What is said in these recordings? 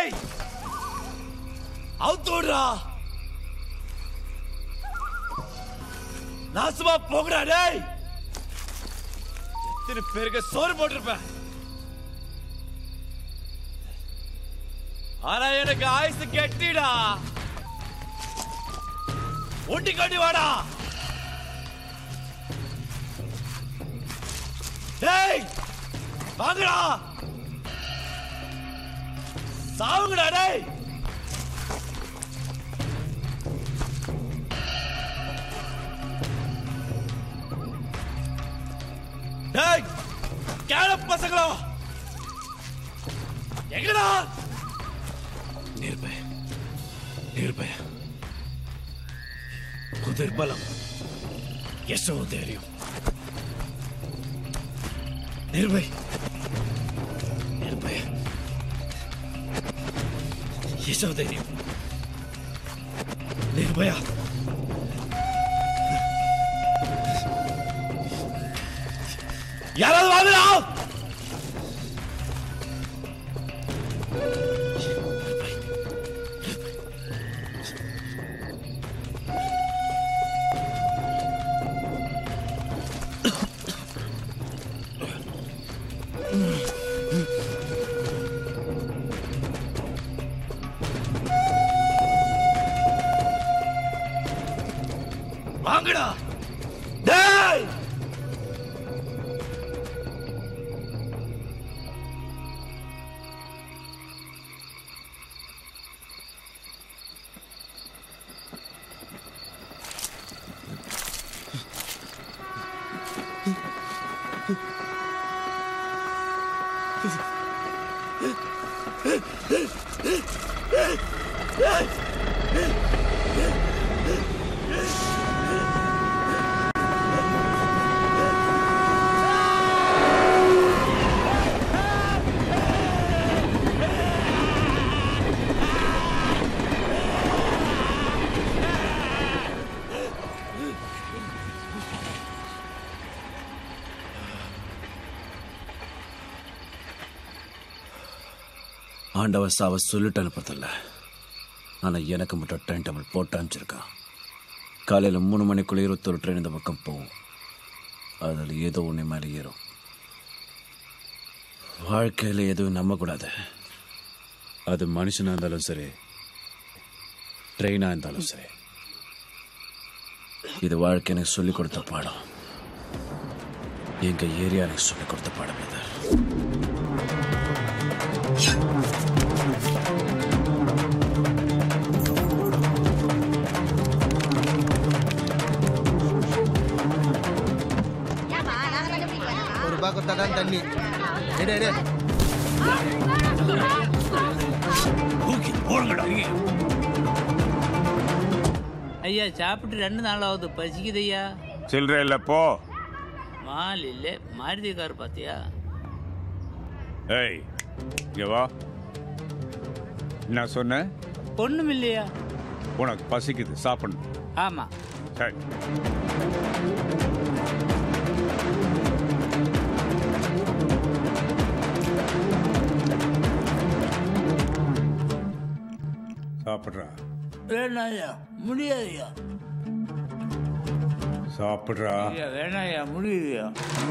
டேய் அவுத்து விடுறா நாசமா போங்கடா டேய் எத்தனை பேருக்கு சோறு போட்டிருப்பேன் ஆனா எனக்கு ஆயுசு கெட்டிடா ஒட்டி கட்டி வாடா டேய் வாங்கடா சாவுங்கடா டேய் டேய் கேள பசங்களா எங்கடா நிர்பய நிர்பய కుదిర్బలం యశోధైర్యం నిర్భయ్ నిర్భయ యశోధైర్యం నిర్భయ யாராவது வாங்கடா வாங்கடா டேய் ஆண்டவன் சாவ சொல்லிட்டு அனுப்புறதில்ல ஆனா எனக்கு மட்டும் டைம் டேபிள் போட்டு அனுப்பிச்சிருக்கான் காலையில மூணு மணிக்குள்ள இருபத்தொரு ட்ரெயின் இந்த பக்கம் போகும் அதில் ஏதோ ஒன்று மேலே ஏறும் வாழ்க்கையில் எதுவும் நம்பக்கூடாது அது மனுஷனாக இருந்தாலும் சரி ட்ரெயினாக இருந்தாலும் சரி இது வாழ்க்கை எனக்கு சொல்லிக் கொடுத்த பாடம் எங்க ஏரியா எனக்கு சொல்லிக் கொடுத்த பாடம் இது ஒரு ரூபாய் கொடுத்தா தான் தண்ணி எடு எடு ஐயா சாப்பிட்டு ரெண்டு நாள் ஆகுது பசிக்குது ஐயா சில்லற இல்ல போ மால் இல்ல மாருதி கார் பாத்தியா ஏய் இங்க வா நான் சொன்னேன் ஒண்ணும் இல்லையா உனக்கு பசிக்குது சாப்பிடணும் ஆமா சரி சாப்பிட்றா வேணாம் ஐயா முடியாது ஐயா சாப்பிட்றா ஐயா வேணாம் ஐயா முடியுதுயா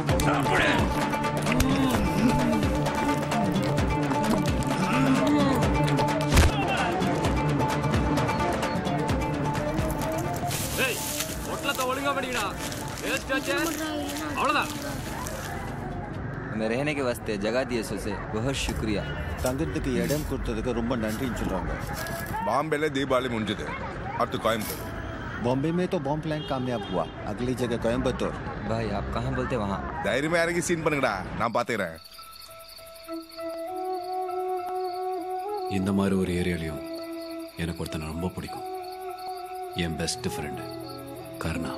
டேய் பொட்டலத்தை ஒழுங்கா படிக்கடா வேஸ்ட் ஆச்சே அவ்வளவுதான் हमें रहने के वास्ते जगह दिए सोसे बहुत शुक्रिया தங்கறதுக்கு இடம் கொடுத்ததுக்கு ரொம்ப நன்றின்னு சொல்றாங்க ಬಾಂಬೆಲೆ ದೀಪಾವಳಿ ಮುಂಜಿದೆ அடுத்து கோயம்புத்தூர் बॉम्बे में तो बॉम्ब प्लान कामयाब हुआ अगली जगह कोयम्बतूर भाई आप कहाँ बोलते वहाँ தைரியமா இறங்கி சீன் பண்ணுங்கடா நான் பாத்துக்கிறேன் இந்த மாதிரி ஒரு ஏரியாலையும் எனக்கு ஒருத்தனை ரொம்ப பிடிக்கும் என் பெஸ்ட் ஃப்ரெண்டு கர்ணா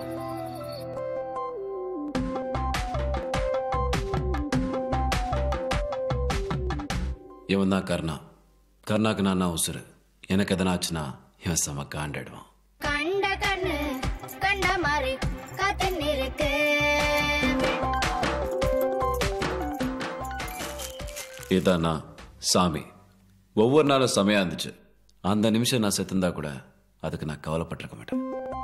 இவன் தான் கர்ணா கர்ணாக்கு நான் தான் உசுரு எனக்கு எதனா ஆச்சுன்னா இவன் செம காண்டாயிடுவான் கண்ட கண்ணு கண்ட மாதிரி காத்து நிற்கு இதான் நான் சாமி ஒவ்வொரு நாளும் செமையா இருந்துச்சு அந்த நிமிஷம் நான் செத்துந்தா கூட அதுக்கு நான் கவலைப்பட்டிருக்க மாட்டேன்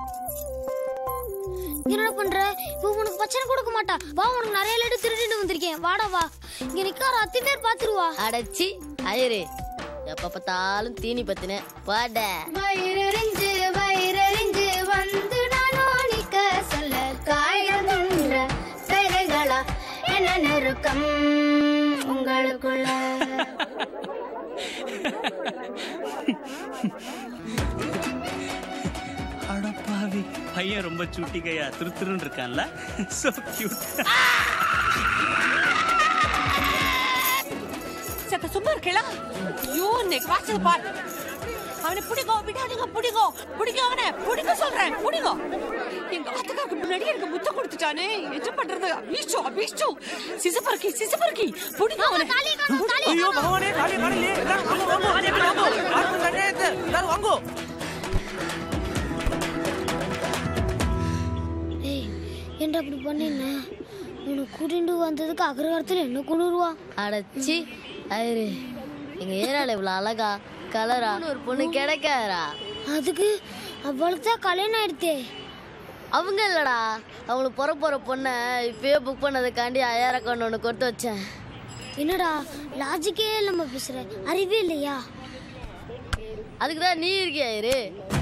என்னடா பண்ற இப்போ உனக்கு பிரச்சனை கொடுக்க மாட்டா வா உனக்கு நிறைய லட்டு திருடிட்டு வந்திருக்கேன் வாடா வா இங்க நிக்கார அத்தி பேர் பாத்துருவா அடச்சி அயரு எப்ப பார்த்தாலும் தீனி பத்தின பாட வயிறறிஞ்சு வயிறறிஞ்சு வந்து நானும் நிக்க சொல்ல காயதுன்ற கைகளா என்ன நெருக்கம் உங்களுக்குள்ள அடப்பாவி பையன் ரொம்ப சூட்டிக்கையா திரு திருன்னு இருக்கான்ல சோ கியூட் செத்த சும்மா இருக்கல ஐயோ இன்னைக்கு வாசல் பார் அவனை பிடிங்கோ விடாதீங்க பிடிங்கோ பிடிங்க அவனை பிடிங்க சொல்றேன் பிடிங்கோ எங்க ஆத்துக்காருக்கு முன்னாடி எனக்கு முத்தம் கொடுத்துட்டானே என்ன பண்றது அபீஷோ அபீஷோ சிசுபர்க்கி சிசுபர்க்கி பிடிங்க அவனை ஐயோ பகவானே காலே காலே எல்லாரும் வாங்கோ வாங்கோ வாங்கோ வாங்கோ தண்ணே எல்லாரும் வாங்கோ ஏய் என்ன அப்படி பண்ணின உனக்கு கூட்டிட்டு வந்ததுக்கு அக்ரகாரத்தில் என்ன கொண்டுருவா அடச்சி அயரு எங்க ஏரியால இவ்வளவு அழகா கலரா ஒரு பொண்ணு கிடைக்காதா அதுக்கு அவளுக்கு தான் கல்யாணம் ஆயிடுத்தே அவங்க இல்லடா அவங்களுக்கு பிற போற பொண்ணை இப்பயே புக் பண்ணதுக்காண்டி ஐயாயிரம் அக்கௌண்ட் ஒன்று கொடுத்து வச்சேன் என்னடா லாஜிக்கே இல்லாம பேசுற அறிவே இல்லையா அதுக்கு தான் நீ இருக்கியா ஐயரு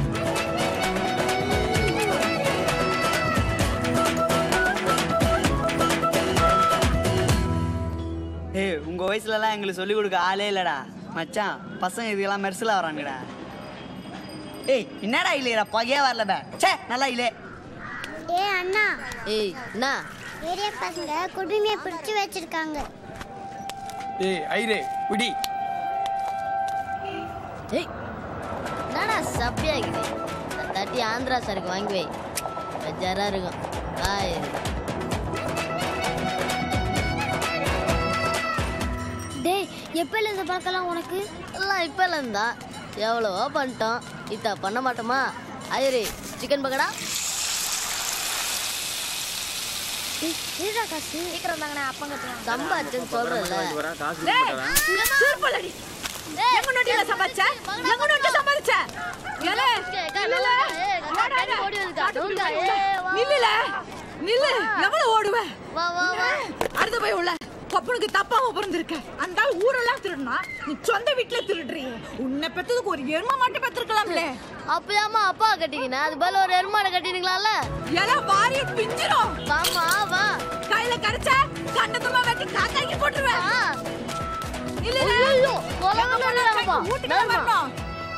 ஏய் உங்க வயசுலலாம் எங்களுக்கு சொல்லிக் கொடுக்க ஆளே இல்லடா மச்சான் பசங்க இதுக்கெல்லாம் மெர்சில் வராங்கடா ஏய் என்னடா இல்லையடா பகையே வரல பே சே நல்லா இல்லே ஏ அண்ணா ஏய் என்ன பெரிய பசங்க குடுமையை பிடிச்சு வச்சிருக்காங்க ஏய் ஐரே விடி ஏய் என்னடா சப்பியாக்குது தட்டி ஆந்திரா சருக்கு வாங்கி வை பெஜாரா இருக்கும் ஆய் டேய் எப்பல இந்த பழக்கலாம் உனக்கு எல்லாம் இப்ப இருந்தா எவ்வளவோ பண்ணிட்டோம் இத்தா பண்ண மாட்டோமா ஐயரு சிக்கன் பக்கடா ஏடா காசு சீக்கிரம் தாங்கண்ணா அப்பங்க சம்பாச்சுன்னு சொல்றல திருப்பலடி எங்க நோட்டில சம்பாதிச்ச எங்க நோட்டில சம்பாதிச்ச ஏலே நில்லுல நில்லுல நில்லு எவ்வளவு ஓடுவ வா வா வா அடுத்த போய் உள்ள பப்பனுக்கு தப்பாம பிறந்திருக்க அந்த ஆள் ஊரெல்லாம் திருடுனா நீ சொந்த வீட்டுல திருடுறியே உன்னை பெத்ததுக்கு ஒரு எருமை மட்டும் பெத்திருக்கலாம்ல அப்பயாமா அப்பா கட்டிக்கினா அது போல ஒரு எருமாடை கட்டினீங்களால எல்லாம் வாரி பிஞ்சிரும் வாமா வா கையில கரைச்ச கண்டத்துமா வெட்டி காக்காய்க்கு போட்டுருவேன் ஆ, இல்ல ஐயோ, கொலவெல்லாம் இல்லையாப்பா. வீட்டுக்கு நேர்மா. வரணும்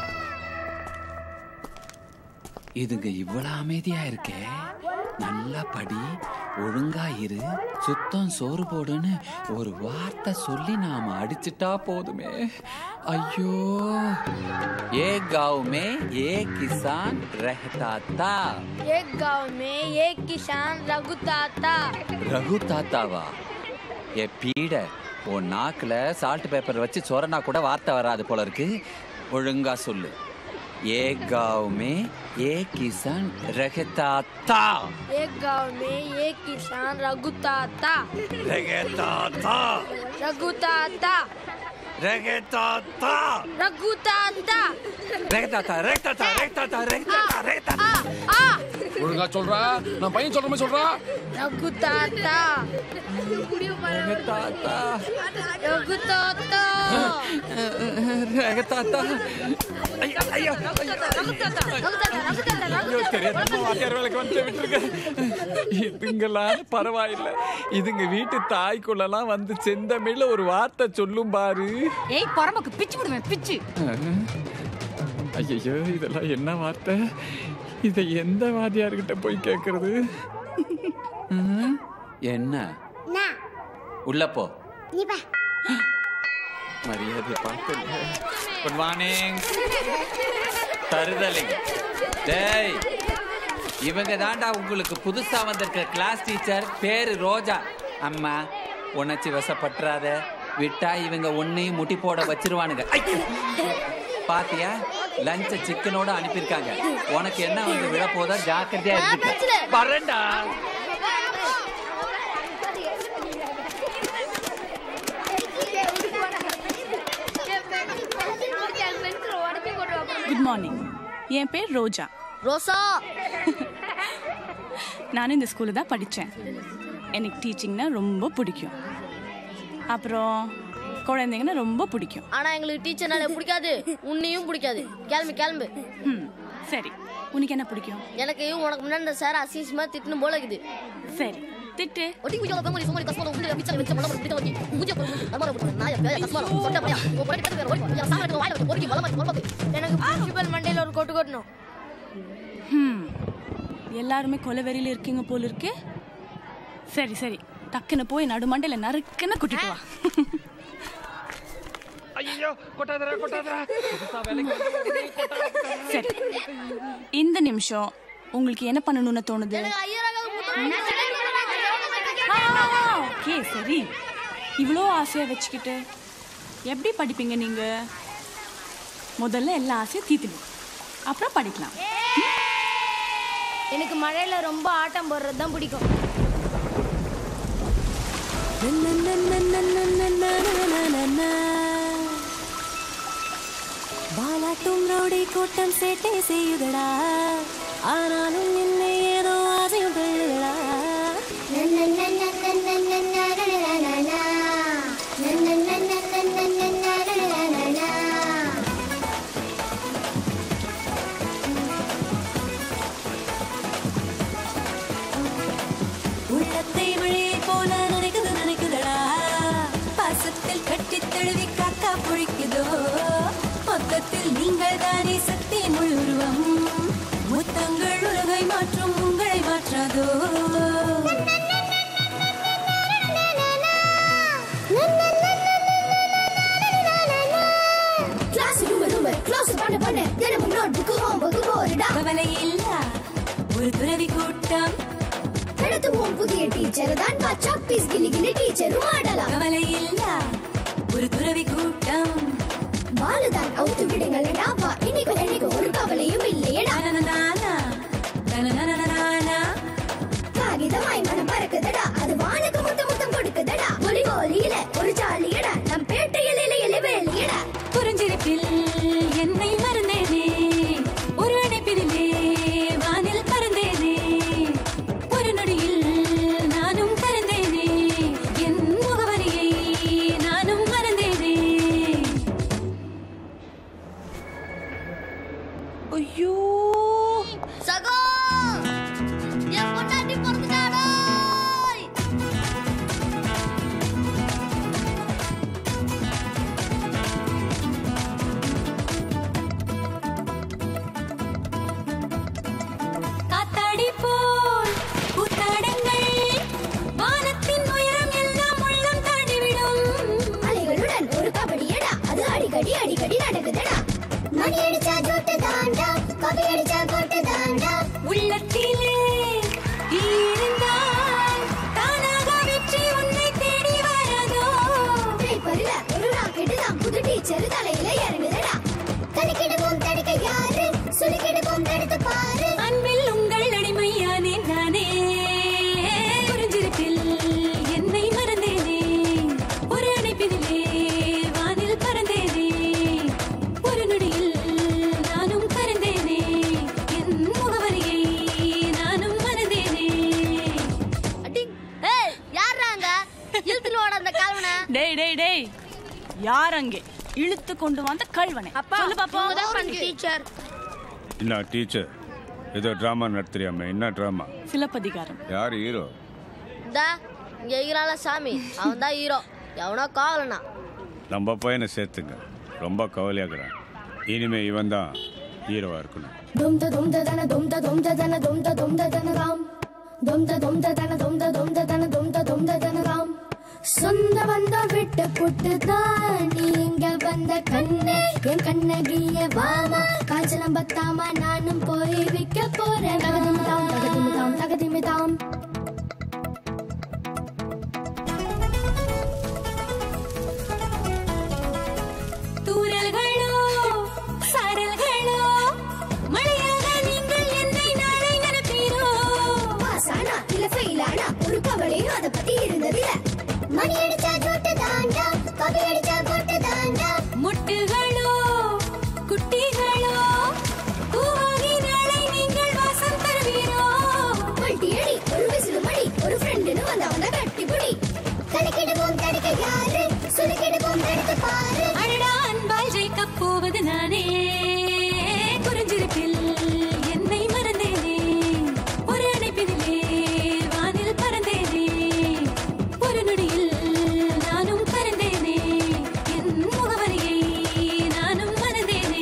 இதுங்க இவ்வளவு அமைதியா இருக்கே நல்லா படி ஒழுங்கா இரு சுத்தம் சோறு போடுன்னு ஒரு வார்த்தை சொல்லி நாம அடிச்சிட்டா போதுமே ஐயோ ஏ गांव में ये किसान रहता था एक गांव में एक किसान रघु ताता ரகு தாத்தாவா ஏ பீட உன் நாக்குல சால்ட் பேப்பர் வச்சு சொரனா கூட வார்த்தை வராது போல இருக்கு ஒழுங்கா சொல்லு ஏ गांव में ये किसान रहता था एक गांव में एक किसान रघु ताता रहता था रघु ताता रहता था रघु ताता रहता था रहता था रहता था रहता था रहता था आ ஒழுங்கா சொல்றா நான் பையன் சொல்ற மாதிரி சொல்றா रघु ताता रहता था रघु ताता रहता था ஐயோ ஐயோ रघु ताता रघु ताता रघु ताता रघु ஐயோ தெரியாத வாத்தியார் வேலைக்கு வந்து விட்டுருக்க இதுங்களாம் பரவாயில்ல இதுங்க வீட்டு தாய்க்குள்ளலாம் வந்து செந்தமிழ்ல ஒரு வார்த்தை சொல்லும் பாரு ஏய் பொறம்பக்கு பிச்சு விடுவேன் பிச்சு ஐயோ இதெல்லாம் என்ன வார்த்தை இதை எந்த வாத்தியார்கிட்ட போய் கேட்கறது ம், என்ன நான் உள்ள போ நீ பா மரியாதை பார்த்து குட் மார்னிங் தருதலை டேய் இவங்க தாண்டா உங்களுக்கு புதுசா வந்திருக்க கிளாஸ் டீச்சர் பேரு ரோஜா அம்மா உணர்ச்சி வசப்பட்டுறாத விட்டா இவங்க உன்னையும் முட்டி போட வச்சிருவானுங்க ஐ! பாத்தியா லஞ்ச சிக்கனோட அனுப்பியிருக்காங்க உனக்கு என்ன வந்து விழ போதா ஜாக்கிரதையா இருக்கு வரேன்டா குட் மார்னிங் என் பேர் ரோஜா ரோசா நானும் இந்த ஸ்கூலில் தான் படித்தேன் எனக்கு டீச்சிங்னா ரொம்ப பிடிக்கும் அப்புறம் குழந்தைங்கன்னா ரொம்ப பிடிக்கும் ஆனா எங்களுக்கு டீச்சர்னால பிடிக்காது உன்னையும் பிடிக்காது கிளம்பு கிளம்பு ம் சரி உனக்கு என்ன பிடிக்கும் எனக்கு உனக்கு முன்னாடி இந்த சார் அசிங்கமா திட்டுன்னு போல இருக்குது சரி திட்டு ஒட்டி குஜால பெங்கோலி சோமாலி கஸ்மோல உங்க பிச்சை வச்சு மொளம பிடிக்க வச்சு மூஞ்ச போடு அமர போடு நாய பேய கஸ்மோல சொட்ட பையா ஓ படி கட்டு வேற ஓடி யா சாமி வாயில வச்சு பொறுக்கி மொளம மொளம எனக்கு பிரின்சிபல் மண்டையில ஒரு கொட்டு கொட்டணும் ம் எல்லாருமே கொலவெறியில இருக்கீங்க போல இருக்கு சரி சரி டக்குன்னு போய் நடுமண்டையில நறுக்குன்னு கூட்டிட்டு வா ஐயோ கொட்டாதரா கொட்டாதரா புதுசா வேலைக்கு சரி இந்த நிமிஷம் உங்களுக்கு என்ன பண்ணணும்னு தோணுது ஓகே சரி இவ்வளோ ஆசையை வச்சுக்கிட்டு எப்படி படிப்பீங்க நீங்க முதல்ல எல்லா ஆசையும் தீத்துடும் அப்புறம் படிக்கலாம் எனக்கு மழையில ரொம்ப ஆட்டம் போடுறது தான் பிடிக்கும் பாலாட்டும் ரவுடி கூட்டம் சேட்டை செய்யுதடா ஆனாலும் என்னை ஏதோ ஆசையும் தள்ளுதடா உள்ளத்தை மழையை போல நினைக்குது நினைக்குதடா பாசத்தில் கட்டி தழுவி காக்கா பொழிக்குதோ மொத்தத்தில் நீங்கள் தானே சக்தி முழுருவம் முத்தங்கள் உலகை மாற்றும் உங்களை மாற்றாதோ கிளாஸ் ரூம் ரூம் க்ளோஸ் பண்ண பண்ண தினமும் நோட் புக் ஹோம் புக் போடுடா கவலை இல்ல ஒரு துறவி கூட்டம் நடத்துவோம் புதிய டீச்சர் தான் பச்சா பீஸ் கிளி கிளி டீச்சரும் ஆடலாம் கவலை இல்ல ஒரு துறவி கூட்டம் பாலுதான் அவுத்து விடுங்களடா வா இன்னைக்கு என்னைக்கு ஒரு கவலையும் இல்லையடா நானா நானா காகிதமாய் மனம் பறக்குதடா அது வானுக்கு முத்தம் முத்தம் கொடுக்குதடா ஒலி ஒலியில ஒரு ஜாலியடா நம் பேட்டையில் இலையில வேலியடா புரிஞ்சிருப்பில் என்னை மறந்தேனே ஒரு அணைப்பினிலே வானில் பறந்தேனே ஒரு நொடியில் நானும் பறந்தேனே என் முகவரியை நானும் மறந்தேனே ஐயோ சகோ என் பொண்டாட்டி பிறந்துட்டாடோ காத்தாடி போல் கூத்தாடுங்கள் வானத்தின் உயரம் எல்லாம் உள்ளம் தாண்டிவிடும் அலைகளுடன் ஒரு கபடியடா அது அடிக்கடி அடிக்கடி நடக்குதடா மணி அடிச்சா ஜோட்டு தாண்டா கபி அடிச்சா கோட்டு தாண்டா உள்ளத்திலே நீ இருந்தால் தானாக வெற்றி உன்னை தேடி வரதோ பேப்பர்ல ஒரு ராக்கெட் தான் புது டீச்சர் தலையில இறங்குதடா தடுக்கிடுவோம் தடுக்க யாரு சுலுக்கிடுவோம் தடுத்து பாரு அன்பில் உங்கள் அடிமையானே நானே புரிஞ்சிருப்பில் என்னை மறந்தேனே ஒரு அணைப்பினிலே வானில் பறந்தேனே ஒரு நொடியில் நானும் பறந்தேனே என் முகவரியை நானும் மறந்தேனே ஏய் யாரா அங்க இழுத்துட்டு வாடா அந்த கால்வனை டேய் டேய் டேய் யார் அங்கே இழுத்து கொண்டு வந்த கல்வனை சொல்லு பாப்போம் டீச்சர் என்ன டீச்சர் ஏதோ ட்ராமா நடத்துறியாமே என்ன ட்ராமா சிலப்பதிகாரம் யார் ஹீரோ இந்தா இங்க இருக்கிறான்ல சாமி அவன் தான் ஹீரோ எவனோ காவலனா நம்ம பையனை சேர்த்துங்க ரொம்ப கவலையாகிறான் இனிமே இவன் தான் ஹீரோவா இருக்கணும் Dum da dum da dana dum da dum da dana dum da dum da dana ram. Dum da dum da dana dum da dum da dana dum da dum da dana ram. சொந்த பந்தம் விட்டு புட்டு தான் நீங்க வந்த கண்ணே என் கண்ணகிய வாமா காய்ச்சலம் பத்தாம நானும் போய் விற்க போறேன் தகதிமிதாம் தகதிமிதாம் தகதிமிதாம் தூரல்களோ சாரல்களோ மழையாக நீங்கள் என்னை நாளை நினைப்பீரோ பாசானா இல்ல ஃபெயிலானா ஒரு கவலையும் அதை பத்தி இருந்ததில்ல மணி அடிச்சா ஜோட்டு தாண்டா கபி அடிச்சா கோட்டு தாண்டா முட்டுகளோ குட்டிகளோ போவது நானே குறிஞ்சிருப்பில் என்னை மறந்தேனே ஒரு அணைப்பினிலே வானில் பறந்தேனே ஒரு நொடியில் நானும் பறந்தேனே என் முகவரியை நானும் மறந்தேனே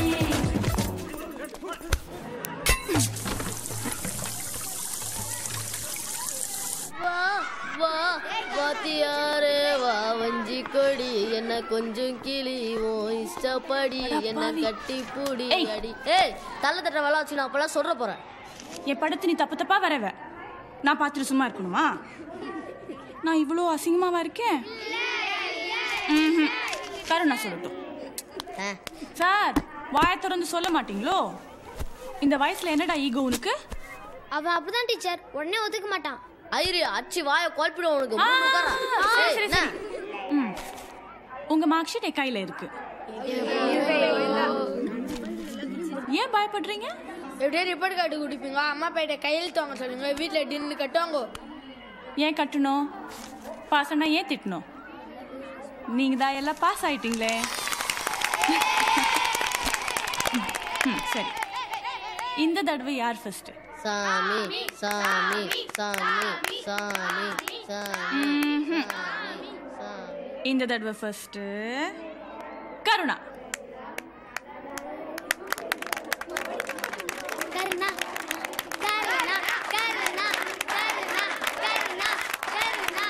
வா வா வாத்தியாரே வா வஞ்சி கொடி என்ன கொஞ்சம் கிளி ஓ இஷ்டப்படி என்ன கட்டி பூடி அடி ஏய் தள்ள தட்ட வேலை வச்சு நான் அப்பெல்லாம் சொல்ற போறேன் என் படத்து நீ தப்பு தப்பா வரவ நான் பார்த்துட்டு சும்மா இருக்கணுமா நான் இவ்வளோ அசிங்கமாவா இருக்கேன் ம்ஹும். கருணா சொல்லட்டும் சார் வாயை திறந்து சொல்ல மாட்டீங்களோ இந்த வயசுல என்னடா ஈகோ உனக்கு அவன் அப்படிதான் டீச்சர் உடனே ஒத்துக்க மாட்டான் ஐரி அச்சி வாயை குழப்பிடும் உனக்கு ஆ, மூணு உட்காரா. சரி, ஏய், சரி, என்ன? சரி. ம். உங்க மார்க் ஷீட் என் கையில இருக்கு ஏன் பயப்படுறீங்க எப்படியே ரிப்போர்ட் கார்டு குடிப்பீங்க அம்மா போயிட்ட கையெழுத்து வாங்க சொல்லுங்க வீட்டில் டின்னு கட்டுவாங்க ஏன் கட்டணும் பாஸ் ஆனா ஏன் திட்டணும் நீங்க தான் எல்லாம் பாஸ் ஆயிட்டீங்களே ம், சரி இந்த தடவை யார் ஃபர்ஸ்ட் சாமி சாமி சாமி சாமி சாமி இந்த தடவை ஃபர்ஸ்ட் கருணா கருணா கருணா கருணா கருணா கருணா கருணா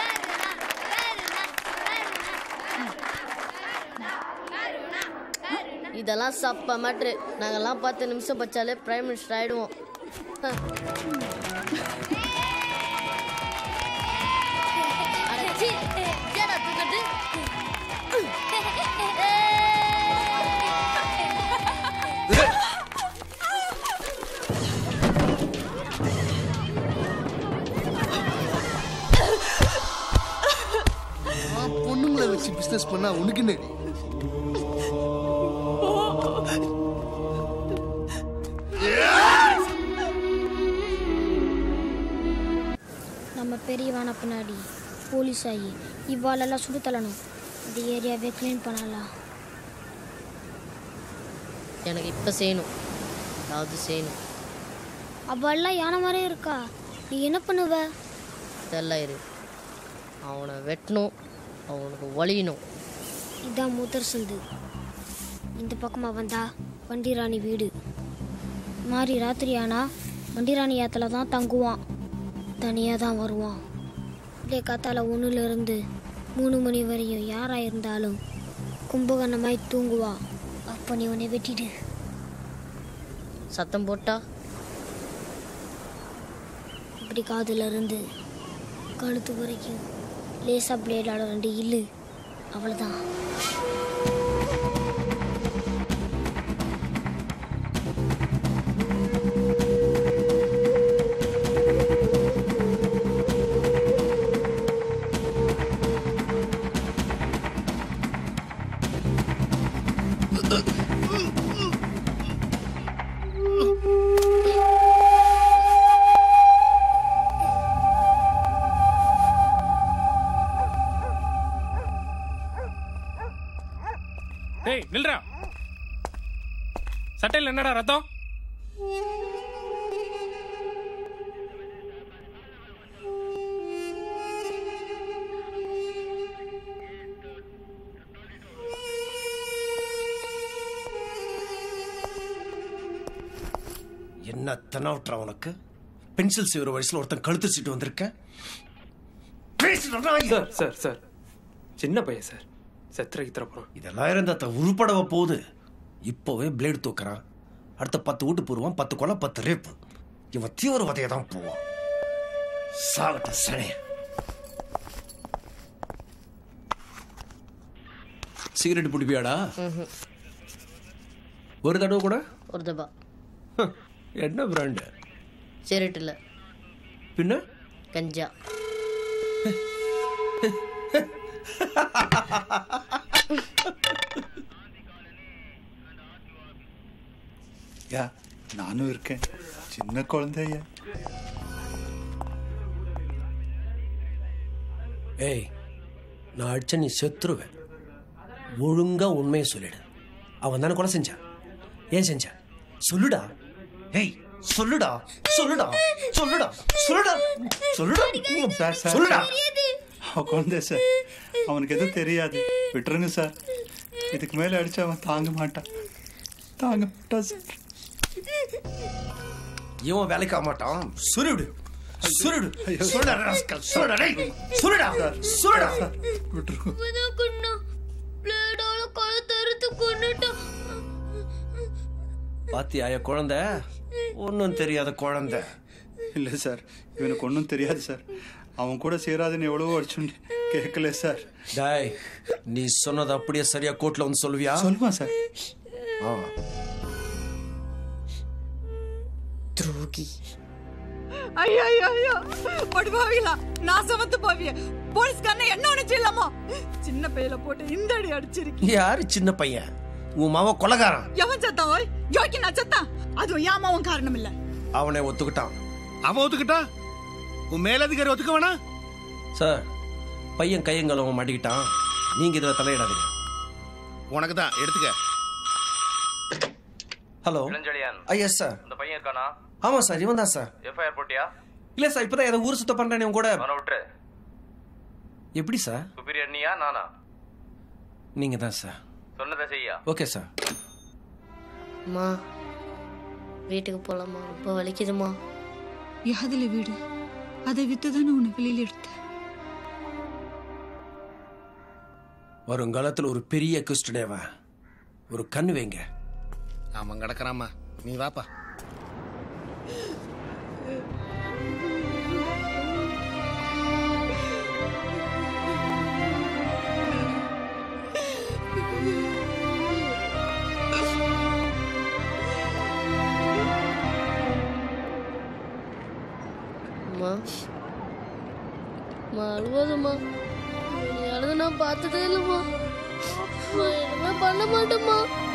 இதெல்லாம் சப்ப மேட்ரு நாங்கெல்லாம் பத்து நிமிஷம் பச்சாலே பிரைம் மினிஸ்டர் ஆயிடுவோம் அடச்சி, ஏடா தூக்கட்டு? நான் பொண்ணுங்களை வச்சு பிசினஸ் பண்ணா உனக்கு என்ன நம்ம பெரியவான பின்னாடி போலீஸ் ஆகி இவ்வாளெல்லாம் சுடு தள்ளணும் இந்த ஏரியாவே க்ளீன் பண்ணலாம் எனக்கு இப்ப செய்யணும் அதாவது செய்யணும் அவெல்லாம் யானை மாதிரியே இருக்கா நீ என்ன பண்ணுவ இதெல்லாம் இரு அவனை வெட்டணும் அவனுக்கு வலியணும் இதான் மூத்தர் சந்து இந்த பக்கமாக வந்தா வண்டிராணி வீடு மாறி ராத்திரி ஆனா வண்டிராணி ஆத்துல தான் தங்குவான் தனியாக தான் வருவான் அப்படியே காத்தால ஒன்றுலேருந்து மூணு மணி வரையும் யாராக இருந்தாலும் கும்பகர்ணமாய் தூங்குவா அப்போ நீ உன்னை வெட்டிடு சத்தம் போட்டா இப்படி காதுல இருந்து கழுத்து வரைக்கும் லேசா பிளேடால ரெண்டு இல்லு அவ்வளோதான் டேய் நில்றா சட்டையில் என்னடா ரத்தம் என்ன தெனாவட்டா உனக்கு பென்சில் செய்கிற வயசுல ஒருத்தன் கழுத்து சீட்டு வந்திருக்கேன் சார் சார் சார் சின்ன பையன் சார் செத்துற கித்திர போறான் இதெல்லாம் இருந்தா த உருப்படவ போகுது இப்போவே பிளேடு தூக்குறான் அடுத்த பத்து வீட்டு போடுவான் பத்து கொலை பத்து ரேப்பு இவன் தீவிரவாதையை தான் போவான் சாகட்ட சனே சிகரெட் பிடிப்பியாடா ஒரு தடவை கூட ஒரு தப்பா என்ன பிராண்டு சிகரெட் இல்லை பின்ன கஞ்சா யா நானும் இருக்கேன் சின்ன குழந்தையா ஏய் நான் அடிச்ச நீ செத்துருவேன் ஒழுங்கா உண்மையை சொல்லிடு அவன் தானே கொலை செஞ்சான் ஏன் செஞ்சான் சொல்லுடா ஏய் சொல்லுடா சொல்லுடா சொல்லுடா சொல்லுடா சொல்லுடா சார் சார் சொல்லுடா அவன் குழந்தை சார் அவனுக்கு எதுவும் தெரியாது விட்டுருங்க சார் இதுக்கு மேலே அடிச்சு அவன் தாங்க மாட்டான் தாங்க மாட்டான் சார் இவன் வேலைக்கு ஆக மாட்டான் சுருடு சுருடு சொல்லுடா ராஸ்கல் சொல்லுடா டேய் சொல்லுடா சொல்லுடா விட்டுருங்க இப்பதான் கொன்னா பிளேடால கழுத்து அறுத்து கொன்னுட்டான் பாத்தியா என் குழந்தை ஒன்றும் தெரியாத குழந்தை இல்லை சார் இவனுக்கு ஒன்றும் தெரியாது சார் அவன் கூட சேராதுன்னு எவ்வளவோ அடிச்சுன்னு கேட்கல சார் டாய் நீ சொன்னது அப்படியே சரியா கோர்ட்ல வந்து சொல்லுவியா சொல்லுவான் சார் ஆ துரோகி ஐயா ஐயா ஐயா படுபாவிகளா நான் சமத்து போவிய போலீஸ்காரனை என்ன ஒண்ணு இல்லாமா சின்ன பையில போட்டு இந்த அடி அடிச்சிருக்கீங்க யாரு சின்ன பையன் உன் மாவன் கொலகாரன் எவன் சத்தான் ஓய் யோக்கி நான் சத்தான் அதுவும் ஏமாவும் காரணம் இல்ல அவனை ஒத்துக்கிட்டான் அவன் ஒத்துக்கிட்டா உன் மேலதிகாரி ஒத்துக்க வேணா சார் பையன் கையங்களவன் மாட்டிக்கிட்டான் நீங்க இதுல தலையிடாதீங்க உனக்கு தான் எடுத்துக்க ஹலோ இளஞ்செழியன் எஸ் சார் இந்த பையன் இருக்கானா ஆமா சார் இவன் தான் சார் எஃப்ஐஆர் போட்டியா இல்ல சார் இப்பதான் ஏதோ ஊர் சுத்த பண்றேன் உன் கூட அவனை விட்டுரு எப்படி சார் சுப்பீரியர் நீயா நானா நீங்க தான் சார் சொன்னதை செய்யா ஓகே சார் அம்மா வீட்டுக்கு போலாமா ரொம்ப வலிக்குதுமா யாதுல வீடு அதை வித்துதானே உன்னை வெளியில எடுத்த வருங்காலத்துல ஒரு பெரிய குஸ்டடேவா ஒரு கண்ணு வைங்க அவன் கிடக்குறாம்மா நீ வாப்பா அம்மா அம்மா அழுவாதம்மா நீ அழுது நான் பார்த்ததே இல்லைம்மா அம்மா எதுவுமே பண்ண மாட்டேம்மா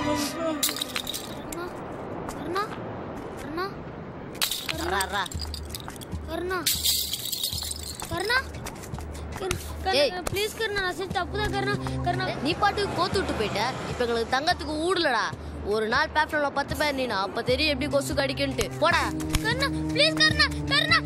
கருணா கருணா கர்ணா கருணா கருணா ஏய். ப்ளீஸ் கருணா நான் செஞ்ச தப்பு தான் கருணா கருணா நீ பாட்டுக்கு கோத்து விட்டு போயிட்ட இப்ப எங்களுக்கு தங்கத்துக்கு ஊடலடா ஒரு நாள் பேப்ல பத்து பேர் நீனா அப்ப தெரியும் எப்படி கொசு கடிக்குன்ட்டு போடா கருணா ப்ளீஸ் கருணா கருணா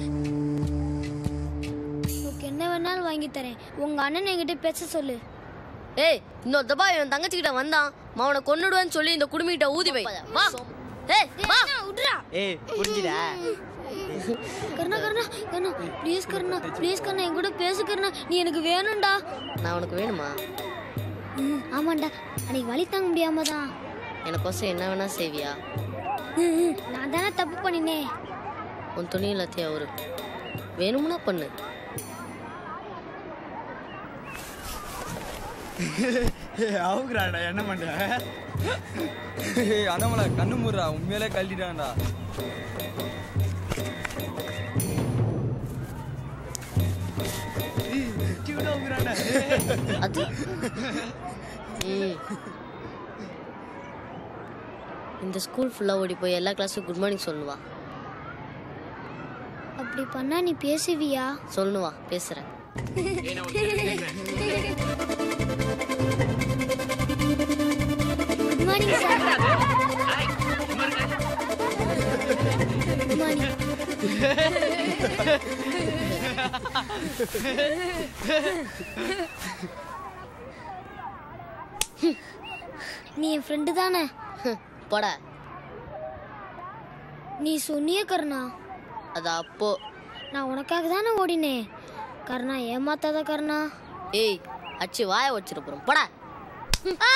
உனக்கு என்ன வேணாலும் வாங்கி தரேன் உங்க அண்ணன் என்கிட்ட பேச சொல்லு ஏய் இன்னொரு தபா இவன் தங்கச்சி கிட்ட வந்தான் அவனை கொன்னுடுவேன்னு சொல்லி இந்த குடுமிகிட்ட ஊதி வை வா ஏய் வா விட்றா ஏய் புரிஞ்சுடா கருணா கருணா கருணா ப்ளீஸ் கருணா ப்ளீஸ் கருணா என் கூட பேசு கருணா நீ எனக்கு வேணும்டா நான் உனக்கு வேணுமா ம், ஆமாண்டா அன்னைக்கு வழி தாங்க முடியாம தான் எனக்கோசம் என்ன வேணா செய்வியா ம், ம், நான் தானே தப்பு பண்ணினேன் உன் துணி எல்லாத்தையும் அவரு வேணும்னா பண்ணு அவுக்குறாடா என்ன பண்ற அண்ணாமலை கண்ணு முறா உண்மையிலே கழட்டிட்டான்டா அது ம். இந்த ஸ்கூல் ஃபுல்லா ஓடி போய் எல்லா கிளாஸுக்கும் குட் மார்னிங் சொல்லுவா அப்படி பண்ணா நீ பேசுவியா சொல்லுவா பேசுறேன் good morning sir good morning நீ என் ஃப்ரெண்டு தானே போடா நீ சொன்னியே கருணா அது அப்போ நான் உனக்காக தானே ஓடினேன் கருணா ஏமாத்தாத கருணா ஏய் அச்சு வாய வச்சிரு போறோம் போடா ஆ!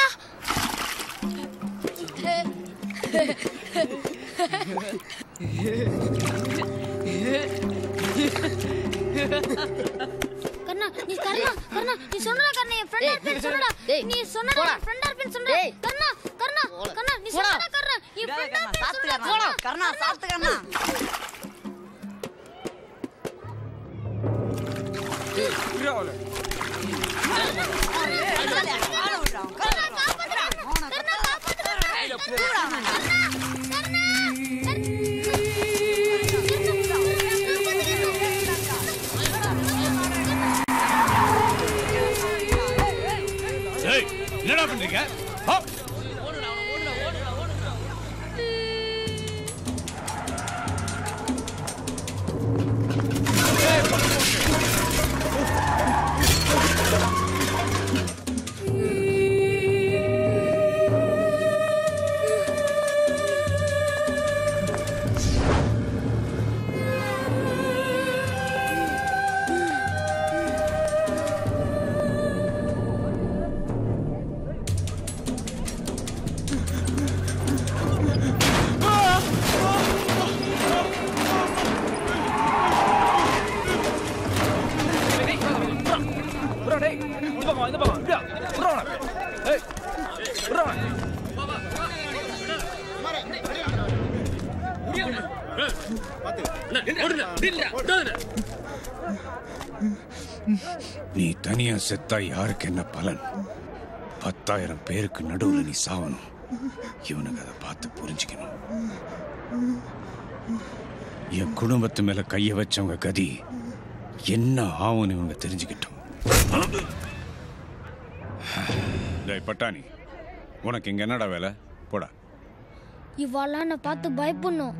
கருணா நீ கருணா கருணா நீ சொன்னடா கருணா என் ஃப்ரெண்டா இருப்பேன்னு சொன்னடா டேய், நீ சொன்னடா போடா. என் ஃப்ரெண்டா இருப்பேன்னு சொன்னடா டேய். கருணா கருணா கருணா நீ போடா. சொன்னடா கருணா என் ஃப்ரெண்டா இருப்பேன்னு சாப்பிட்டு சொன்னடா கருணா கருணா சாப்பிட்டு கருணா ஏய் என்னடா பண்றீங்க ஆ! நீ தனியா செத்தா யாருக்கு என்ன பலன் பத்தாயிரம் பேருக்கு நடுவுல நீ சாவணும் இவனுக்கு அதை பார்த்து புரிஞ்சுக்கணும் என் குடும்பத்து மேல கைய வச்சவங்க கதி என்ன ஆகும்னு இவங்க தெரிஞ்சுக்கிட்டோம் டேய் பட்டாணி உனக்கு இங்க என்னடா வேலை போடா இவாளெல்லாம் என்னை பார்த்து பயப்படணும்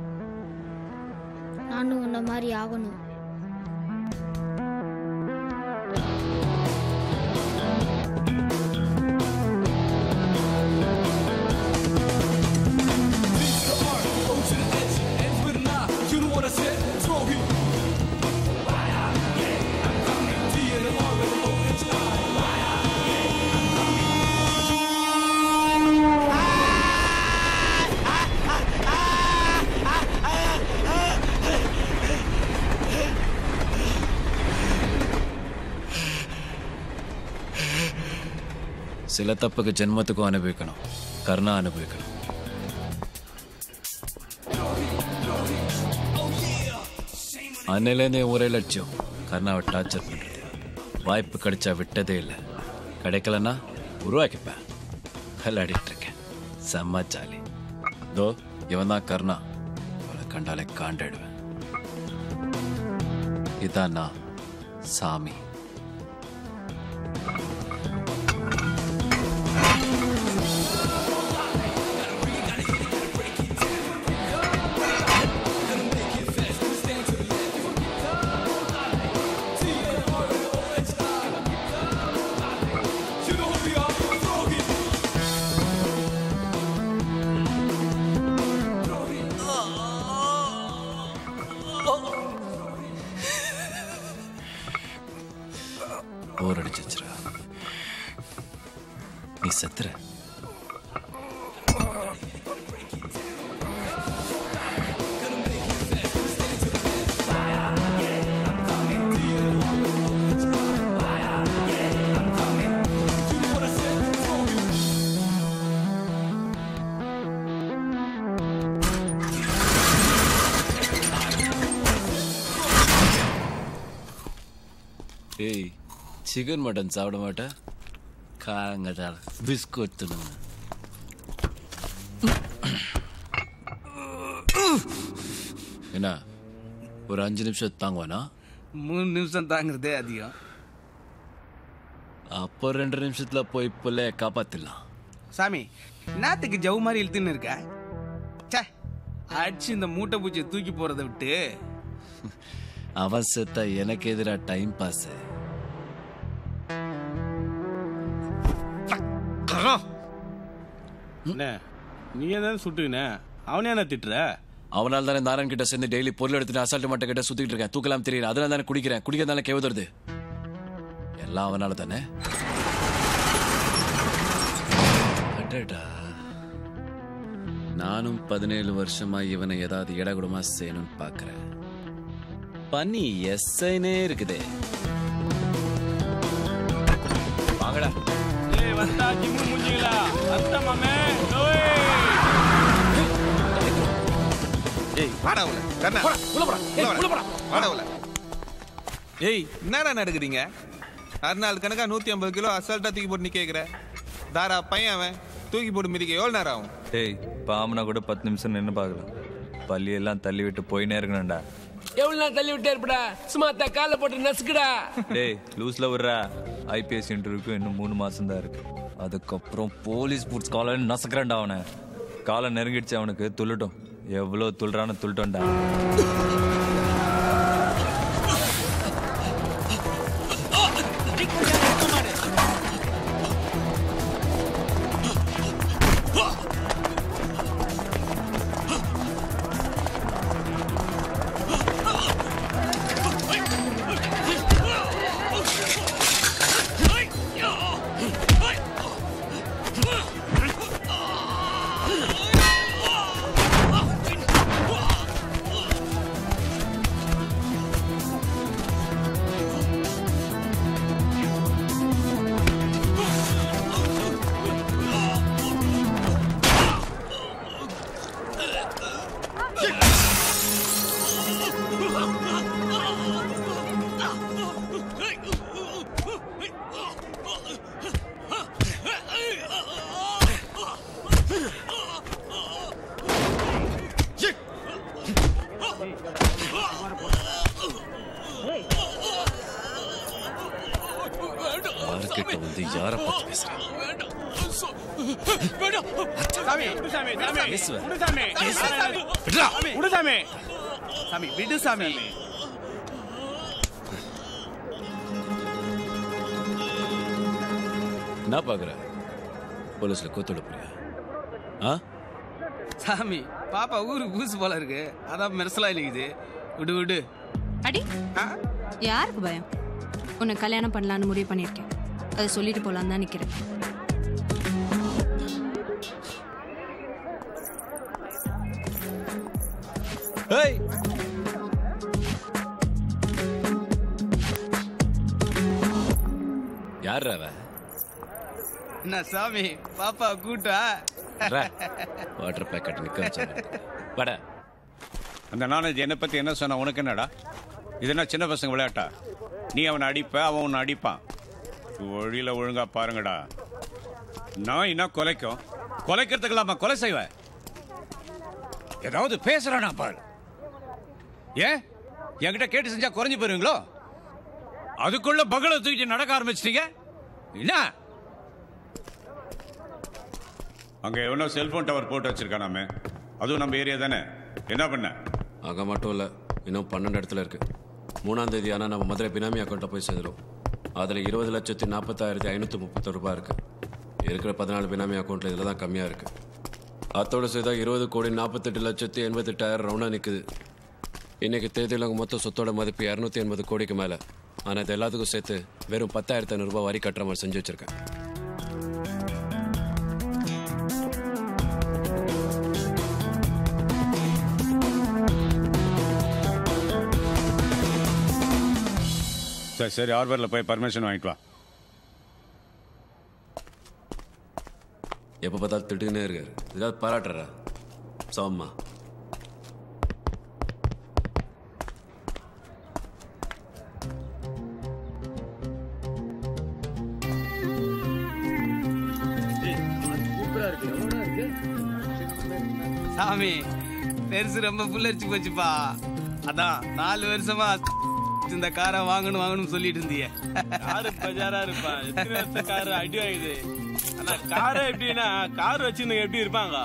நானும் உன்ன மாதிரி ஆகணும் சில தப்புக்கு ஜென்மத்துக்கும் அனுபவிக்கணும் கர்ணா அனுபவிக்கணும் அன்னையிலேருந்து என் ஒரே லட்சியம் கர்ணாவை டார்ச்சர் பண்ணுறது வாய்ப்பு கிடைச்சா விட்டதே இல்லை கிடைக்கலன்னா உருவாக்கிப்பேன் விளையாடிட்டு இருக்கேன் செம்ம ஜாலி தோ இவன் தான் கர்ணா அவளை கண்டாலே காண்டாடுவேன் இதான் நான் சாமி போர் அடிச்சிச்சுரா நீ செத்துற ஏய் சிக்கன் மட்டன் சாப்பிட மாட்டேன் காங்கடா பிஸ்கட் தின்னுங்க என்ன ஒரு அஞ்சு நிமிஷம் தாங்குவானா மூணு நிமிஷம் தாங்கிறதே அதிகம் அப்போ ரெண்டு நிமிஷத்துல போய் புள்ளைய காப்பாத்திடலாம் சாமி என்னத்துக்கு ஜவு மாதிரி இழுத்துன்னு இருக்க ச்சே அடிச்சு இந்த மூட்டை பூச்சியை தூக்கி போறதை விட்டு அவன் செத்தா எனக்கு எதிரா டைம் பாஸ் என்ன நீ தான் சுட்டுக்கின அவனே என்ன திட்டுற அவனால தானே நாராயண் கிட்ட சேர்ந்து டெய்லி பொருள் எடுத்துட்டு அசால்ட் மட்டை கிட்ட சுத்திட்டு இருக்கேன் தூக்கலாம் தெரியல அதனால தானே குடிக்கிறேன் குடிக்கிறதால கேவுதுறது எல்லாம் அவனால தானே அடடா நானும் பதினேழு வருஷமா இவனை ஏதாவது இடகுடமா செய்யணும்னு பாக்குறேன் பனி எஸ்ஐனே இருக்குதே வாங்கடா ஏய் வந்தா ஜிம்மு மூஞ்சிங்களா அத்த மாமே ஓய் ஏய் வாடா உள்ள கண்ணா உள்ள போடா ஏய் உள்ள போடா வாடா உள்ள ஏய் என்னடா நடக்குறீங்க அறுநாள் கணக்கா நூத்தி ஐம்பது கிலோ அசால்ட்டா தூக்கி போட்டு நிக்கிற தாரா பையன் அவன் தூக்கி போட்டு மிதிக்க எவ்வளவு நேரம் ஆகும் டேய் பாம்புனா கூட பத்து நிமிஷம் நின்று பார்க்கலாம் பள்ளியெல்லாம் தள்ளி விட்டு போயினே இருக்கணும்டா எவ்வளவு நேரம் தள்ளி விட்டே இருப்படா சும்மா அத்தா காலை போட்டு நசுக்குடா டேய் லூஸ்ல விடுறா ஐபிஎஸ் இன்டர்வியூக்கு இன்னும் மூணு மாசம் தான் இருக்கு அதுக்கப்புறம் போலீஸ் பூட்ஸ் காலை நசுக்கிறேன்டா அவனை காலை நெருங்கிடுச்சு அவனுக்கு துள்ளட்டும் எவ்வளோ துள்ளுறான்னு துள்ளட்டோம்டா அது யார பத்தி பேசுற சாமி விடு சாமி சாமி பேசுவேன். விடு சாமி பேசுவேன். சாமி விடு சாமி சாமி விடு சாமி என்ன பாக்குற போலீஸ்ல கூத்துட போறியா ஆ சாமி பாப்பா ஊருக்கு பூசு போல இருக்கு அதான் மெர்சலா இல்லைக்குது விடு விடு அடி யாருக்கு பயம் உன்னை கல்யாணம் பண்ணலான்னு முடிவு பண்ணியிருக்கேன் அதை சொல்லிட்டு போலான்னு தான் நிக்கிறேன் ஏய் யார் அவ என்ன சாமி பாப்பா கூட்டா வாட்டர் பேக்கெட் நிக்க வச்சேன் வட அந்த நாலேஜ் என்னை பத்தி என்ன சொன்ன உனக்கு என்னடா இது என்ன சின்ன பசங்க விளையாட்டா நீ அவனை அடிப்ப அவன் உன்னை அடிப்பான் வழியில ஒழுங்கா பாருங்கடா நான் என்ன கொலைக்கும் கொலைக்கிறதுக்கெல்லாமா கொலை செய்வேன் ஏதாவது பேசுறானா பாரு ஏன் என்கிட்ட கேட்டு செஞ்சா குறைஞ்சு போயிருவீங்களோ அதுக்குள்ள பகலை தூக்கிட்டு நடக்க ஆரம்பிச்சிட்டீங்க என்ன அங்க எவனோ செல்போன் டவர் போட்டு வச்சிருக்கானாமே அதுவும் நம்ம ஏரியா தானே என்ன பண்ண அங்க மட்டும் இல்ல இன்னும் பன்னெண்டு இடத்துல இருக்கு மூணாம் தேதி ஆனா நம்ம மதுரை பினாமி அக்கௌண்ட்டை போய் சேர்ந்துடும் அதுல இருபது லட்சத்தி நாற்பத்தாயிரத்தி ஐநூத்தி முப்பத்தி ரூபாய் இருக்கு இருக்கிற பதினாலு பினாமி அக்கௌண்ட்ல இதுல தான் கம்மியா இருக்கு அத்தோட சேர்த்தா இருபது கோடி நாற்பத்தெட்டு லட்சத்தி எண்பத்தெட்டாயிரம் ரவுண்டா நிக்குது இன்னைக்கு தேதியில் அவங்க மொத்த சொத்தோட மதிப்பு இரநூத்தி எண்பது கோடிக்கு மேல ஆனா இது எல்லாத்துக்கும் சேர்த்து வெறும் பத்தாயிரத்தி ஐநூறு ரூபாய் வரி கட்டுற மாதிரி செஞ்சு வச்சிருக்கேன் சரி சரி ஆர்வரில் போய் பர்மிஷன் வாங்கிட்டு வா எப்ப பார்த்தாலும் திட்டுனே இருக்காரு ஏதாவது பாராட்டுறா சோம்மா சாமி பெருசு ரொம்ப புல்லரிச்சு போச்சுப்பா அதான் நாலு வருஷமா இந்த காரை வாங்கணும் வாங்கணும் சொல்லிட்டு இருந்தீங்க காரு பஜாரா இருப்பான் எத்தனை வருஷ காரு அடி வாங்குது ஆனா காரை எப்படின்னா கார் வச்சிருந்தவங்க எப்படி இருப்பாங்க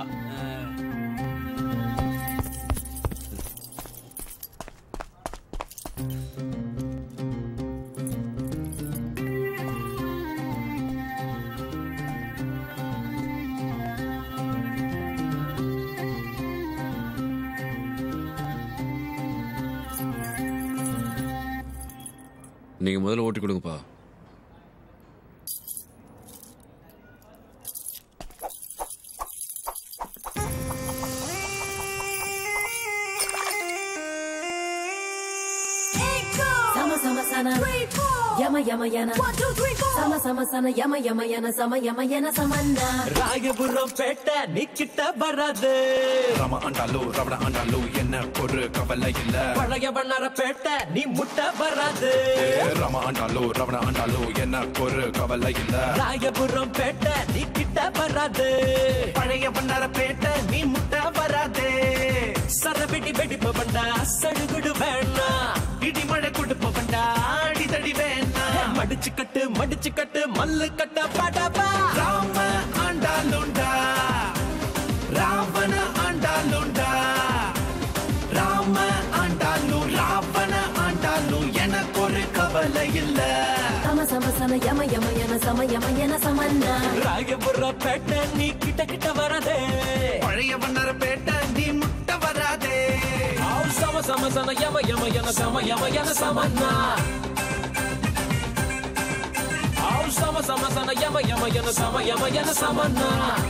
நீங்க முதல்ல ஓட்டி கொடுங்கப்பா Sama sama sana. Yama yama yana. Sama sama sana. Yama yama yana. Sama yama yana samanna. Royapuram பேட்டை நிக்கிட்ட வராது ரம ஆண்டாலோ ரவண ஆண்டாலோ என்ன ஒரு கவலை இல்ல பழைய வண்ணார பேட்டை நீ முட்ட வராது ரம ஆண்டாலோ ரவண ஆண்டாலோ என்ன ஒரு கவலை இல்ல ராயபுரம் பேட்டை நிக்கிட்ட வராது பழைய வண்ணார பேட்டை நீ முட்ட வராது சரவெடி வெடிப்ப வண்டா சடுகுடு வேணா இடி மழை கொடுப்ப வண்டா அடி தடி வேணா மடிச்சு கட்டு மடிச்சு கட்டு மல்லு கட்ட படவா ராம ஆண்டாலுண்டா ராவண ஆண்டாலுண்டா ராம ஆண்டாலு ராவண ஆண்டாலு எனக்கு ஒரு கவலை இல்ல Sama sama sana. Yama yama yana. Sama yama yana samanna. ராயபுர பேட்டை நீ கிட்ட கிட்ட வராதே பழைய வண்ணார பேட்டை நீ முட்ட வராதே ஆவ் சம சம சன யம யம யன சம யம யன சமன்னா ஆவ் சம சம சன யம யம யன சம யம யன சமன்னா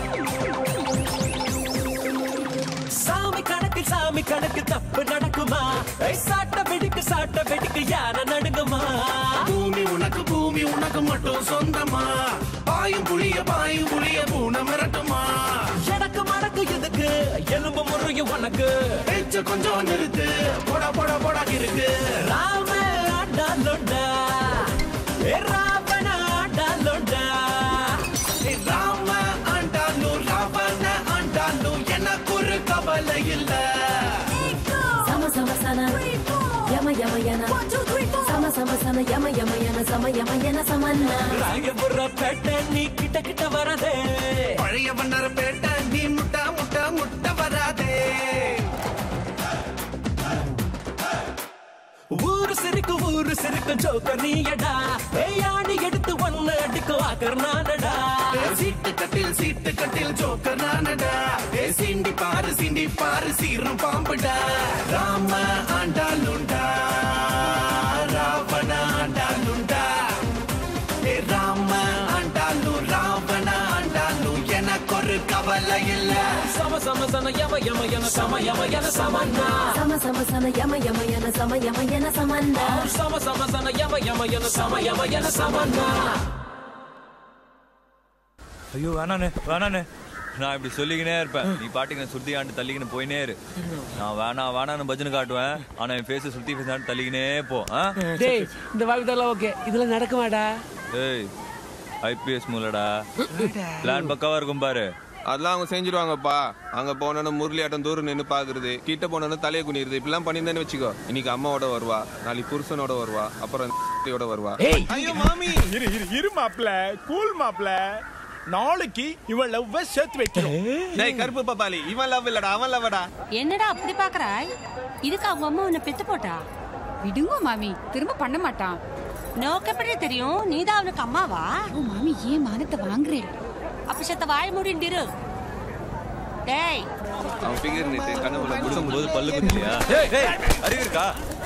சாமி கணக்கு சாமி கணக்கு தப்பு நடக்குமா ஏய், சாட்ட வெடிக்கு சாட்ட வெடிக்கு யார நடுங்குமா பூமி உனக்கு பூமி உனக்கு மட்டும் சொந்தமா பாயும் புளிய பாயும் புளிய பூனை மிரட்டுமா எனக்கு மடக்கு எதுக்கு எலும்பு முறையும் உனக்கு பேச்ச கொஞ்சம் நிறுத்து போட போட போட இருக்கு ராம ஆண்டாலோண்டா ஏ ராவண ஆண்டாலோண்டா ஏ ராம ஆண்டாலு ராவண ஆண்டாலு எனக்கு ஒரு கவலை இல்ல Sama sama sana. Yama yama yana. Sama sama சம சன யம யம யன சம யம யன சமன்னா ராயபுர பேட்டை நீ கிட்ட கிட்ட வரதே பழைய வண்ணர பேட்டை நீ முட்டா முட்டா முட்ட வராதே ஊரு சிரிக்கு ஊரு சிரிக்கும் ஜோக்கர் நீயடா ஏயாடி எடுத்து ஒன்னு அடிக்கும் ஆக்கர் நானடா சீட்டு கட்டில் சீட்டு கட்டில் ஜோக்கர் நானடா ஏ சீண்டி பாரு சீண்டி பாரு சீரும் பாம்புடா ராம ஆண்டாலுண்டா ராவண ஆண்டாலுண்டா ஏ ராம ஆண்டாலு ராவண ஆண்டாலு எனக்கு ஒரு கவலை இல்ல சம சம சன யம யம யன சம யம யன சமன்னா சம சம சன யம யம யன சம யம யன சமன்னா சம சம சன யம யம யன சம யம யன சமன்னா ஐயோ வேணாண்ணே வேணாண்ணே நான் இப்படி சொல்லிக்கினே இருப்பேன் நீ பாட்டுக்கு நான் சுத்தி ஆண்டு தள்ளிக்கின்னு போயினே இரு நான் வேணா வேணான்னு பஜனை காட்டுவேன் ஆனா என் ஃபேஸை சுத்தி ஃபேஸ் ஆண்டு தள்ளிக்கினே போ ஆ? டேய் இந்த வாக்குதெல்லாம் ஓகே இதெல்லாம் நடக்குமாடா ஏய் ஐபிஎஸ் மூலடா பிளான் பக்காவா இருக்கும் பாரு அதெல்லாம் அவங்க செஞ்சிருவாங்கப்பா அங்க போனோன்னு முரளி ஆட்டம் தூரம் நின்று பாக்குறது கிட்ட போனோன்னு தலையை குனிறது இப்படிலாம் பண்ணியிருந்தேன்னு வச்சுக்கோ இன்னைக்கு அம்மாவோட வருவா நாளைக்கு புருஷனோட வருவா அப்புறம் யோட வருவா ஐயோ மாமி இரு இரு இரு மாப்ள கூல் மாப்ள நாளைக்கு இவன் லவ் சேர்த்து வைக்கிறோம் டேய் கருப்பு பப்பாளி இவன் லவ் இல்லடா அவன் லவ்டா என்னடா அப்படி பாக்குறாய் இதுக்கு அவங்க அம்மா உன்னை பெத்து போட்டா விடுங்க மாமி திரும்ப பண்ண மாட்டான் நோக்கு எப்படி தெரியும் நீதான் அவனுக்கு அம்மாவா ஓ மாமி ஏன் மானத்தை வாங்குறேன் அப்ப செத்த வாய மூடிண்டிரு டேய் அவன் ஃபிகர் நீட்டு கனவுல குடுக்கும் போது பல்லு குத்திலையா ஏய் ஏய் அறிவு இருக்கா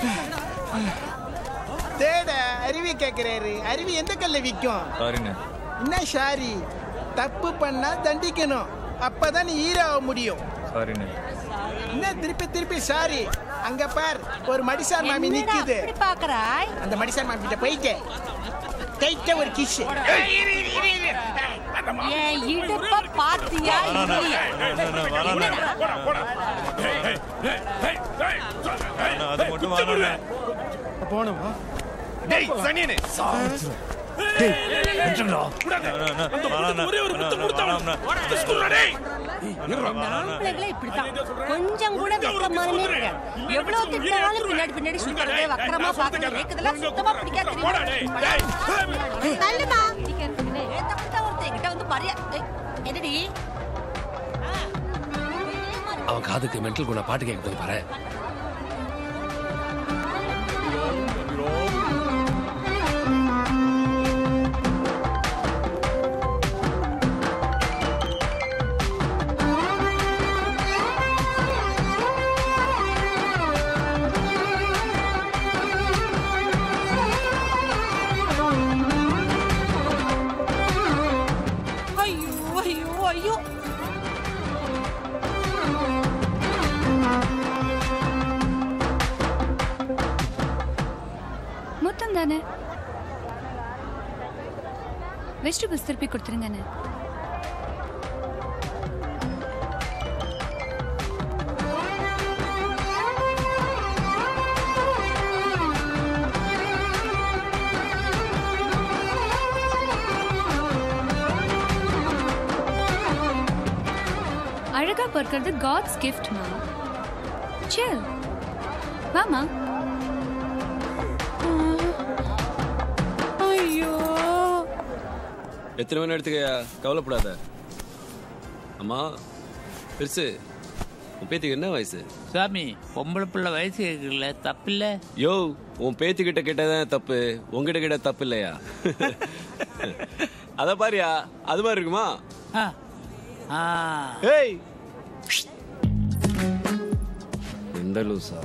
தேட அருவி கேக்குறாரு அருவி எந்த கல்ல விக்கும் சாரிண்ணே என்ன ஷாரி தப்பு பண்ணா தண்டிக்கணும் அப்பதான் நீ ஹீரோ ஆக முடியும் சாரிண்ணே என்ன திருப்பி திருப்பி சாரி அங்க பார் ஒரு மடிசார் மாமி என்னடா நிக்குது அப்படி பாக்குறாய் அந்த மடிசார் மாமி கிட்ட போயிட்டு கைட்ட ஒரு கிஸ் என் இடுப்ப பாத்தியா இல்லையா? அது மட்டும் வேணாண்ணே போணுமா டேய் சனியனே ஆம்பளைங்களே இப்படித்தான் கொஞ்சம் கூட வெக்கமானமே இருக்காது எவ்வளவு திட்டாலும் பின்னாடி பின்னாடி சுத்துறது வக்கரமா பாக்குறது எனக்கு இதெல்லாம் சுத்தமா பிடிக்காது தெரியுமா தள்ளுமா ஏத்தப்பட்ட ஒருத்தன் என்கிட்ட வந்து பரியா ஏய், என்னடி அவன் காதுக்கு மென்டல் குண பாட்டு கேட்க பாரு ஐயோ ஐயோ ஐயோ மொத்தம் தானே வெஜிடபிள்ஸ் திருப்பி கொடுத்துருங்கண்ணே அழகா பொறுக்கிறது காட்ஸ் கிஃப்ட் மா சில் வாமா ஐயோ எத்தனை மணி எடுத்துக்கயா கவலைப்படாத அம்மா பெருசு உன் பேத்திக்கு என்ன வயசு சாமி பொம்பளை பிள்ளை வயசு கேட்கல தப்பில்ல யோ உன் பேத்திக்கிட்ட கேட்டதான் தப்பு உங்ககிட்ட கேட்ட தப்பு இல்லையா அத பாரியா அது மாதிரி இருக்குமா ஏய் எந்த லூசா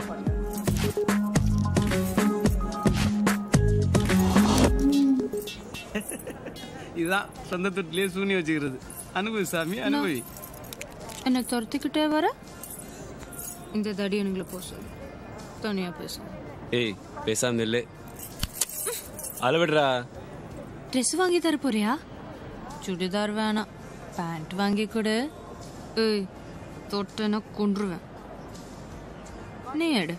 இதுதான் சொந்த தொட்டிலே சூனி வச்சுக்கிறது அனுபவி சாமி அனுபவி என்னை துரத்திக்கிட்டே வர இந்த தடி எனக்கு போ சொல்லு தனியா பேசும் ஏய் பேசாம நில்லு அளவிடுறா ட்ரெஸ் வாங்கி தர போறியா சுடிதார் வேணாம் பேண்ட் வாங்கி கொடு ஏய் தொட்டனா கொன்றுவேன் நீ எடு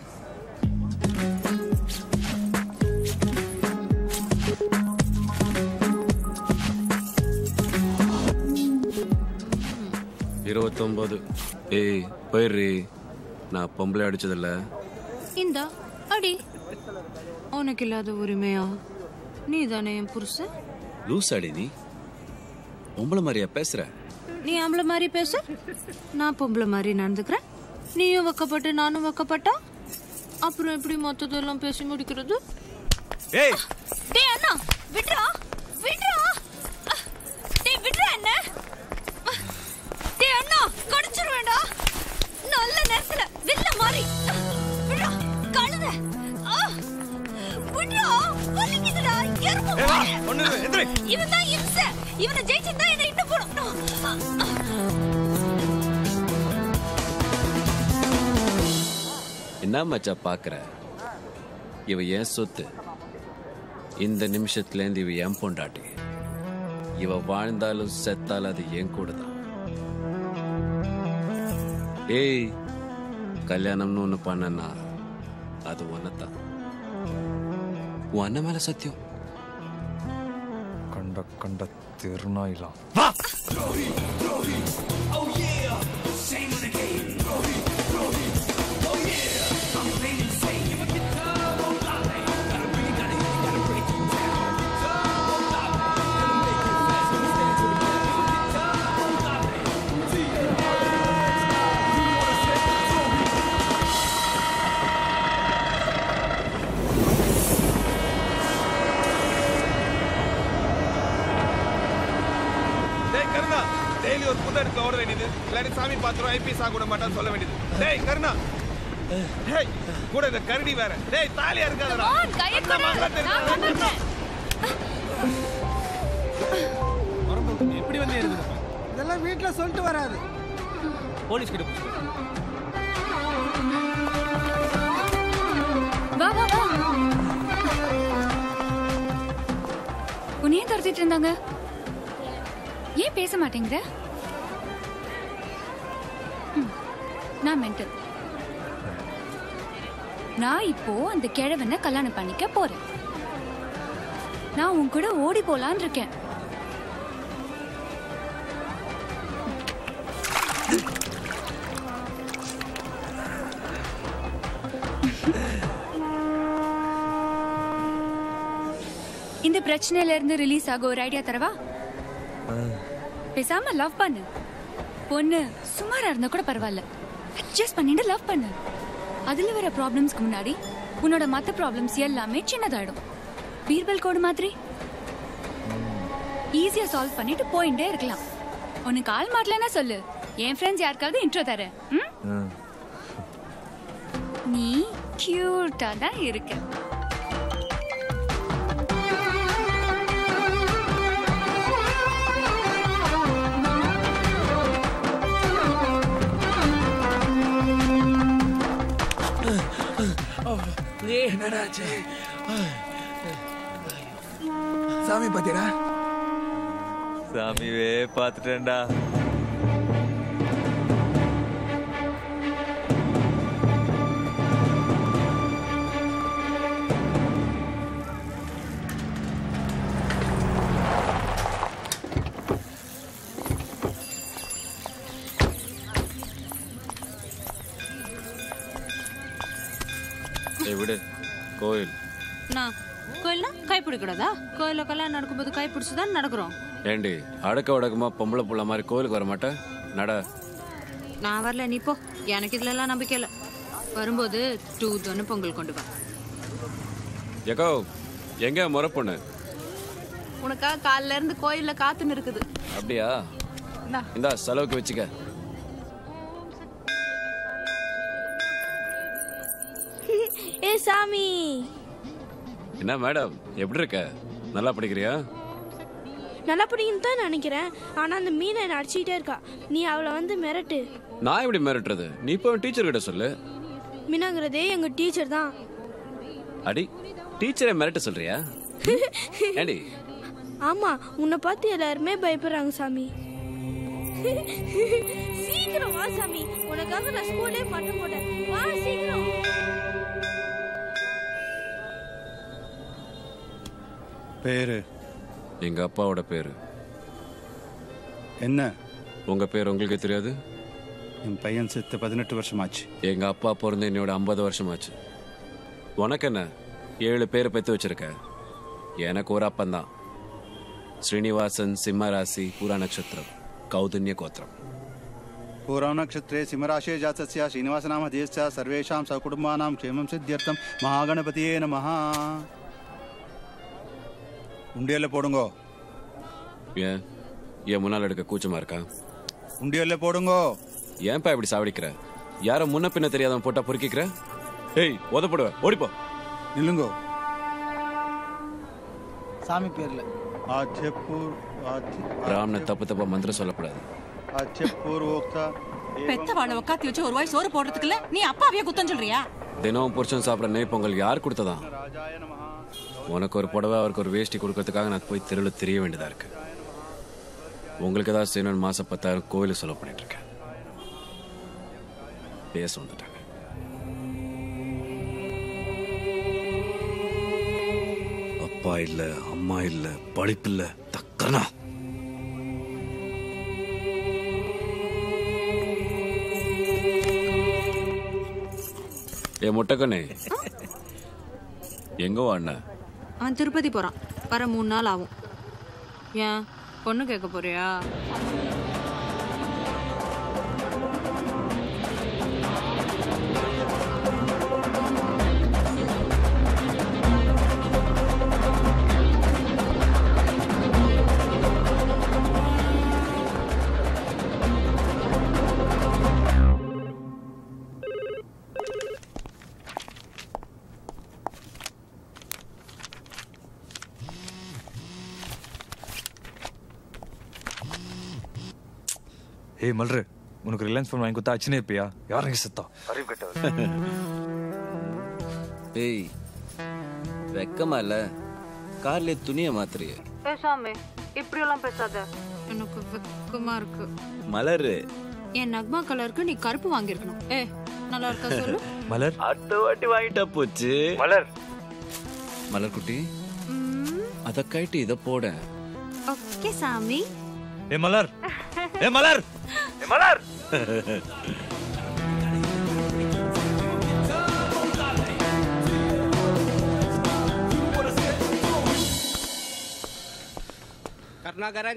இருபத்தொன்பது ஏய் போயிடுறி நான் பொம்பளை அடிச்சதில்ல இந்த அடி உன் உனக்கு இல்லாத உரிமையா நீ தானே என் புருஷன் லூஸ் அடி நீ பொம்பளை மாதிரியா பேசுற நீ ஆம்பளை மாதிரி பேச நான் பொம்பளை மாதிரி நடந்துக்கிறேன் நீயும் வைக்கப்பட்டு நானும் வைக்கப்பட்டா அப்புறம் எப்படி மொத்தத்தெல்லாம் பேசி முடிக்கிறது ஏய் டேய் அண்ணா விட்றா விட்றா டேய் விட்றா என்ன டேய் அண்ணா கடிச்சிருவேண்டா நல்ல நேரத்துல வில்ல மாதிரி விட்றா கழுத ஆ, விட்றா வலிக்குதுடா எறும்பு ஏய், வா, மாடு. ஒண்ணு இல்ல, எந்திரி. இவன் தான் இம்சை இவனை ஜெயிச்சிருந்தா என்ன இன்னும் போடும் என்ன மச்சா பாக்குற இவ ஏன் சொத்து இந்த நிமிஷத்துல இருந்து இவ ஏன் பொண்டாட்டி இவ வாழ்ந்தாலும் செத்தாலும் அது என் கூட தான் ஏய் கல்யாணம்னு ஒண்ணு பண்ணனா அது ஒன்னதான் உன் அண்ணன் மேல சத்தியம் கண்ட கண்ட திருநாயிலாம் டேய் கருணா டெய்லி ஒரு புது இடத்துல ஓட வேண்டியது இல்லாட்டி சாமி பாத்திரம் ஐபிஎஸ் ஆக கூட மாட்டான்னு சொல்ல வேண்டியது டேய் கருணா டேய் கூட இந்த கரடி வேற டேய் தாலியா இருக்காதடா அந்த மகள தெரிஞ்சா எப்படி வந்து இருக்குது இதெல்லாம் வீட்டுல சொல்லிட்டு வராது போலீஸ் கிட்ட புடிச்சு வா வா வா உன்னையே துரத்திட்டு இருந்தாங்க ஏன் பேச மாட்டேங்கிற ம், நான் மென்டல் நான் இப்போ அந்த கிழவனை கல்யாணம் பண்ணிக்க போறேன் நான் உன் கூட ஓடி போலான்னு இருக்கேன் இந்த பிரச்சனையில இருந்து ரிலீஸ் ஆக ஒரு ஐடியா தரவா பேசாம லவ் பண்ணு பொண்ணு சுமாரா இருந்தா கூட பரவாயில்ல அட்ஜஸ்ட் பண்ணிட்டு லவ் பண்ணு அதுல வர ப்ராப்ளம்ஸ்க்கு முன்னாடி உன்னோட மத்த ப்ராப்ளம்ஸ் எல்லாமே சின்னதாயிடும் பீர்பல் கோடு மாதிரி ஈஸியா சால்வ் பண்ணிட்டு போயிட்டே இருக்கலாம் உனக்கு ஆள் மாட்டலன்னா சொல்லு என் ஃப்ரெண்ட்ஸ் யாருக்காவது இன்ட்ரோ தரேன் ம்? நீ கியூட்டா தான் இருக்க என்னடாச்சு சாமி பாத்தீரா சாமிவே பாத்துட்டேன்டா ஏய் விடு கோயில் நான் கோயில்னா கை பிடிக்கூடாதா கோயில கல்யாணம் நடக்கும்போது கை பிடிச்சுதான் நடக்கிறோம் ஏண்டி அடக்க உடக்கமா பொம்பளை புள்ள மாதிரி கோயிலுக்கு வர மாட்டேன் நட நான் வரல நீ போ எனக்கு இதுல எல்லாம் நம்பிக்கை இல்லை வரும்போது டூ தொன்னு பொங்கல் கொண்டு வா எக்கோ எங்க முறை பொண்ணு உனக்காக காலைல இருந்து கோயில்ல காத்துன்னு இருக்குது அப்படியா இந்தா. இந்தா செலவுக்கு வச்சுக்க ஏ சாமி என்ன மேடம் எப்படி இருக்க நல்லா படிக்கிறியா நல்லா பிடிக்குன்னு தான் நினைக்கிறேன் ஆனா அந்த மீனை என்னை அடிச்சுக்கிட்டே இருக்கா நீ அவளை வந்து மிரட்டு நான் எப்படி மிரட்டுறது நீ இப்போ டீச்சர் கிட்ட சொல்லு மீனாங்கிறதே எங்க டீச்சர் தான் அடி டீச்சரை மிரட்ட சொல்றியா ஏண்டி ஆமா உன்னை பார்த்து எல்லாருமே பயப்படுறாங்க சாமி சீக்கிரம் வா சாமி உனக்காக நான் ஸ்கூலே பண்ண போட்டேன் வா சீக்கிரம் பேரு எங்க அப்பாவோட பேரு என்ன உங்க பேர் உங்களுக்கு தெரியாது என் பையன் செத்து பதினெட்டு வருஷமாச்சு எங்க அப்பா பிறந்து என்னோட ஐம்பது வருஷமாச்சு உனக்கு என்ன ஏழு பேரை பெத்து வச்சிருக்க எனக்கு ஒரு அப்பந்தான் ஸ்ரீனிவாசன் சிம்ம ராசி பூரா நட்சத்திரம் கௌதன்ய கோத்திரம் पूर्वनक्षत्रे सिंहराशे जातस्य श्रीनिवासनामधेयश्च सर्वेषां सकुटुम्बानां क्षेमं सिद्ध्यर्थं महागणपतिये नमः உண்டியல்ல போடுங்கோ ஏன் என் முன்னால் எடுக்க கூச்சமா இருக்கா உண்டியல்ல போடுங்கோ ஏன்பா இப்படி சாவடிக்கிற யார முன்ன பின்ன தெரியாதவன் போட்டா பொறுக்கிக்கிற ஏய் உதப்படுவ ஓடிப்போ நில்லுங்கோ சாமி பேர்ல ஆச்சப்பூர் ராம்ன தப்பு தப்பா மந்திரம் சொல்லக்கூடாது ஆச்சப்பூர்வோக்தா பெத்த வாழை உட்காத்தி வச்சு ஒரு வாய் சோறு போடுறதுக்குள்ள நீ அப்பாவிய குத்தம் சொல்றியா தினம் புருஷன் சாப்பிட நெய் பொங்கல் யார் கொடுத்ததான் உனக்கு ஒரு புடவை அவருக்கு ஒரு வேஷ்டி கொடுக்கறதுக்காக நான் போய் தெருவில் தெரிய வேண்டியதா இருக்கு உங்களுக்கு ஏதாவது செய்யணும்னு மாசம் பத்தாயிரம் கோயிலுக்கு செலவு பண்ணிட்டு இருக்கேன் பேச வந்துட்டாங்க அப்பா இல்ல அம்மா இல்ல படிப்பு இல்ல தக்கனா ஏ முட்டைக்கண்ணே எங்க அண்ணன் அவன் திருப்பதி போறான் வர மூணு நாள் ஆகும் ஏன் பொண்ணு கேட்க போறியா ஏய் மல்ரு உனக்கு ரிலையன்ஸ் ஃபோன் வாங்கி கொடுத்தா அச்சுனே இருப்பியா யாருங்க சத்தம் அறிவு கட்டவர் ஏய் வெக்கமா இல்ல கார்ல துணிய மாத்திரியே பேசாமே இப்படி எல்லாம் பேசாத எனக்கு வெக்கமா இருக்கு மலரு என் நக்மா கலருக்கு நீ கருப்பு வாங்கியிருக்கணும் ஏ நல்லா இருக்கா சொல்லு மலர் அடுத்த வாட்டி வாங்கிட்டா போச்சு மலர் மலர் குட்டி அத கைட்டு இத போட ஓகே சாமி ஏ மலர் ஏ மலர் ஏ Malar Karunakaran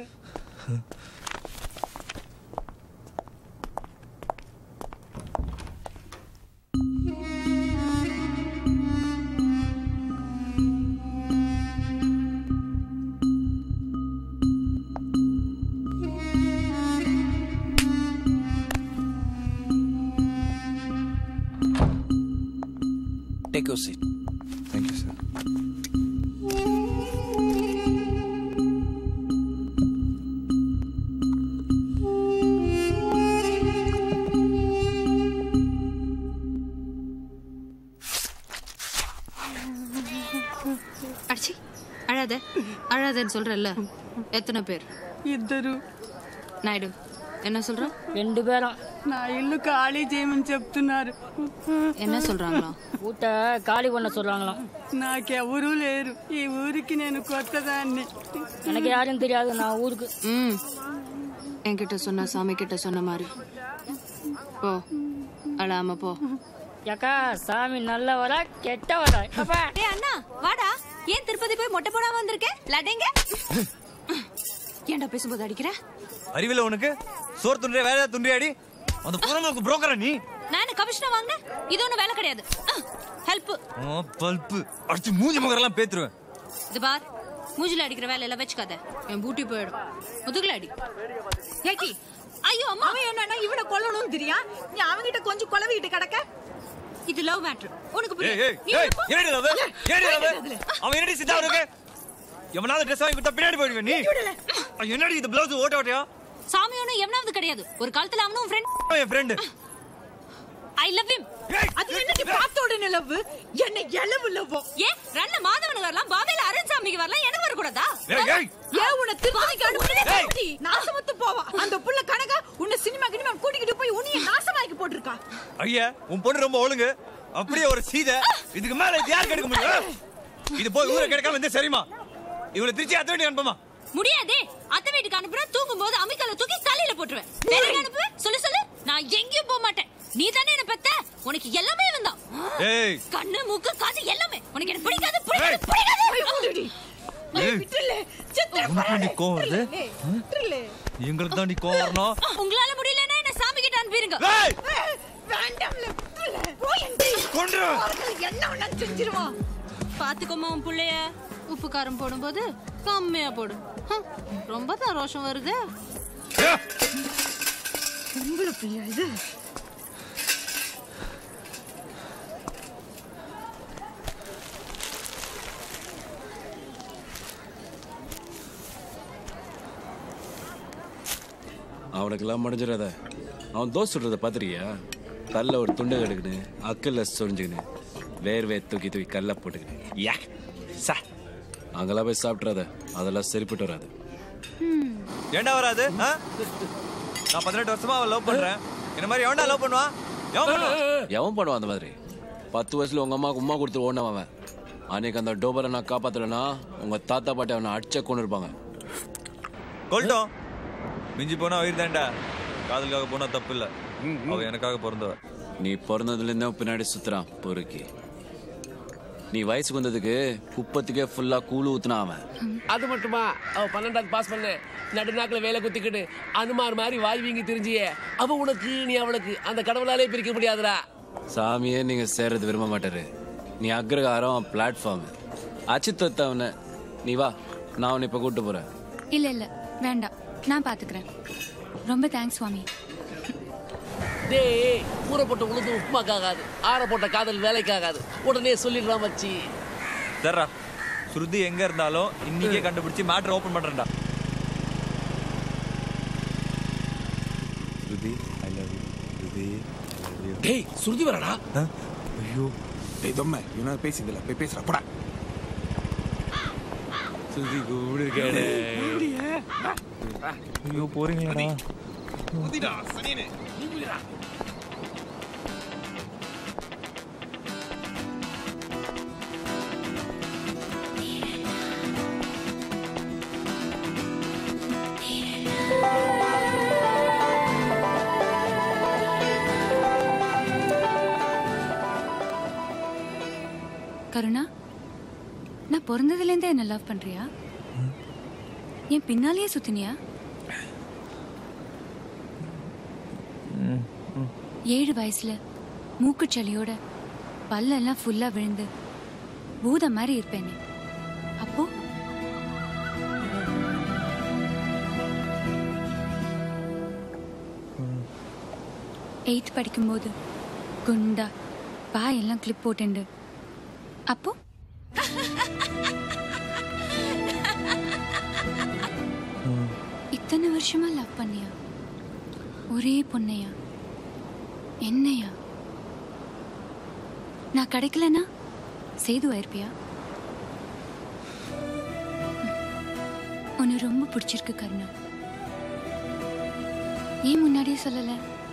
take you seat thank you sir அடிச்சி அழாத அழாதன்னு சொல்றல்ல எத்தனை பேர் ఇద్దరు நாயுடு என்ன சொல்ற రెండు పేరం నా ఇల్లు ఖాళీ చేయమని చెప్తున్నారు என்ன சொல்றாங்களா ఊట ఖాళీ பண்ண சொல்றாங்களாம் నాకెవరూ లేరు ఈ ఊరికి నేను కొత్తదాన్ని எனக்கு யாரும் தெரியாது நான் ஊருக்கு ம் என்கிட்ட சொன்ன சாமி கிட்ட சொன்ன மாதிரி போ அழாம போ ஏக்கா சாமி நல்லவரா கெட்டவரா அப்பா ஏய் அண்ணா வாடா ஏன் திருப்பதி போய் மொட்டை போடாம வந்திருக்க லடைங்க ஏன்டா பேசும்போது அடிக்கிற அறிவில உனக்கு சோறு துண்டியா வேற ஏதாவது துண்டியாடி அந்த புறம்போக்கு புரோக்கரா நீ நான் கமிஷனர் வாங்கினேன் இது ஒன்றும் வேலை கிடையாது ஹெல்ப் ஓ பல்ப்பு அடிச்சு மூஞ்சி முகரெல்லாம் பேத்துருவேன் இது பார் மூஞ்சில அடிக்கிற வேலை எல்லாம் வச்சுக்காத என் பூட்டி போயிடும் முதுகுல அடி ஏக்கி ஐயோ அம்மா அவன் என்னன்னா இவனை கொல்லணும்னு தெரியா நீ அவன்கிட்ட கொஞ்சம் கொலவிட்டு கிடக்க இது லவ் மேட்ரு உனக்கு ஏய் ஏய் ஏய் என்னடி லவ் என்னடி லவ் அவன் என்னடி சித்தா இருக்கு எவனாவது ட்ரெஸ் வாங்கி கொடுத்தா பின்னாடி போயிடுவேன் நீ ஐயோ, என்னடி இது பிளவுஸ் ஓட்ட ஓட்டையா சாமி ஒன்றும் எவனாவது கிடையாது ஒரு காலத்துல அவனும் ஃப்ரெண்ட் என் ஃப்ரெண்டு ஐ லவ் him அது என்னடி பார்த்த உடனே லவ் என்ன எலவு லவ் ஏன் ரன்ன மாதவனுக்கு வரலாம் பாதையில அருண்சாமிக்கு வரலாம் எனக்கு வரக்கூடாதா ஏய் ஏய் ஏன் உன்னை திருப்பதிக்கு அனுப்புறதே நாசமத்து போவா அந்த புள்ள கனகா உன்னை சினிமா கினிமா கூட்டிக்கிட்டு போய் உன்னைய நாசமாக்கி போட்டிருக்கா ஐயா உன் பொண்ணு ரொம்ப ஒழுங்கு அப்படியே ஒரு சீதை இதுக்கு மேல இது யார் கெடுக்க முடியும் இது போய் ஊரை கிடைக்காம இருந்தா சரிமா இவனை திருச்சி அத்த வேண்டிய அனுப்பமா முடியாதே அத்தை வீட்டுக்கு அனுப்புறேன் தூங்கும் போது அமிக்கல தூக்கி தலையில போட்டுருவேன் வேற எங்க அனுப்பு சொல்லு சொல்லு நான் எங்கேயும் போக மாட்டேன் நீ தானே என்ன பெத்த உனக்கு எல்லாமே வந்தான் ஏய் கண்ணு மூக்கு காது எல்லாமே உனக்கு என்ன பிடிக்காது யாருக்கு நீ கோவம் வருது எங்களுக்கு தான் நீ கோவம் வரணும் உங்களால முடியலன்னா என்ன சாமி கிட்ட அனுப்பிடுங்க என்ன ஒண்ணு செஞ்சிருவான் பாத்துக்கோமா உன் புள்ளைய உப்பு காரம் போடும்போது கம்மியா போடு ஹம், ரொம்ப தான் ரோஷம் வருது பொம்பளை பிள்ளை இது அவனுக்கெல்லாம் முடிஞ்சிடாத அவன் தோசை சுடுறத பார்த்துருக்கியா கல்ல ஒரு துண்டை கெடுக்குன்னு அக்கல்ல சொரிஞ்சுக்கின்னு வேர்வே தூக்கி தூக்கி கல்ல போட்டுக்கின்னு யா சா அங்கெல்லாம் போய் சாப்பிட்றாத அதெல்லாம் சரிப்பட்டு வராது ஏன்டா வராது ஆ? நான் பதினெட்டு வருஷமா அவன் லவ் பண்றேன் இந்த மாதிரி எவன்டா லவ் பண்ணுவான் எவன் பண்ணுவான்? எவன் பண்ணுவான் அந்த மாதிரி பத்து வயசுல உங்க அம்மாவுக்கு உமா கொடுத்து ஓடினவன் அவன் அன்னைக்கு அந்த டோபரை நான் காப்பாத்தலைன்னா உங்க தாத்தா பாட்டி அவனை அடிச்ச கொண்டு இருப்பாங்க கொல்ட்டோம் மிஞ்சி போனா உயிர் தான்டா காதலுக்காக போனா தப்பு இல்ல அவ எனக்காக பிறந்தவ நீ பிறந்ததுல இருந்தே பின்னாடி சுத்துறான் பொறுக்கி நீ வயசுக்கு வந்ததுக்கு குப்பத்துக்கே ஃபுல்லா கூழு ஊத்துனான் அவன் அது மட்டுமா அவ பன்னெண்டாவது பாஸ் பண்ண நடுநாக்கில் வேலை குத்திக்கிட்டு அனுமார் மாதிரி வாய் வீங்கி தெரிஞ்சியே அவ உனக்கு நீ அவளுக்கு அந்த கடவுளாலே பிரிக்க முடியாதுடா சாமியே நீங்க சேர்றது விரும்ப மாட்டாரு நீ அக்ரகாரம் பிளாட்ஃபார்ம் அச்சித் அவனை நீ வா நான் அவனை இப்ப கூட்டு போறேன் இல்ல இல்ல வேண்டாம் நான் பாத்துக்கிறேன் ரொம்ப தேங்க்ஸ் சுவாமி டேய் ஊற போட்ட உளுந்து உப்புமாக்காகாது ஆற போட்ட காதல் வேலைக்காகாது உடனே சொல்லிடுறான் மச்சி தர்றா ஸ்ருதி எங்க இருந்தாலும் இன்னைக்கே கண்டுபிடிச்சு மேட்டர் ஓபன் பண்றேன்டா Shruti I love you Shruti I love you டேய் சுருதி வரடா ஐயோ டேய் தொம்மை இவனால பேசியதில்ல போய் பேசுறா போடா ஸ்ருதி கூப்பிடு ஐயோ போறீங்களா உதிடா சனியனே கருணா நான் பிறந்ததுலேருந்தே என்ன லவ் பண்றியா என் பின்னாலேயே சுத்தினியா ஏழு வயசுல மூக்குச்சளியோட பல்லெல்லாம் ஃபுல்லா விழுந்து பூதம் மாதிரி இருப்பேன் அப்போ எயித் படிக்கும்போது குண்டா பாயெல்லாம் கிளிப் போட்டுண்டு அப்போ இத்தனை வருஷமா லவ் பண்ணியா ஒரே பொண்ணையா என்னையா நான் கிடைக்கலனா சேது ஆயிருப்பியா உன்னை ரொம்ப பிடிச்சிருக்கு கருணா ஏன் முன்னாடியே சொல்லல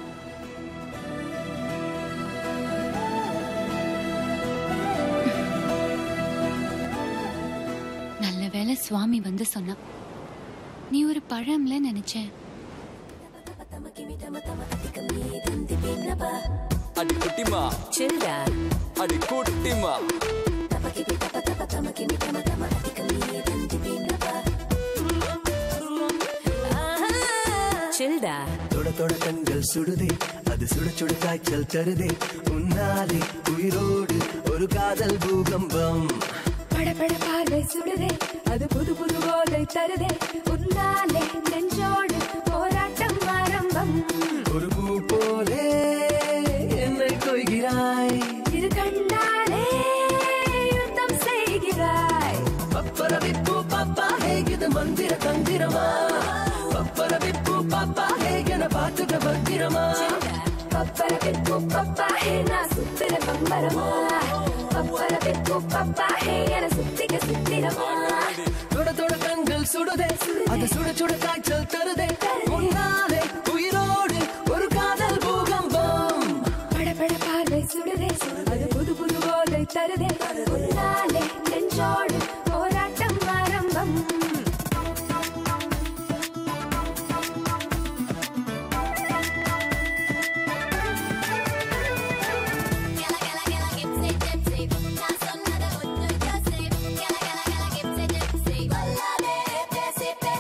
நல்ல வேளை சுவாமி வந்து சொன்னா நீ ஒரு பழம்ல நினைச்சேன் அடி குட்டிமா சில்டா அடி குட்டிமா சில்டா தொட தொட கண்கள் சுடுதே அது சுட சுட காய்ச்சல் தருதே உன்னாலே உயிரோடு ஒரு காதல் பூகம்பம் படபட பார்வை சுடுதே அது புது புது போதை தருதே உன்னாலே நெஞ்சோடு போராட்டம் ஆரம்பம் ஒரு பூ போலே என்னை கொய்கிறாய் இது கண்டாலே யுத்தம் செய்கிறாய் பப்பர விப்பு பாப்பா ஹே இது மந்திர தந்திரமா பப்பர விப்பு பாப்பா ஹே என பார்த்துக்க பத்திரமா பப்பர பிப்பு பப்பா ஹே நான் சுத்திர பம்பரமா பப்பர பிப்பு பப்பா ஹே என சுத்திக்க சுத்திரமா தொட தொட கண்கள் சுடுதே அது சுட சுட காய்ச்சல் தருதே உன்னாலே உயிரோடு ஒரு காதல் பூகம்பம் படபட பார்வை சுடுதே அது புது புது போதை தருதே உன்னாலே நெஞ்சோடு போராட்டம் ஆரம்பம் Gypsy, gypsy, gypsy, gypsy, gypsy, gypsy, gypsy,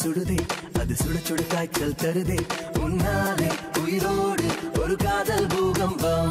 சுடுதே அது சுட சுட காய்ச்சல் தருதே உன்னாலே உயிரோடு ஒரு காதல் பூகம்பம்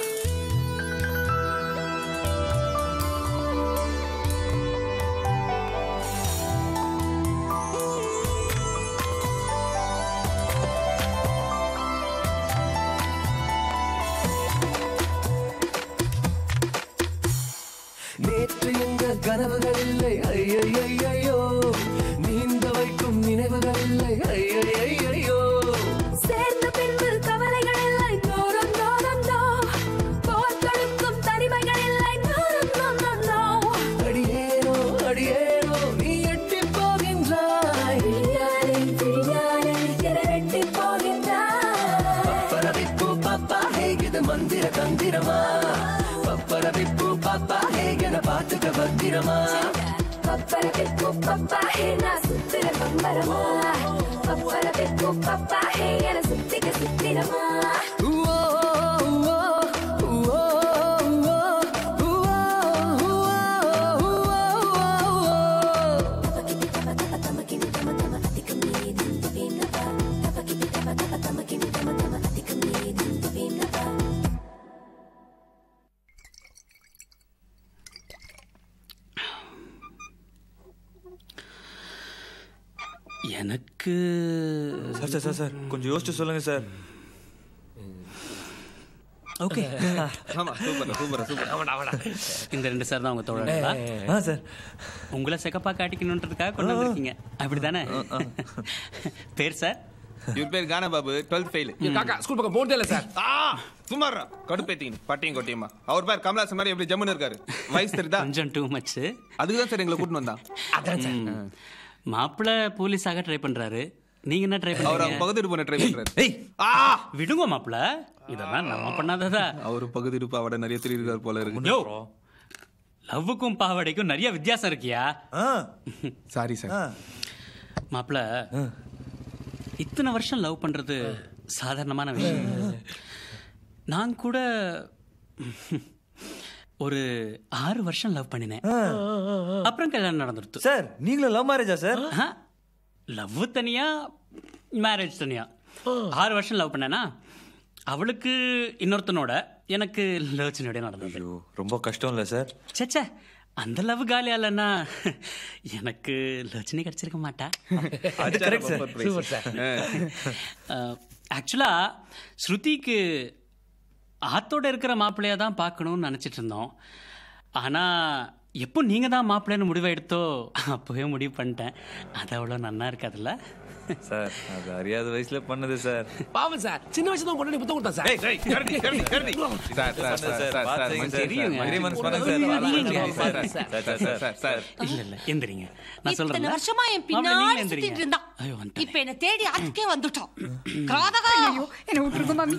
நேற்று எங்க கனவுகள் இல்லை ஐயையோ நீந்த வைக்கும் நினைவுகள் இல்லை ஐயையோ சேர்ந்த பின்பு கவலைகள் இல்லை தோறும் தோறும் தோ போர்த்தொடுக்கும் தனிமைகள் இல்லை தோறும் தோறும் தோ அடியேனோ அடியேனோ நீ எட்டி போகின்றாய் விழியாலே விழியாலே எட்டி போகின்றாய் பப்பரவிப்பு பாப்பா ஹே இது மந்திர தந்திரமா பப்பரவிப்பு பாப்பா ஹே என பார்த்துக்க பத்திரமா பப்பர பிப்பு பப்பா ஹே நான் சுத்திர பம்பரமா பப்பர பிப்பு பப்பா ஹே என சுத்திக்க சுத்திரமா உவோ, உவோ, உவோ, உவோ, உவோ, உவோ, உவோ, உவோ. எனக்கு சார் சார் சார் சார் கொஞ்சம் யோசிச்சு சொல்லுங்க சார் ஓகே ஆமா சூப்பர் சூப்பர் சூப்பர் இந்த ரெண்டு சார் தான் உங்க தோழர்களா ஆ சார் உங்களை செகப்பா காட்டிக்கணுன்றதுக்காக கொண்டு வந்திருக்கீங்க அப்படிதானே பேர் சார் இவர் பேர் கானா பாபு டுவெல்த் ஃபெயில் காக்கா ஸ்கூல் பக்கம் போட்டே இல்ல சார் ஆ சுமாரா கடுப்பேத்தீங்க பட்டியும் கொட்டியுமா அவர் பேர் கமலாசன் மாதிரி எப்படி ஜம்முன்னு இருக்காரு வயசு தெரியுதா கொஞ்சம் டூ மச் அதுக்கு தான் சார் எங்களை கூட்டின்னு வந்தான் மாப்பிள்ள போலீஸாக ட்ரை பண்றாரு நீங்க என்ன ட்ரை அவர் அவங்க பண்றீங்க பகுதி பண்ண ட்ரை பண்றாரு ஆ விடுங்க மாப்பிள்ள இதெல்லாம் நம்ம பண்ணாததா அவர் பகுதி இருப்பாவோட நிறைய திருடுறாரு போல இருக்கு யோ லவ்வுக்கும் பாவாடைக்கும் நிறைய வித்தியாசம் இருக்கியா சாரி சார் மாப்பிள இத்தனை வருஷம் லவ் பண்றது சாதாரணமான விஷயம் நான் கூட ஒரு ஆறு வருஷம் லவ் பண்ணினேன் அப்புறம் கல்யாணம் நடந்துருச்சு சார் நீங்களும் லவ் மேரேஜா சார் லவ் தனியா மேரேஜ் தனியா ஆறு வருஷம் லவ் பண்ணேனா அவளுக்கு இன்னொருத்தனோட எனக்கு லோச்சனோட நடந்தது ரொம்ப கஷ்டம் இல்ல சார் சேச்சே அந்த லவ் காலியா இல்லைன்னா எனக்கு லட்சுமி கிடைச்சிருக்க மாட்டா அது correct sir. Super sir. ஆக்சுவலா ஸ்ருதிக்கு ஆத்தோட இருக்கிற மாப்பிள்ளையா தான் பார்க்கணும்னு நினைச்சிட்டு இருந்தோம் ஆனா எப்போ நீங்க தான் மாப்பிள்ளைன்னு முடிவை எடுத்தோ அப்பவே முடிவு பண்ணிட்டேன் அது அவ்வளோ நன்னா இருக்காதுல்ல சார் அது அறியாத வயசுல பண்ணது சார் பாவம் சார் சின்ன வயசுல தான் கொண்டு புத்தகம் கொடுத்தா சார் ஏய், ஏய், கரடி, கரடி, கரடி. Sir, sir, sir, sir, sir, பார்த்து சார், சார், தெரியுங்க. பெரிய மனசு பண்ணுங்க சார். நீங்க, நீங்க, sir, sir, sir, sir, sir, sir, sir. இல்ல இல்ல எந்திரிங்க நான் இத்தனை சொல்றேன் வருஷமா என் மாப்பிள்ளை, பின்னாடி நீங்க எந்திரிங்க. சுத்திட்டு இருந்தான் ஐயோ வந்துட்டேன். இப்ப என்ன தேடி அதுக்கே வந்துட்டோம் காதகா ஐயோ என்ன விட்டுருங்க மாமி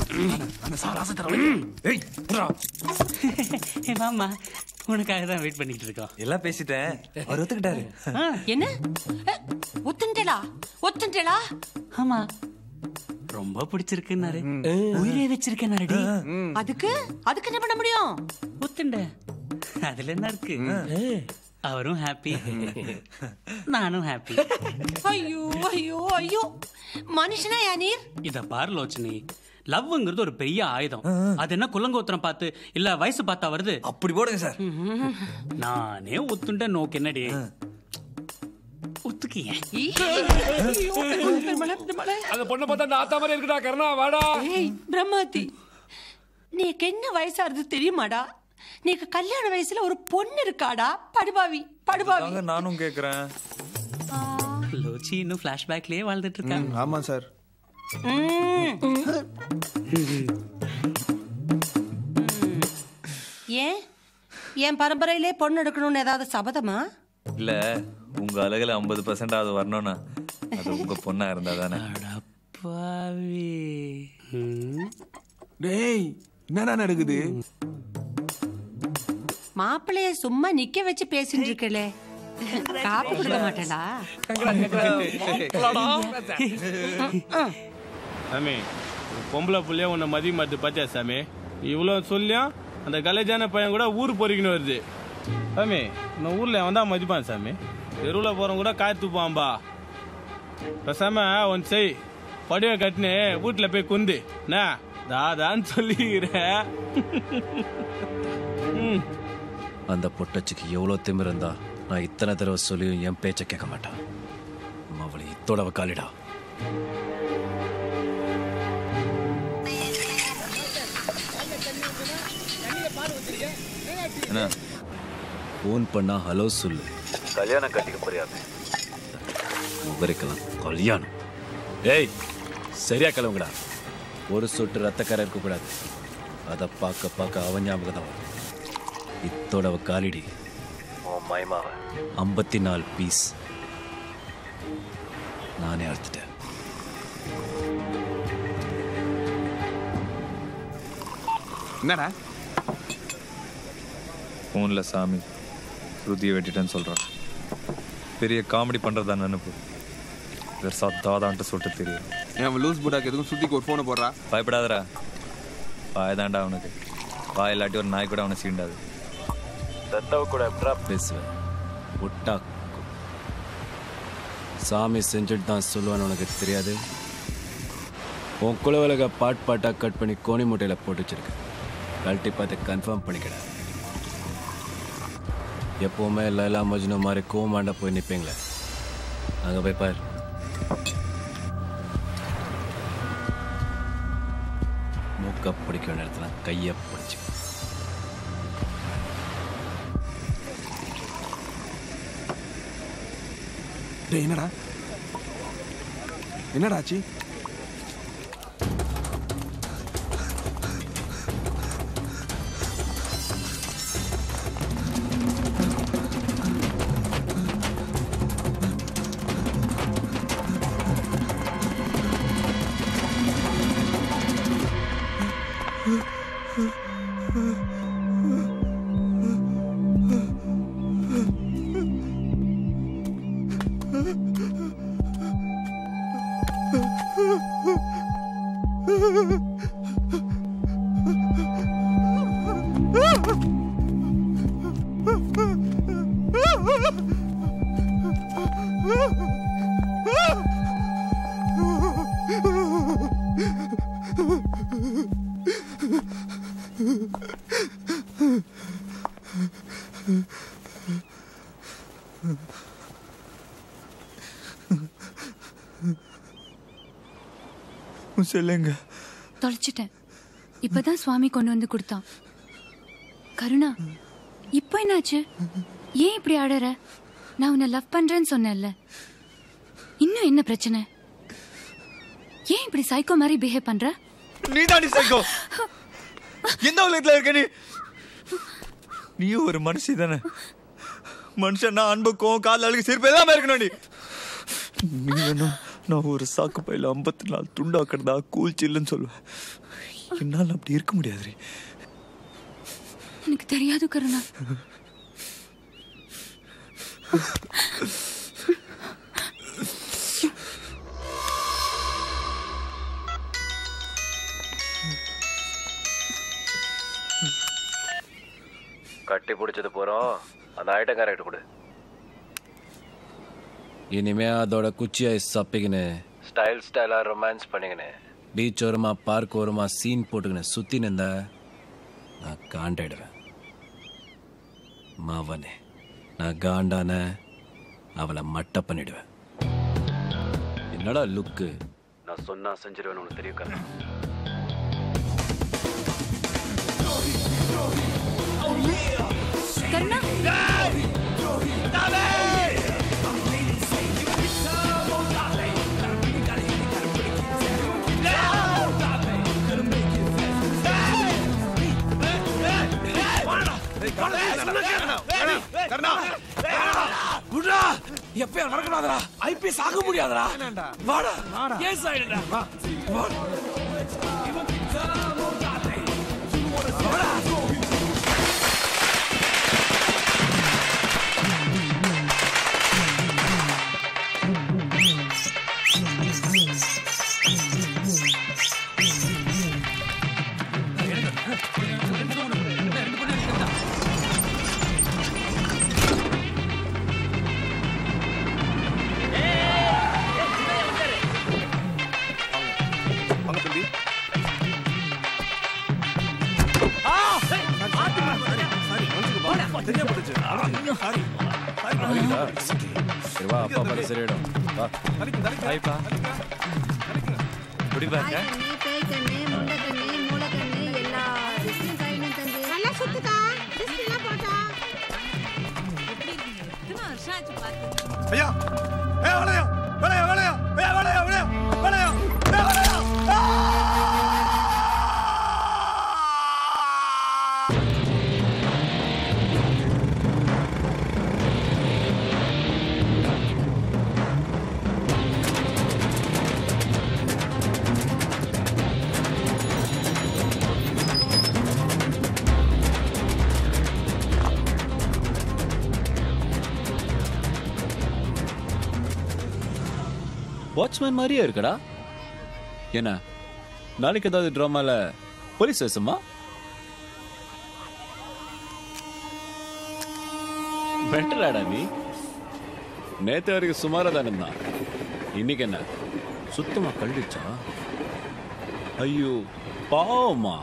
ஏய், வாம்மா உனக்காக தான் வெயிட் பண்ணிட்டு இருக்கோம் எல்லாம் பேசிட்டேன் அவர் ஒத்துக்கிட்டாரு என்ன அஹ், ஒத்துண்டேலா ஒத்துண்டேலா ஆமா ரொம்ப பிடிச்சிருக்குன்னாரு உயிரே வச்சிருக்கேன் ரெடி அதுக்கு அதுக்கு என்ன பண்ண முடியும் ஒத்துண்ட அதுல என்ன இருக்கு அவரும் ஹாப்பி நானும் ஹாப்பி ஐயோ ஐயோ ஐயோ மனுஷனா யா நீர் இத பாரு லோச்சனி லவ்ங்கிறது ஒரு பெரிய ஆயுதம் அது என்ன குலங்கோத்திரம் பார்த்து இல்ல வயசு பார்த்தா வருது அப்படி போடுங்க சார் நானே ஒத்துண்ட நோக்கு என்னடி ஒத்துக்கிய அந்த பொண்ணை பார்த்தா நான் ஆத்தா மாதிரி இருக்குடா கருணா வாடா ஏய் பிரம்மாதி நீக்கு என்ன வயசாருது தெரியுமாடா நீக்கு கல்யாண வயசுல ஒரு பொண்ணு இருக்காடா படுபாவி படுபாவி தாங்க நானும் கேக்குறேன் லோச்சி இன்னும் பிளாஷ்பேக்லயே வாழ்ந்துட்டு இருக்கா ஆமா சார் ம். ஏன் என் பரம்பரையிலே பொண்ணு எடுக்கணும்னு ஏதாவது சபதமா இல்ல உங்க அழகுல ஐம்பது பர்சன்ட் அது வரணும்னா அது உங்க பொண்ணா இருந்தா தானே பாவி டேய் என்னடா நடக்குது மாப்பிள்ளைய சும்மா நிக்க வச்சு பேசிட்டு இருக்கலே காப்பு கொடுக்க மாட்டேடா சாமி ஒரு பொம்பளை புள்ளைய உன்னை மதிய மாட்டு பாத்தியா சாமி இவ்வளோ சொல்லியும் அந்த கலேஜான பையன் கூட ஊர் பொறிக்கணும் வருது சாமி இந்த ஊர்ல அவன் தான் மதிப்பான் சாமி தெருவில் போறவன் கூட காய் துப்பான்பா பேசாம ஒன் செய் படிவை கட்டினு வீட்டுல போய் குந்து என்ன தாதான்னு சொல்லிக்கிறேன் ம் அந்த பொட்டச்சிக்கு எவ்வளோ திமிரு இருந்தா நான் இத்தனை தடவை சொல்லியும் என் பேச்சை கேட்க மாட்டான் அவளை இத்தோட அவ காலிடா என்ன ஃபோன் பண்ணா ஹலோ சொல்லு கல்யாணம் கட்டிக்க போறியாமே உபரிக்கலாம் கல்யாணம் ஏய் சரியா கிளம்புங்கடா ஒரு சொட்டு ரத்தக்கரை இருக்கக்கூடாது அதை பார்க்க பார்க்க அவன் ஞாபகம் தான் வரும். இத்தோட அவ காலிடி உன் மயமாவ ஐம்பத்தி நாலு பீஸ் நானே அறுத்துட்டேன் என்னடா ஃபோனில் சாமி ஸ்ருதியை வெட்டிட்டேன்னு சொல்கிறான் பெரிய காமெடி பண்ணுறதா நினைப்பு பெருசா தாதான்ட்டு சொல்லிட்டு தெரியும் ஏன் லூஸ் புடாக்கு எதுக்கும் சுத்திக்கு ஒரு ஃபோனை போடுறா பயப்படாதடா பாய் தாண்டா அவனுக்கு பாய் இல்லாட்டி ஒரு நாய் கூட அவனை சீண்டாது தத்தாவ கூட எப்படா பேசுவேன் ஒட்டா சாமி செஞ்சுட்டு தான் சொல்லுவான்னு உனக்கு தெரியாது உன் குலவலக பாட் பாட்டாக கட் பண்ணி கோணி மூட்டையில் போட்டு வச்சிருக்க கழட்டி பார்த்து கன்ஃபார்ம் பண்ணிக்கடா எப்போவுமே லைலா மஜ்னு மாதிரி கோமாண்ட போய் நிற்பீங்களே அங்கே போய் பார் மூக்க பிடிக்க வேண்டிய இடத்துல கையை பிடிச்சி டேய் என்னடா என்னடா ஆச்சு சொல்லுங்க தொலைச்சிட்டேன் இப்பதான் சுவாமி கொண்டு வந்து கொடுத்தான் கருணா இப்போ என்னாச்சு ஏன் இப்படி ஆடுற நான் உன்னை லவ் பண்றேன்னு சொன்னேன்ல இன்னும் என்ன பிரச்சனை ஏன் இப்படி சைக்கோ மாதிரி பிஹேவ் பண்ற நீ தாண்டி சைக்கோ எந்த உலகத்துல இருக்க நீ நீயும் ஒரு மனுஷி தானே மனுஷன்னா அன்புக்கும் கால் அழுகு சிரிப்பு எல்லாமே இருக்கணும் நீ நீ வேணா நான் ஒரு சாக்கு பையில ஐம்பத்தி நாலு துண்டாக்கிறதா கூல் சில்லுன்னு சொல்லுவேன் என்னால் அப்படி இருக்க முடியாது எனக்கு தெரியாது கருணா கட்டி பிடிச்சது போகிறோம் அந்த ஐட்டம் கரெக்ட் கொடு இனிமே அதோட குச்சியை சப்பிக்கின்னு ஸ்டைல் ஸ்டைலாக ரொமான்ஸ் பண்ணிக்கின்னு பீச் ஓரமா பார்க் ஓரமா சீன் போட்டுக்கின்னு சுற்றி நின்ற நான் காண்டாயிடுவேன் மாவனே நான் காண்டான அவளை மட்ட பண்ணிடுவேன் என்னடா லுக்கு நான் சொன்னா செஞ்சிருவேன்னு உனக்கு தெரியும் கண்ணா கருணா எப்பயா நடக்கணாதடா ஐபிஎஸ் ஆக முடியாதடா வாடா கேஸ் ஆயிடுடா ஏய் தெரியாம போட்டுச்சு சாரி வலிக்குதா? சரி வா அப்பா பார்த்து சரியாயிடும் வா ஹாய்ப்பா எப்படி பாருங்க கண்ணு பேய் கண்ணு முண்டை கண்ணு மூளை கண்ணு எல்லா திசையும் கையிலும் தந்து நல்லா சுத்துக்கா திசையெல்லாம் போட்டா ஐயா ஏ வளையா வளையா வளையா ஏ வளையா வளையா வளையா ஏ வளையா வாட்ச்மேன் மாதிரியே இருக்கடா என்ன நாளைக்கு ஏதாவது ட்ராமால போலீஸ் வேஷமா பெட்டராடா நீ நேத்து வரைக்கும் சுமாரா தானே இருந்தான் இன்னைக்கு என்ன சுத்தமா கழிச்சா ஐயோ பாவமா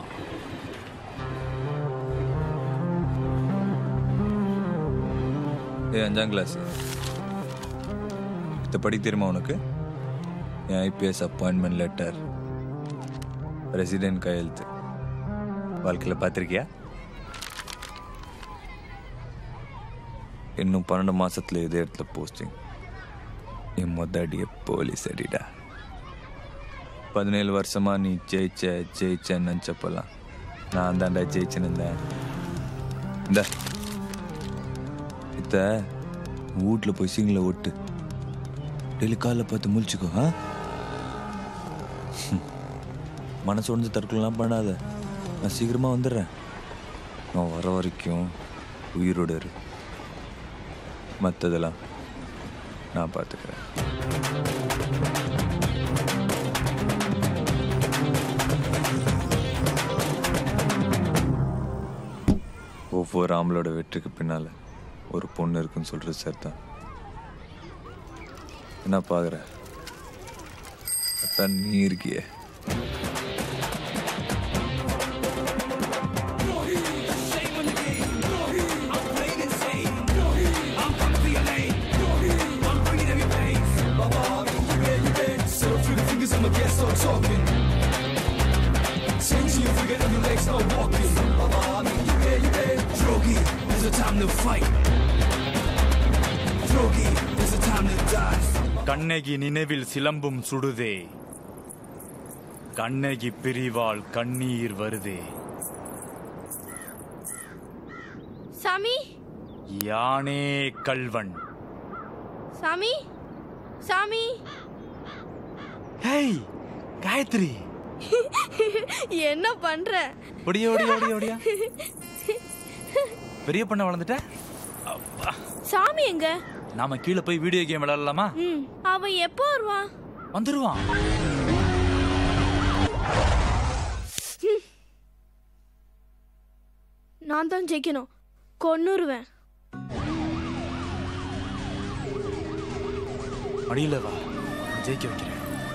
ஏ அஞ்சாம் கிளாஸ் இதை படி தெரியுமா உனக்கு என் ஐபிஎஸ் அப்பாயின்மெண்ட் லெட்டர் ரெசிடென்ட் கையெழுத்து வாழ்க்கையில் பார்த்துருக்கியா இன்னும் பன்னெண்டு மாசத்துல இதே இடத்துல போஸ்டிங் என் மொத்த அடிய போலீஸ் அடிடா பதினேழு வருஷமா நீ ஜெயிச்ச ஜெயிச்சேன்னு நினச்சப்பெல்லாம் நான் தாண்டா ஜெயிச்சுன்னு இருந்தேன் இந்த இத்த வீட்டில் போய் சிங்கில் ஒட்டு டெய்லி காலைல பார்த்து முழிச்சுக்கோ ஆ ஹம். மனசு உடஞ்சு தற்கொலைலாம் பண்ணாத நான் சீக்கிரமாக வந்துடுறேன் நான் வர வரைக்கும் உயிரோடு இரு மற்றதெல்லாம் நான் பார்த்துக்கிறேன் ஒவ்வொரு ஆம்பளோட வெற்றிக்கு பின்னால ஒரு பொண்ணு இருக்குன்னு சொல்றது சரிதான் என்ன பாக்குற அதான் நீ இருக்கியே Drogi, there's a time to fight. Drogi, there's a time to die. Kannagi நினைவில் சிலம்பும் சுடுதே கண்ணகி பிரிவால் கண்ணீர் வருதே சாமி யானே கல்வன் சாமி சாமி ஹேய் காயத்ரி என்ன பண்ற ஒடியா ஒடியா ஒடியா ஒடியா பெரிய பண்ண வளர்ந்துட்ட சாமி எங்க நாம கீழே போய் வீடியோ கேம் விளையாடலாமா ம் அவன் எப்போ வருவான் வந்துருவான் நான் தான் ஜெயிக்கணும் கொன்னுருவேன் அடியில வா நான் ஜெயிக்க வைக்கிறேன்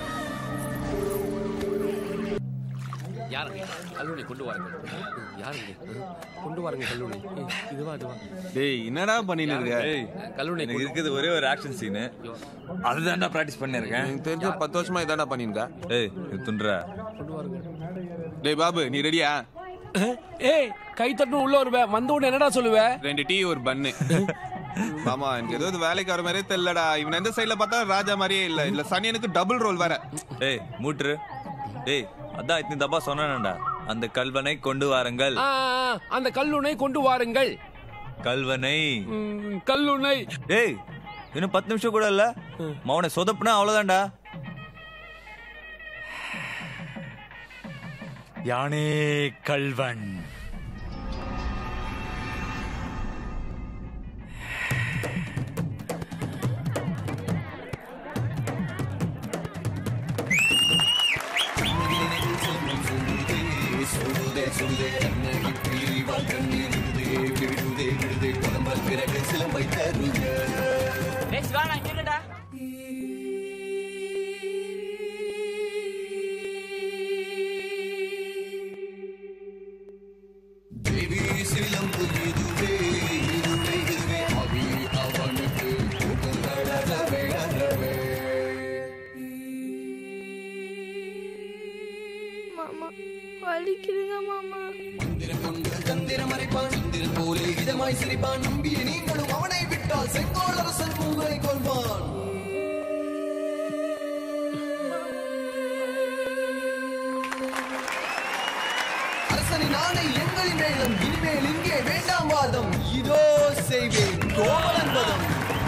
யாருங்க கல்லூரி கொண்டு வாருங்க யாருங்க கொண்டு வாருங்க கல்லூரி ஏய், இதுவா இதுவா டேய் என்னடா பண்ணிட்டு இருக்க டேய், கல்லூரி எனக்கு இருக்குது ஒரே ஒரு ஆக்ஷன் சீனு அதுதான்டா பிராக்டிஸ் பண்ணிருக்கேன் எனக்கு தெரிஞ்ச பத்து வருஷமா இதாண்டா பண்ணிருக்க ஏய் இது துண்டுற டேய் பாபு நீ ரெடியா ஏய் கை தட்டு உள்ள வருவேன் வந்த உடனே என்னடா சொல்லுவ ரெண்டு டீ ஒரு பன்னு மாமா எனக்கு ஏதோ இது வேலைக்கு வர மாதிரியே தெரியலடா இவன் எந்த சைடுல பார்த்தா ராஜா மாதிரியே இல்ல இல்ல சனியனுக்கு டபுள் ரோல் வேற ஏய் மூட்ரு டேய் அதான் இத்தனை தப்பா சொன்னேன்டா அந்த கல்வனை கொண்டு வாருங்கள் ஆ, ஆ, அந்த கல்லுனை கொண்டு வாருங்கள் கல்வனை ம், கல்லுனை டேய் இன்னும் பத்து நிமிஷம் கூட இல்ல மவனை சொதப்புனா அவ்வளவுதான்டா யானே கல்வன் டேய் சிவா நான் இங்க இருக்கேன்டா தேவி சிலம்பு இதுவே மாமா வலிக்குதுங்க மாமா தந்திரம் மறைப்பான் இந்திரன் போலே இதமாய் சிரிப்பான் நம்பிய நீங்களும் அவனை விட்டால் செங்கோல் அரசன் உங்களை கொள்வான் அரசனின் ஆணை எங்களின் மேலும் இனிமேல் இங்கே வேண்டாம் வாதம் இதோ செய்வேன் கோவலன் வதம்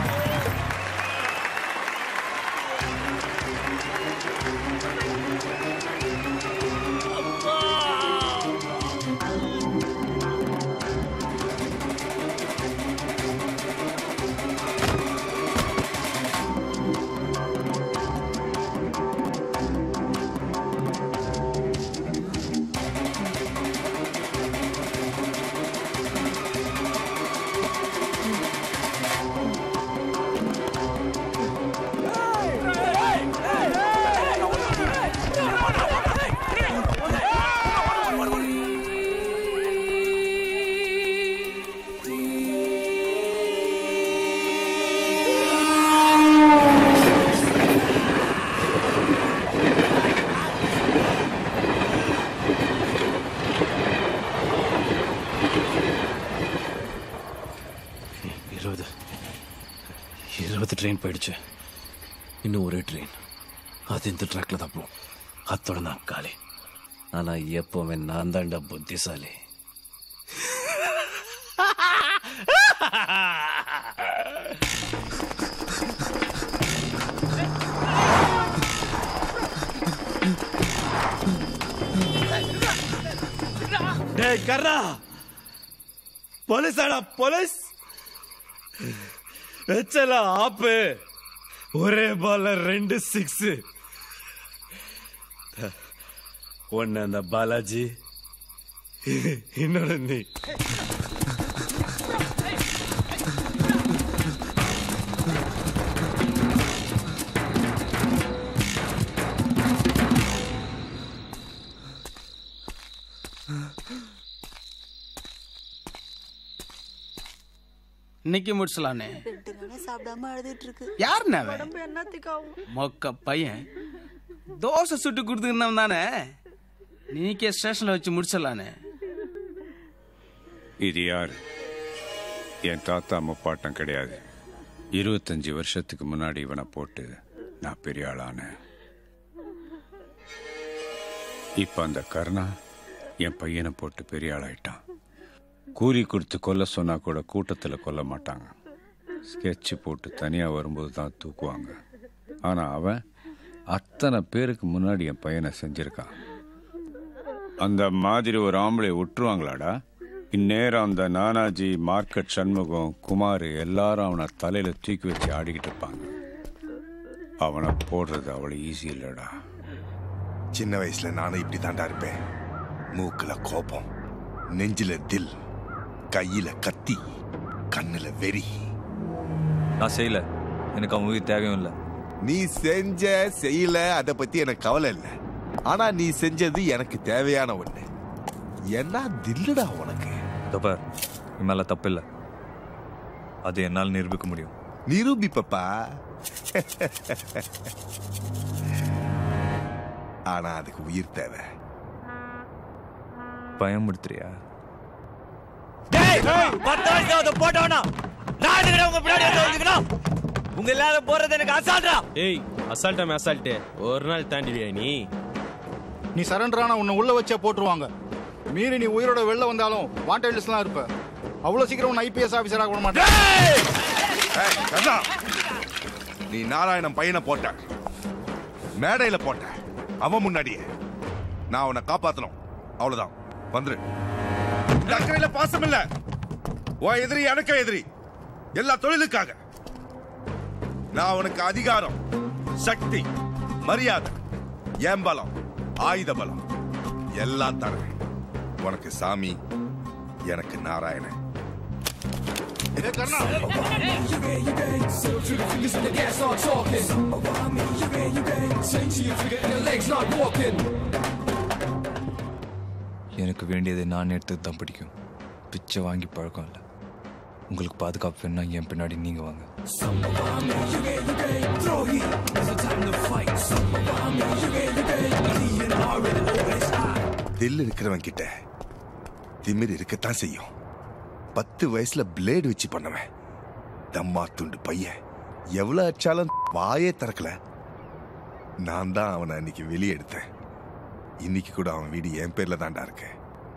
இருபது இருபது ட்ரெயின் போயிடுச்சு இன்னும் ஒரே ட்ரெயின் அது இந்த ட்ராக்ல தான் போகும் அத்தோட நான் காலி ஆனா எப்பவுமே நான் தாண்டா புத்திசாலி டேய் கர்ணா போலீஸாடா போலீஸ் வச்சல ஆப்பு ஒரே பால்ல ரெண்டு சிக்ஸ் ஒன்னு அந்த பாலாஜி இன்னொன்னு நீ இன்னைக்கு முடிச்சலானே ரெண்டு நாளா சாப்பிடாம அழுதுட்டு இருக்கு யாருண்ணே அவன்? உடம்பு என்னத்துக்காகும் மொக்க பையன் தோசை சுட்டு கொடுத்துருந்தவன் தானே நீக்கே ஸ்டேஷன்ல வச்சு முடிச்சிடலானே இது யார் என் தாத்தா முப்பாட்டம் கிடையாது இருபத்தஞ்சு வருஷத்துக்கு முன்னாடி இவனை போட்டு நான் பெரிய ஆளானேன் இப்ப அந்த கர்ணா என் பையனை போட்டு பெரிய ஆளாயிட்டான் கூலி கொடுத்து கொல்ல சொன்னா கூட கூட்டத்தில் கொல்ல மாட்டாங்க ஸ்கெட்ச் போட்டு தனியா வரும்போது தான் தூக்குவாங்க ஆனா அவன் அத்தனை பேருக்கு முன்னாடி என் பையனை செஞ்சிருக்கான் அந்த மாதிரி ஒரு ஆம்பளை விட்டுருவாங்களாடா இந்நேரம் அந்த நானாஜி மார்க்கெட் சண்முகம் குமார் எல்லாரும் அவனை தலையில தூக்கி வச்சு ஆடிக்கிட்டு இருப்பாங்க அவனை போடுறது அவ்வளவு ஈஸி இல்லடா சின்ன வயசுல நானும் இப்படி தாண்டா இருப்பேன் மூக்குல கோபம் நெஞ்சில தில் கையில கத்தி கண்ணுல வெறி நான் செய்யல எனக்கு அவன் உயிர் தேவையும் இல்லை நீ செஞ்ச செய்யல அத பத்தி எனக்கு கவலை இல்லை ஆனா நீ செஞ்சது எனக்கு தேவையான ஒண்ணு என்ன தில்லுடா உனக்கு தப்பார் என் மேல தப்பு இல்லை அது என்னால் நிரூபிக்க முடியும் நிரூபிப்பப்பா ஆனா அதுக்கு உயிர் தேவை பயமுடுத்துறியா பத்து வருஷம் அதை போட்டவனா நான் எதுக்குடா உங்க பின்னாடி வந்து வந்துக்கணும் உங்க இல்லாத போறது எனக்கு அசால்ட்டா ஏய் அசால்ட்டாமே அசால்ட்டு ஒரு நாள் தாண்டிவியா நீ நீ சரண்டர் ஆனா உன்னை உள்ள வச்சே போட்டுருவாங்க மீறி நீ உயிரோட வெளில வந்தாலும் வாண்டட் லிஸ்ட்லாம் இருப்ப அவ்வளவு சீக்கிரம் உன்னை ஐபிஎஸ் ஆபீசரா விட மாட்டேன் ஏய், கண்ணா, நீ நாராயணன் பையனை போட்ட மேடையில போட்ட அவன் முன்னாடியே நான் உன்னை காப்பாத்தணும் அவ்வளவுதான் வந்துரு அக்கறையில பாசம் இல்ல உன் எதிரி எனக்கு எதிரி எல்லா தொழிலுக்காக நான் உனக்கு அதிகாரம் சக்தி மரியாதை என் பலம் ஆயுத பலம் எல்லாம் தரேன் உனக்கு சாமி எனக்கு நாராயணன் எனக்கு வேண்டியதை நான் எடுத்து தான் பிடிக்கும் பிச்சை வாங்கி பழக்கம் இல்லை உங்களுக்கு பாதுகாப்பு வேணும்னா என் பின்னாடி நீங்க வாங்க Throw heat, there's a time to fight. Some of you, you, you, you, you, you, you, you, you, you, you, you, you, you, you, you, you, you, தில் இருக்கிறவன் கிட்ட திமிர் இருக்கத்தான் செய்யும் பத்து வயசுல பிளேடு வச்சு பண்ணவன் தம்மா துண்டு பையன் எவ்வளவு அடிச்சாலும் வாயே திறக்கல நான் தான் அவனை அன்னைக்கு வெளியே எடுத்தேன் இன்னைக்கு கூட அவன் வீடு என் பேர்ல தான்டா இருக்கு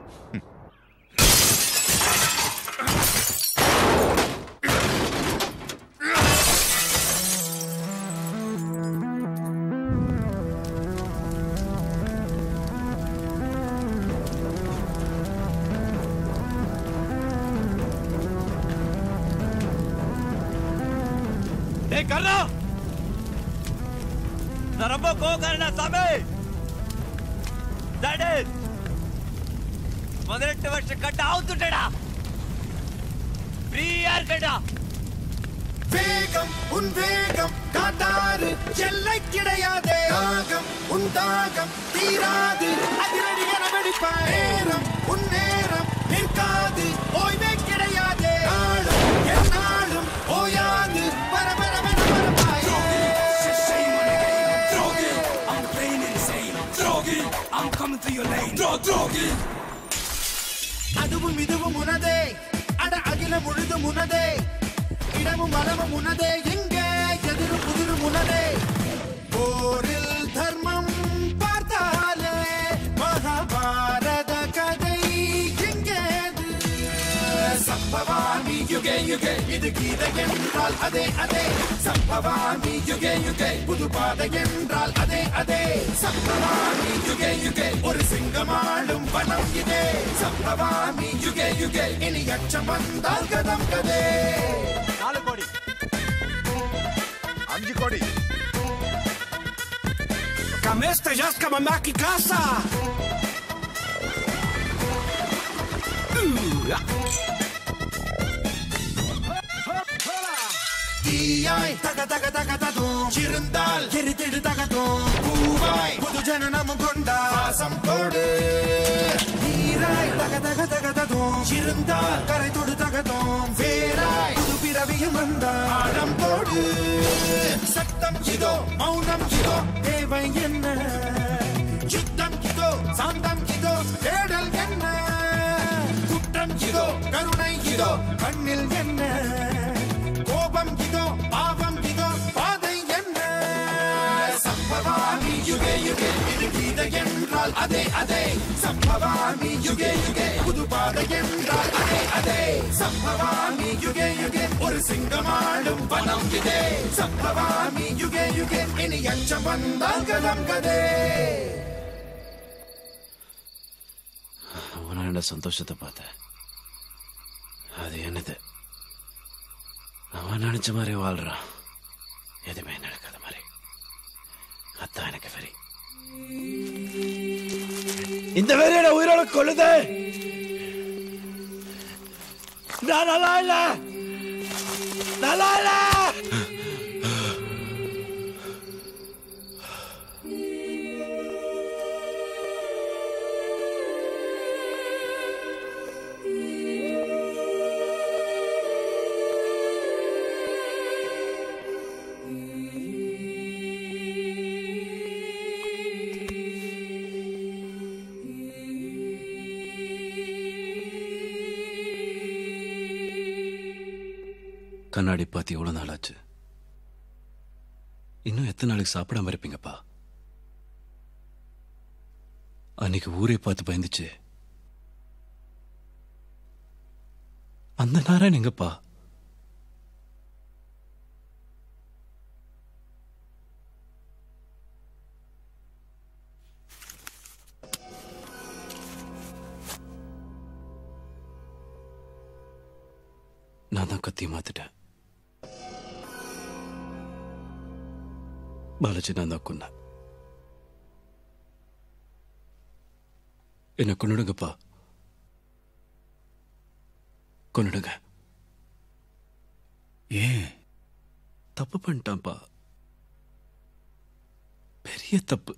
டேய் கர்ணா நான் ரொம்ப கோவக்காரனா சாமி டாடி பதினெட்டு வருஷம் கட்ட அவுத்துட்டேடா ஃப்ரீயா இருக்கடா வேகம் உன் வேகம் காட்டாறு எல்லை கிடையாதே தாகம் உன் தாகம் தீராது அதிரடி என வெடிப்பாய் நேரம் உன் நேரம் நிற்காது ஓய்வே கிடையாதே நாளும் என் நாளும் ஓயாது வர வர வர வரப்பாயே I'm playing insane. Drogi, I'm coming to your lane. Dro, drogi. அதுவும் இதுவும் உனதே அட அகில முழுதும் உனதே இடமும் வளமும் உனதே எங்கே எதிரும் புதிரும் உனதே போரில் தர்மம் பார்த்தாலே மகாபாரத கதை எங்கேது சம்பவாமி யுகே யுகே இது கீதை என்றால் அதே அதே சம்பவாமி யுகே யுகே புது பாதை என்றால் அதே அதே சம்பவாமி யுகே யுகே ஒரு சிங்கமாடும் வனம் இதே சம்பவாமி யுகே யுகே இனி அச்சம் வந்தால் கதம் கதே நாலு கோடி அஞ்சு கோடி Kamesta jaska mamaki kasa. தீயாய் தக தக தக ததும் சிறந்தால் எரித்திடு தகதும் பூவாய் புது ஜனனமும் கொண்டா வாசம் போடு நீராய் தக தக தக ததும் சிறந்தால் கரை தொடு தகதும் வேராய் புது பிறவியும் வந்தா ஆழம் போடு சத்தம் இதோ மௌனம் இதோ தேவை என்ன யுத்தம் இதோ சாந்தம் இதோ தேடல் என்ன குற்றம் இதோ கருணை இதோ கண்ணில் என்ன கோபம் இதோ பாவம் இதோ பாதை என்ன சம்பவாமி யுகே யுகே இது கீதை என்றால் அதே அதே சம்பவாமி யுகே யுகே புது பாதை என்றால் அதே அதே சம்பவாமி யுகே யுகே ஒரு சிங்கமாடும் வனம் இதே சம்பவாமி யுகே யுகே இனி அச்சம் வந்தால் கதம் கதே அவனோட சந்தோஷத்தை பார்த்தேன் அது என்னது அவன் நினைச்ச மாதிரி வாழ்றான் எதுவுமே நடக்காத மாதிரி அதான் எனக்கு வெறி இந்த வெறியோட உயிரோட கொள்ளுது நான் நல்லா இல்ல நல்லா இல்ல கண்ணாடி பார்த்து எவ்வளவு நாள் ஆச்சு இன்னும் எத்தனை நாளைக்கு சாப்பிடாம இருப்பீங்கப்பா அன்னைக்கு ஊரே பார்த்து பயந்துச்சு அந்த நாராயண் எங்கப்பா நான் தான் கத்தி மாத்திட்டேன் பாலாஜி நான் தான் கொன்னேன் என்ன கொன்னுடுங்கப்பா கொன்னுடுங்க ஏன் தப்பு பண்ணிட்டான்ப்பா பெரிய தப்பு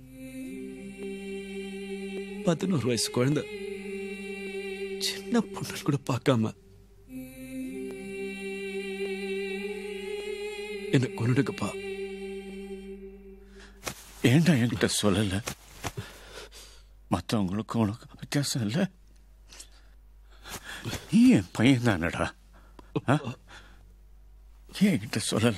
பதினோரு வயசு குழந்தை சின்ன பொண்ணு கூட பார்க்காம என்ன கொன்னுடுங்கப்பா ஏன்டா என்கிட்ட சொல்லல மற்றவங்களுக்கும் உனக்கு வித்தியாசம் இல்லை நீ என் பையன் தானடா ஏன் என்கிட்ட சொல்லல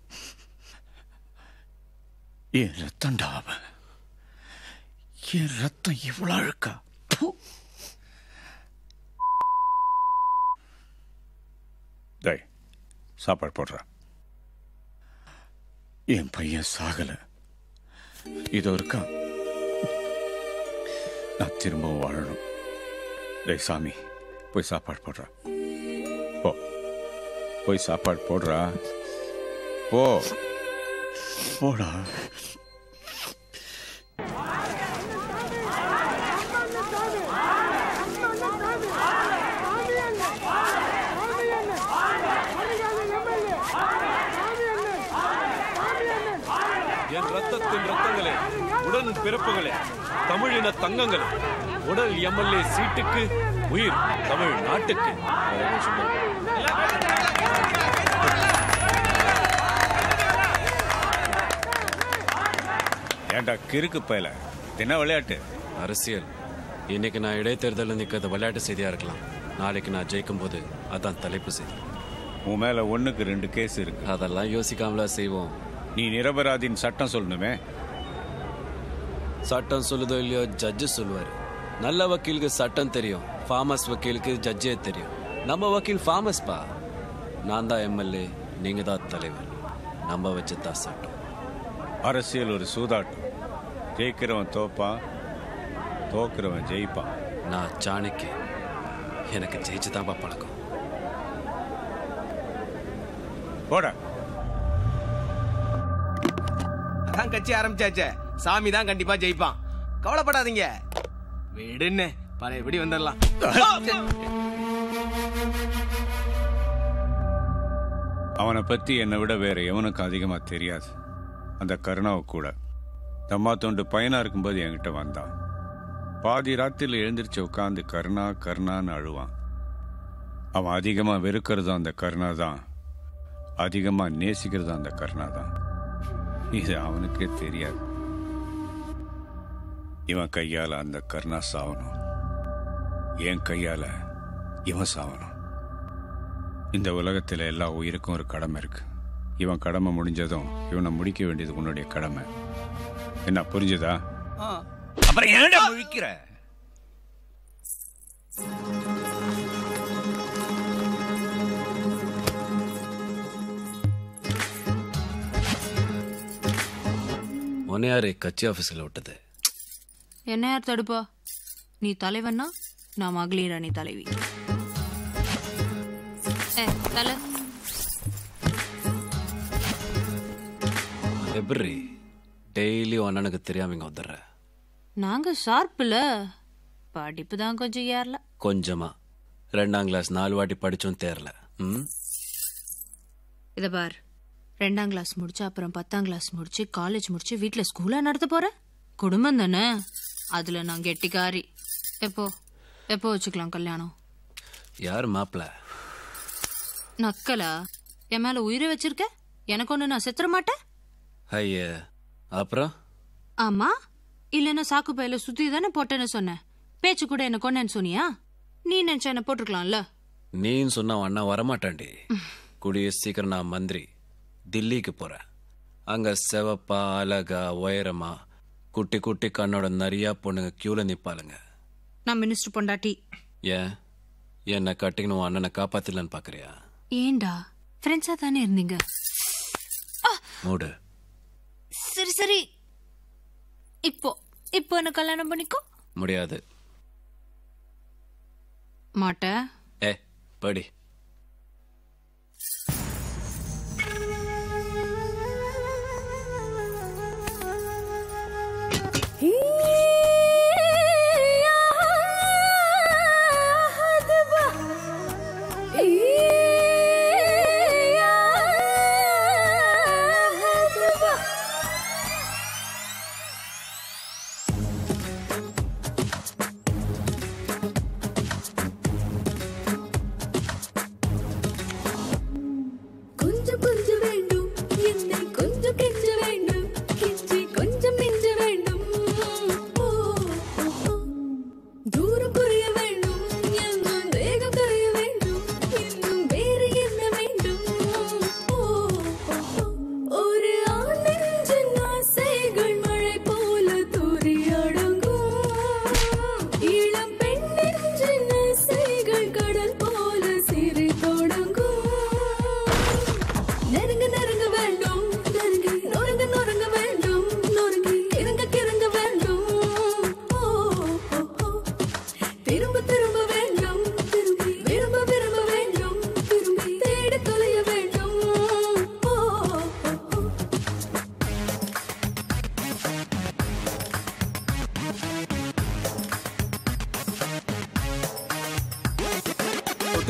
என் ரத்தம்டா அவன் என் ரத்தம் இவ்வளவு அழுக்கா ப்பு. டேய் சாப்பாடு போடுறா என் பையன் சாகல இதோ இருக்கான் நான் திரும்பவும் வாழணும் டேய் சாமி போய் சாப்பாடு போடுறா போ போய் சாப்பாடு போடுறா போ போடா என் ரத்தத்தின் ரத்தங்களே உடன் பிறப்புகளே தமிழின தங்கங்களே உடல் எம்எல்ஏ சீட்டுக்கு உயிர் தமிழ் நாட்டுக்கு ஏன்டா கிறுக்கு பயல என்ன விளையாட்டு அரசியல் இன்னைக்கு நான் இடைத்தேர்தலில் நிற்கிறது விளையாட்டு செய்தியா இருக்கலாம் நாளைக்கு நான் ஜெயிக்கும் போது அதான் தலைப்பு செய்தி உன் மேல ஒண்ணுக்கு ரெண்டு கேஸ் இருக்கு அதெல்லாம் யோசிக்காமலா செய்வோம் நீ நிரபராதின் சட்டம் சொல்லணுமே சட்டம் சொல்லுதோ இல்லையோ ஜட்ஜு சொல்லுவாரு நல்ல வக்கீலுக்கு சட்டம் தெரியும் ஃபார்மஸ் வக்கீலுக்கு ஜட்ஜே தெரியும் நம்ம வக்கீல் ஃபார்மஸ் பா நான் தான் எம்எல்ஏ நீங்க தான் தலைவர் நம்ம வச்சு தான் சட்டம் அரசியல் ஒரு சூதாட்டம் ஜெயிக்கிறவன் தோப்பான் தோக்குறவன் ஜெயிப்பான் நான் சாணிக்கு எனக்கு ஜெயிச்சு தான் பழக்கம் போடா அதான் கட்சி ஆரம்பிச்சாச்சே சாமி தான் கண்டிப்பா ஜெயிப்பான் கவலைப்படாதீங்க விடுன்னு பழையபடி வந்துடலாம் அவனை பத்தி என்னை விட வேற எவனுக்கும் அதிகமா தெரியாது அந்த கருணாவை கூட தம்மா தொண்டு பையனா இருக்கும்போது என்கிட்ட வந்தான் பாதி ராத்திரில எழுந்திருச்சு உட்காந்து கருணா கருணான்னு அழுவான் அவன் அதிகமா வெறுக்கிறதும் அந்த கருணா தான் அதிகமா நேசிக்கிறதும் அந்த கருணா தான் இது அவனுக்கே தெரியாது இவன் கையால அந்த கருணா சாவணும் என் கையால இவன் சாவணும் இந்த உலகத்துல எல்லா உயிருக்கும் ஒரு கடமை இருக்கு இவன் கடமை முடிஞ்சதும் இவனை முடிக்க வேண்டியது உன்னுடைய கடமை என்ன புரிஞ்சுதா அப்புறம் ஏன்டா முழிக்கிற உன்னை யாரு கட்சி ஆஃபீஸில் விட்டது என்ன யார் தடுப்பா நீ தலைவன்னா நான் மகளிர் அணி தலைவி ஏ தலை எப்படி டெய்லி அண்ணனுக்கு தெரியாம இங்க வந்துடுற நாங்க ஷார்ப்புல படிப்பு தான் கொஞ்சம் ஏறல கொஞ்சமா ரெண்டாம் கிளாஸ் நாலு வாட்டி படிச்சும் தேரல ம் இத பார் ரெண்டாம் கிளாஸ் முடிச்சு அப்புறம் பத்தாம் கிளாஸ் முடிச்சு காலேஜ் முடிச்சு வீட்ல ஸ்கூலா நடத்த போறேன் குடும்பம் தானே அதுல நான் கெட்டிக்காரி எப்போ எப்போ வச்சுக்கலாம் கல்யாணம் யார் மாப்பிள நக்கலா என் மேல உயிரை வச்சிருக்க எனக்கு ஒண்ணு நான் செத்துற மாட்டேன் ஐய அப்புறம் ஆமா இல்லைன்னா சாக்கு பையில சுத்தி தானே போட்டேன்னு சொன்னேன் பேச்சு கூட என்ன கொண்டேன்னு சொன்னியா நீ நினைச்ச என்ன போட்டிருக்கலாம்ல நீன்னு சொன்னா உன் அண்ணா வரமாட்டான்டி கூடிய சீக்கிரம் நான் மந்திரி தில்லிக்கு போறேன் அங்க செவப்பா அழகா உயரமா குட்டி குட்டி கண்ணோட நிறைய பொண்ணுங்க கியூல நிப்பாளுங்க நான் மினிஸ்டர் பொண்டாட்டி ஏன் என்னை கட்டிக்கணும் உன் அண்ணனை காப்பாத்திடலான்னு பாக்குறியா ஏண்டா ஃப்ரெண்ட்ஸா தானே இருந்தீங்க மூடு சரி சரி இப்போ இப்போ என்ன கல்யாணம் பண்ணிக்கோ முடியாது மாட்ட ஏ படி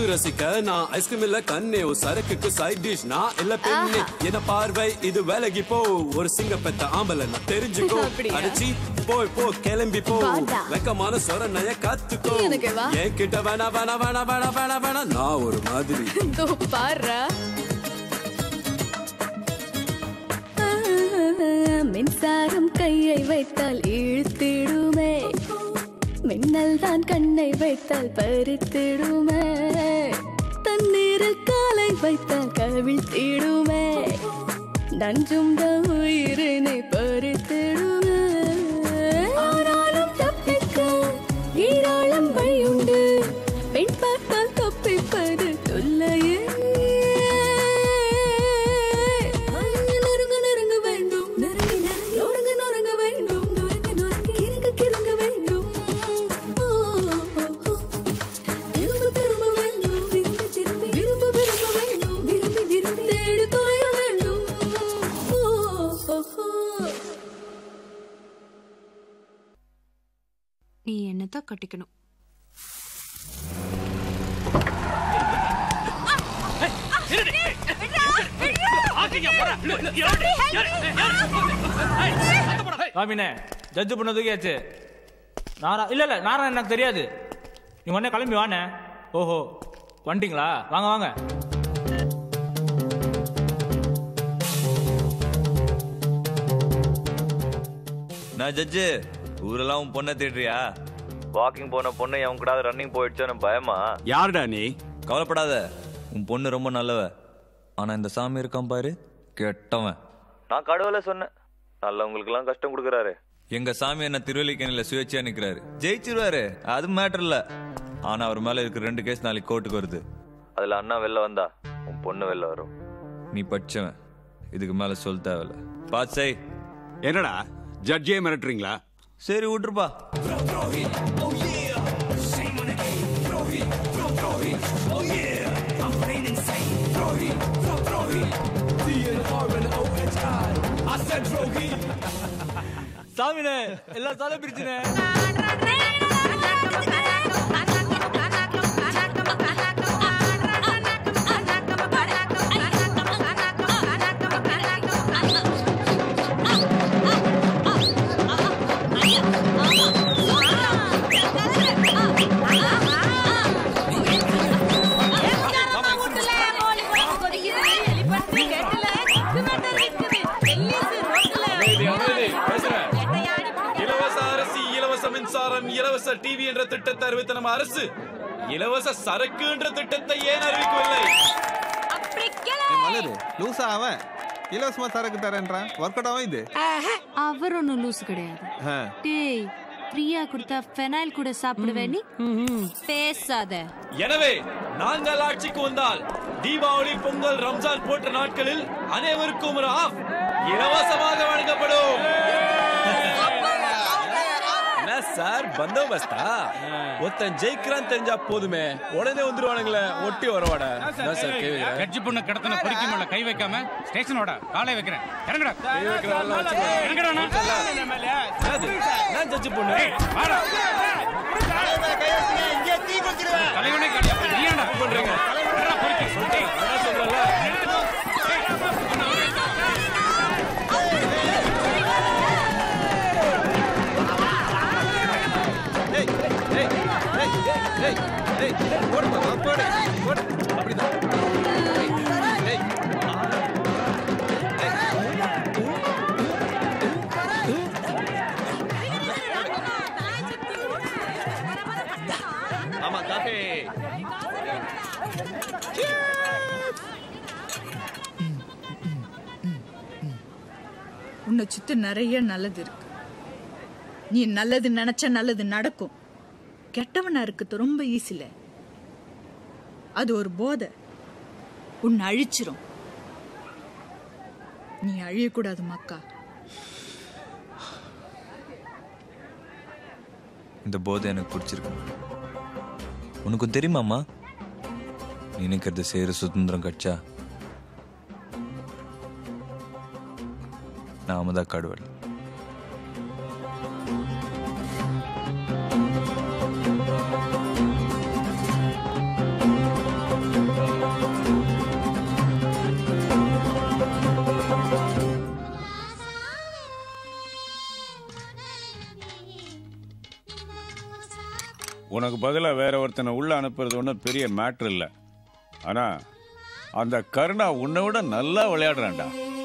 பார்த்து ரசிக்க நான் ஐஸ்கிரீம் இல்ல கண்ணே ஒரு சரக்குக்கு சைட் டிஷ் நான் இல்ல பெண்ணே என்ன பார்வை இது வேலைக்கு போ ஒரு சிங்க பெத்த ஆம்பளை நான் தெரிஞ்சுக்கோ அப்படியா? அடிச்சி போய் போ கிளம்பி போ வாடா. வெக்கமான சொரணைய கத்துக்கோ எனக்கு வா. என்கிட்ட வேணா வேணா வேணா வேணா வேணா வேணா நான் ஒரு மாதிரி இதோ பாருடா. மின்சாரம் கையை வைத்தால் இழுத்திடுமே மின்னல் தான் கண்ணை வைத்தால் பறித்திடுமே தண்ணீரில் காலை வைத்தால் கவிழ்த்திடுமே நஞ்சும் தான் உயிரினை பறித்திடுமே ஆனாலும் தப்பிக்க ஈராளம் வழியுண்டு பெண் பார்த்தால் தப்பிப்பது தொல்லையே நொறுங்க நொறுங்க வேண்டும் நொறுங்கி நொறுங்கி நொறுங்க நொறுங்க வேண்டும் நொறுங்கி நொறுங்கி கிறங்க கிறங்க வேண்டும் ஓ, ஓ, ஓ. திரும்ப திரும்ப வேண்டும் திரும்ப திரும்பி விரும்ப விரும்ப வேண்டும் விரும்பி விரும்பி தேடி தொலைய வேண்டும் ஓ, ஓ, ஓ. நீ என்னதான் கட்டிக்கணும் சாமினே ஜட்ஜு பண்ண தூக்கியாச்சு நாரா இல்ல இல்ல நாரா எனக்கு தெரியாது நீ உடனே கிளம்பி வானே ஓஹோ வந்துட்டீங்களா வாங்க வாங்க நான் ஜட்ஜு ஊரெல்லாம் உன் பொண்ணை தேடுறியா வாக்கிங் போன பொண்ணு என் கூட ரன்னிங் போயிடுச்சோன்னு பயமா யாருடா நீ கவலைப்படாத உன் பொண்ணு ரொம்ப நல்லவ ஆனா இந்த சாமி இருக்கான் பாரு கெட்டவன் நான் கடவுளை சொன்னேன் நல்லவங்களுக்கெல்லாம் கஷ்டம் கொடுக்குறாரு எங்க சாமி என்ன திருவல்லிக்கணில சுயேட்சையா நிக்கிறாரு ஜெயிச்சிருவாரு அது மேட்டர் இல்ல ஆனா அவர் மேல இருக்கிற ரெண்டு கேஸ் நாளைக்கு கோர்ட்டுக்கு வருது அதுல அண்ணா வெளில வந்தா உன் பொண்ணு வெளில வரும் நீ படிச்சவன் இதுக்கு மேல சொல் தேவையில்ல பாத்து செய் என்னடா ஜட்ஜே மிரட்டுறீங்களா சரி விட்டுருப்பா சாமினே எல்லாம் தலை பிரிச்சுனே இலவச அரிசி இலவச மின்சாரம் இலவச டிவி என்ற திட்டத்தை அறிவித்த நம்ம அரசு இலவச சரக்கு என்ற திட்டத்தை ஏன் அறிவிக்கவில்லை மலரு லூசா அவன் இலவசமா சரக்கு தரேன்றான் ஒர்க் அவுட் ஆகும் இது அவர் ஒன்றும் லூஸ் கிடையாது ஆ. டேய் ஃப்ரீயா கொடுத்தா ஃபெனாயில் கூட சாப்பிடுவேன் நீ பேசாத எனவே நாங்கள் ஆட்சிக்கு வந்தால் தீபாவளி பொங்கல் ரம்ஜான் போன்ற நாட்களில் அனைவருக்கும் ஒரு ஆஃப் இலவசமாக வழங்கப்படும் என்ன சார் பந்தோபஸ்தா ஒருத்தன் ஜெயிக்கிறான் தெரிஞ்சா போதுமே உடனே வந்துருவானுங்களே ஒட்டி வரவாட என்ன சார் கேள்வி ஜட்ஜி பொண்ணு கடத்தின பொறுக்கி மேல கை வைக்காம ஸ்டேஷனோட காலை வைக்கிறேன் இறங்குடா கை வைக்கிற ஆளெல்லாம் வச்சுக்கோ. இறங்குடா நான் ஜட்ஜி பொண்ணு தலைவனே கல்யா நீ ஏன்டா பண்றீங்க பொறுக்கி டேய், என்ன சொல்றல ஏய் ஏய் ஏய் ஏய் ஏய் போடுமா போடு போடு அப்படிதான் ஏய் ஏய் ஆமா காஃபி உன்னை சுத்தி நிறைய நல்லது இருக்கு நீ நல்லது நினைச்சா நல்லது நடக்கும் கெட்டவனா இருக்கிறது ரொம்ப ஈஸில அது ஒரு போதை உன்னை அழிச்சிரும் நீ அழியக்கூடாது மக்கா இந்த போதை எனக்கு பிடிச்சிருக்கு உனக்கும் தெரியுமாம்மா நீ நினைக்கிறது செய்யற சுதந்திரம் கட்சா நாம தான் கடவுள் உனக்கு பதிலாக வேற ஒருத்தனை உள்ள அனுப்புறது ஒன்றும் பெரிய மேட்ரு இல்லை ஆனா அந்த கருணா உன்னை விட நல்லா விளையாடுறான்டா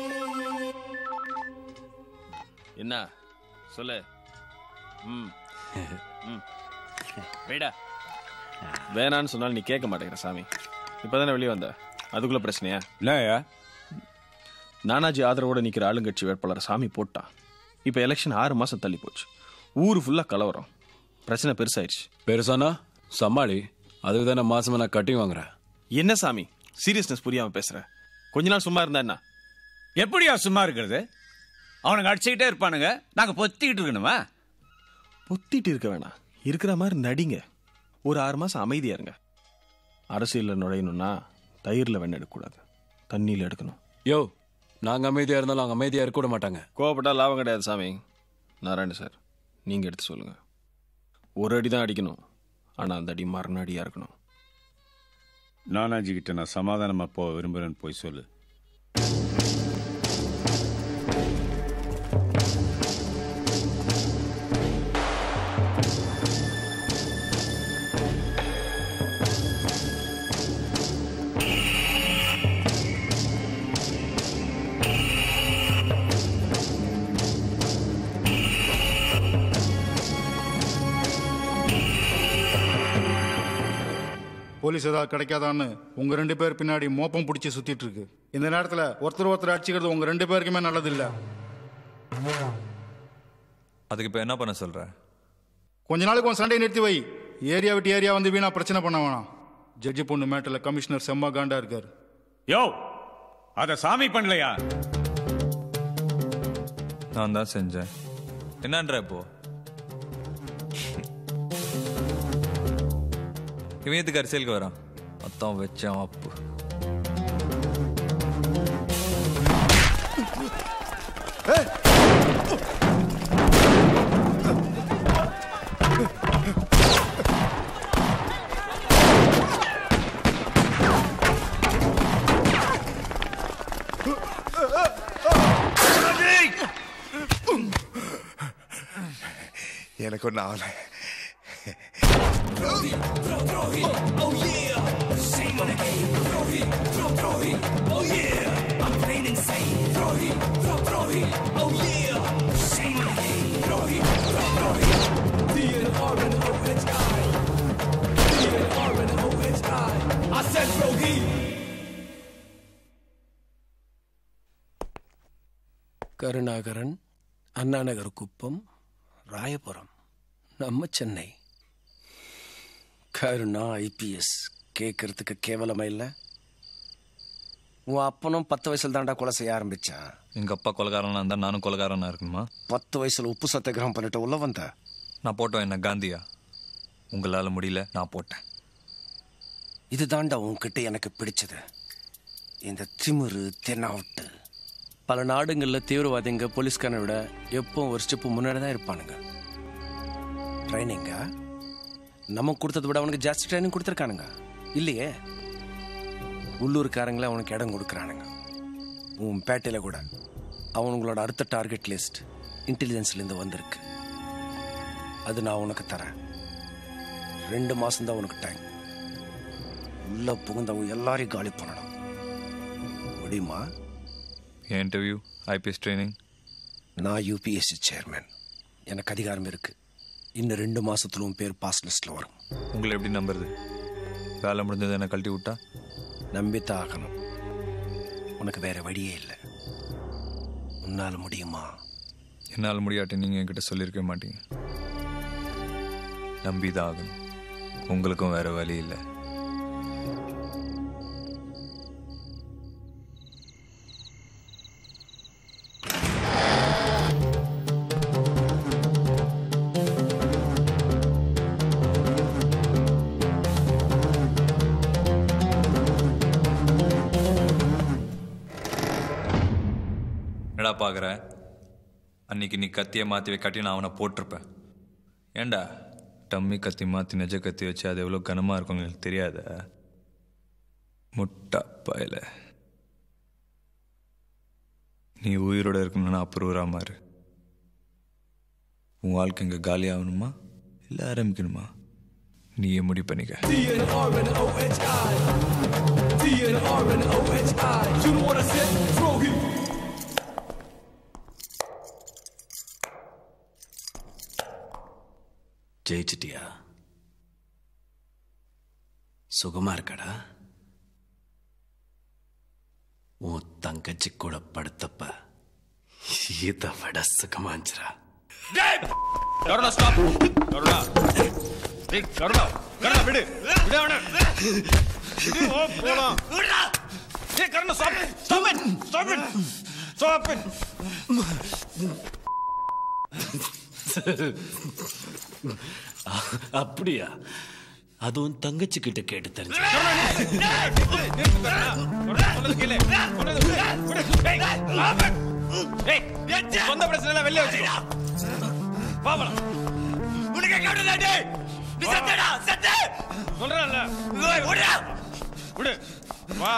என்ன சொல்லு ம் ம் வெயிடா வேணான்னு சொன்னாலும் நீ கேட்க மாட்டேங்கிற சாமி இப்பதானே வெளியே வந்த அதுக்குள்ள பிரச்சனையா இல்லையா நானாஜி ஆதரவோட நிக்கிற ஆளுங்கட்சி வேட்பாளர் சாமி போட்டான் இப்போ எலெக்ஷன் ஆறு மாசம் தள்ளி போச்சு ஊர் ஃபுல்லா கலவரம் பிரச்சனை பெருசாயிருச்சு பெருசானா சமாளி அதுக்கு தானே மாசமா நான் கட்டி வாங்குறேன் என்ன சாமி சீரியஸ்னஸ் புரியாம பேசுற கொஞ்ச நாள் சும்மா இருந்தா என்ன எப்படியா சும்மா இருக்கிறது அவனுங்க அடிச்சுக்கிட்டே இருப்பானுங்க நாங்க பொத்திக்கிட்டு இருக்கணுமா பொத்திட்டு இருக்க வேணாம் இருக்கிற மாதிரி நடிங்க ஒரு ஆறு மாசம் அமைதியா இருங்க அரசியல்ல நுழையணும்னா தயிர்ல வெண்ணெய் எடுக்கக்கூடாது தண்ணியில எடுக்கணும் யோ நாங்க அமைதியா இருந்தாலும் அவங்க அமைதியா இருக்க விட மாட்டாங்க கோவப்பட்டா லாபம் கிடையாது சாமி நாராயண சார் நீங்க எடுத்து சொல்லுங்க ஒரு அடி தான் அடிக்கணும் ஆனா அந்த அடி மரண அடியா இருக்கணும் நானாஜி கிட்ட நான் சமாதானமா போக விரும்புறேன்னு போய் சொல்லு போலீஸ் ஏதாவது கிடைக்காதான்னு உங்க ரெண்டு பேர் பின்னாடி மோப்பம் பிடிச்சி சுத்திட்டு இருக்கு இந்த நேரத்துல ஒருத்தர் ஒருத்தர் அடிச்சுக்கிறது உங்க ரெண்டு பேருக்குமே நல்லது இல்ல அதுக்கு இப்போ என்ன பண்ண சொல்ற கொஞ்ச நாளைக்கு உன் சண்டையை நிறுத்தி வை ஏரியா விட்டு ஏரியா வந்து வீணா பிரச்சனை பண்ண வேணாம் ஜட்ஜி பொண்ணு மேட்டில் கமிஷனர் செம்ம காண்டா இருக்காரு யோ அத சாமி பண்ணலையா நான் தான் செஞ்சேன் என்னன்ற இப்போ இவன் எதுக்கு அரசியலுக்கு வரான் மொத்தம் வச்சான் அப்பு எனக்கு ஒன்றும் ஆகலை கருணாகரன் அண்ணாநகர் குப்பம் ராயபுரம் நம்ம சென்னை கருணா ஐபிஎஸ் கேட்கறதுக்கு கேவலமா இல்லை உன் அப்பனும் பத்து வயசுல தாண்டா கொலை செய்ய ஆரம்பிச்சான் எங்க அப்பா கொலகாரனா இருந்தா நானும் கொலகாரனா இருக்கணுமா பத்து வயசுல உப்பு சத்தியாகிரகம் பண்ணிட்டு உள்ள வந்த நான் போட்டோம் என்ன காந்தியா உங்களால முடியல நான் போட்டேன் இது தாண்டா உன்கிட்ட எனக்கு பிடிச்சது இந்த திமிரு தென்னாவட்டு பல நாடுங்களில் தீவிரவாதிங்க போலீஸ்காரனை விட எப்பவும் ஒரு ஸ்டெப்பு முன்னாடி தான் இருப்பானுங்க ட்ரைனிங்கா நம்ம கொடுத்ததை விட அவனுக்கு ஜாஸ்தி ட்ரைனிங் கொடுத்துருக்கானுங்க இல்லையே உள்ளூர்காரங்களே அவனுக்கு இடம் கொடுக்குறானுங்க உன் பேட்டையில் கூட அவனுங்களோட அடுத்த டார்கெட் லிஸ்ட் இன்டெலிஜென்ஸ்லேருந்து வந்திருக்கு அது நான் உனக்கு தரேன் ரெண்டு மாசம்தான் உனக்கு டைம் உள்ள புகுந்தவங்க எல்லாரையும் காலி பண்ணணும் முடியுமா என் இன்டர்வியூ ஐபிஎஸ் ட்ரைனிங் நான் யூபிஎஸ்சி சேர்மேன் எனக்கு அதிகாரம் இருக்கு இன்னும் ரெண்டு மாசத்துல உன் பேர் பாஸ் லிஸ்ட்ல வரும் உங்களை எப்படி நம்புறது வேலை முடிஞ்சது என்ன கழட்டி விட்டா நம்பித்தான் ஆகணும் உனக்கு வேற வழியே இல்லை உன்னால முடியுமா என்னால் முடியாட்டி நீங்கள் என்கிட்ட சொல்லியிருக்க மாட்டீங்க நம்பி தான் ஆகணும் உங்களுக்கும் வேற வழி இல்லை என்னடா பார்க்குற அன்னைக்கு நீ கத்தியை மாற்றி கட்டி நான் அவனை போட்டிருப்பேன் ஏண்டா டம்மி கத்தி மாற்றி நெஜ கத்தி வச்சு அது எவ்வளோ கனமாக இருக்கும் எனக்கு தெரியாத முட்டா பாயில நீ உயிரோட இருக்கணும்னா அப்புறம் இரு உன் வாழ்க்கை இங்கே காலி ஆகணுமா இல்லை ஆரம்பிக்கணுமா நீயே முடிவு பண்ணிக்க D-N-R-N-O-H-I D-N-R-N-O-H-I You know what I said? Drogi ஜெயிச்சிட்டியா சுகமா இருக்கடா உன் தங்கச்சி கூட படுத்தப்ப இதை விட சுகமாஞ்சிரா கருணா ஸ்டாப் கருணா டேய் கருணா கருணா விடு விடு அவன விடு ஓ போலாம் டேய் Karuna stop stop it stop it stop it அப்படியா அதுவும் தங்கச்சி கிட்ட கேட்டு தெரிஞ்சு சொந்த பிரச்சனை எல்லாம் வெளிய வச்சுக்கோ பாவலாம் உனக்கு கேட்டதா டேய் நீ செத்தடா செத்த சொல்றேன்ல விடு விடு வா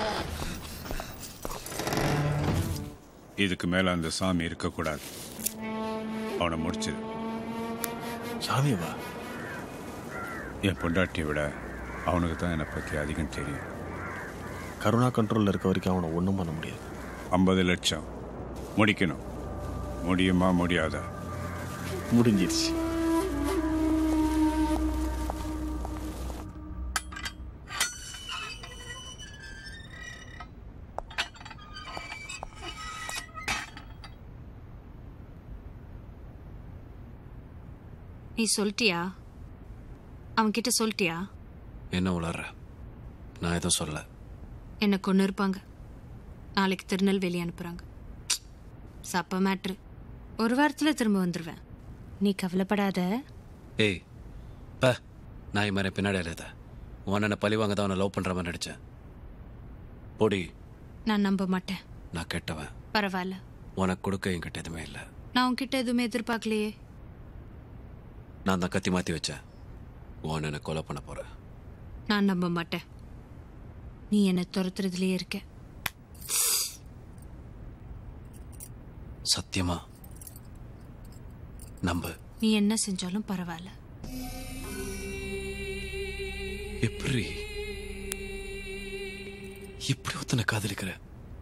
இதுக்கு மேல அந்த சாமி இருக்கக்கூடாது அவனை முடிச்சிரு சாமியவா என் பொண்டாட்டியை விட அவனுக்கு தான் என்னை பற்றி அதிகம் தெரியும் கருணா கண்ட்ரோலில் இருக்க வரைக்கும் அவனை ஒன்றும் பண்ண முடியாது ஐம்பது லட்சம் முடிக்கணும் முடியுமா முடியாதா முடிஞ்சிருச்சு நீ சொல்லிட்டியா அவன்கிட்ட சொல்லிட்டியா என்ன உளர்ற நான் எதுவும் சொல்ல என்னை கொண்டு இருப்பாங்க நாளைக்கு திருநெல்வேலி அனுப்புறாங்க சப்ப மேட்ரு ஒரு வாரத்தில் திரும்ப வந்துடுவேன் நீ கவலைப்படாத ஏய் ப நாய் மாதிரி பின்னாடி எழுத உன்னை பழி வாங்க தான் அவனை லவ் பண்ற மாதிரி நடிச்சேன் பொடி நான் நம்ப மாட்டேன் நான் கெட்டவன் பரவாயில்ல உனக்கு கொடுக்க என்கிட்ட எதுவுமே இல்லை நான் உன்கிட்ட எதுவுமே எதிர்பார்க்கலையே நான் தான் கத்தி மாத்தி வச்சேன் உன்னை என்னை கொலை பண்ண போறேன் நான் நம்ப மாட்டேன் நீ என்னை துரத்துறதுலயே இருக்க சத்தியமா நம்பு நீ என்ன செஞ்சாலும் பரவாயில்ல எப்படி எப்படி ஒருத்தனை காதலிக்கிற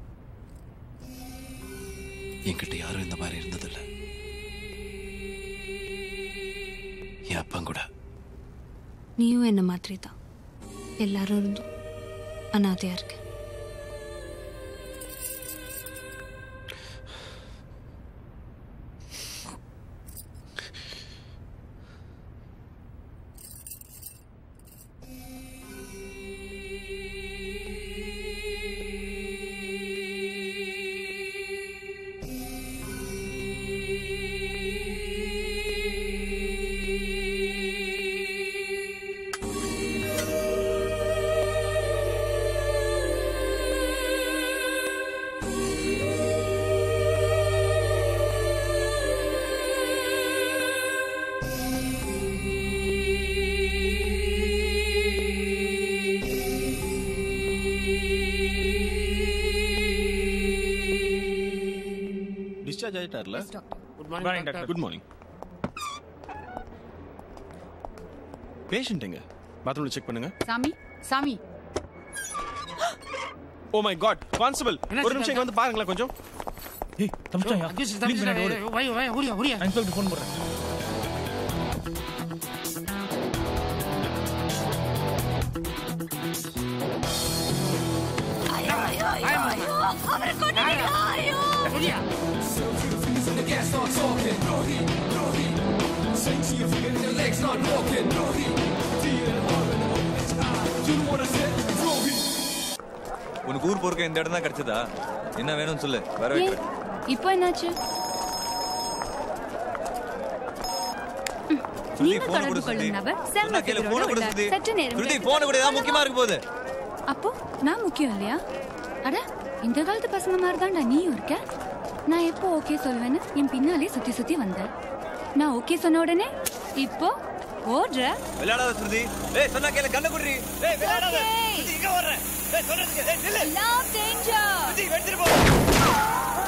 என்கிட்ட யாரும் இந்த மாதிரி இருந்ததில்ல என் அப்பன் கூட நீயும் என்ன மாதிரி தான் எல்லாரும் இருந்தும் அனாதையா இருக்க டிஸ்சார்ஜ் ஆயிட்டார்ல good morning doctor good morning patient எங்க பாத்ரூம்ல செக் பண்ணுங்க சாமி சாமி ஓ மை காட் கான்ஸ்டபிள் ஒரு நிமிஷம் இங்க வந்து பாருங்களேன் கொஞ்சம் ஏய் தம்பிச்சாயா ப்ளீஸ் பின்னாடி ஓடு வை வை ஓடியா ஓடியா இன்ஸ்பெக்டர் ஃபோன் போடுறேன் உனக்கு ஊர் போறக்க இந்த இடம் தான் கிடைச்சதா என்ன வேணும்னு சொல்லு வர ஏய், வைக்கிறேன் இப்போ என்னாச்சு ஸ்ருதி நீங்கள் போன் தொடர்பு கொடு ஸ்ருதி கொள்ளும் நபர் சொன்னா கேளு போன கொடு செல்வத்திற்கு ஸ்ருதி சற்று நேரம் ஸ்ருதி கழித்து போன கொடு ஏதாவது முக்கியமா இருக்க போகுது அப்போ நான் முக்கியம் இல்லையா அட இந்த காலத்து பசங்க மாதிரி தான்டா நீயும் இருக்க நான் எப்போ ஓகே சொல்வேன்னு என் பின்னாலே சுத்தி சுத்தி வந்தேன் நான் ஓகே சொன்ன உடனே இப்போ ஓடுற விளையாடாத ஸ்ருதி ஏய் சொன்னா கேளு கண்ண குடுறி ஏய் விளையாடாத ஸ்ருதி இங்க வர்ற ஏய் சொல்றதுக்கு ஏய் நில்லு லவ் டேஞ்சர் ஸ்ருதி வெடிச்சிட்டு போ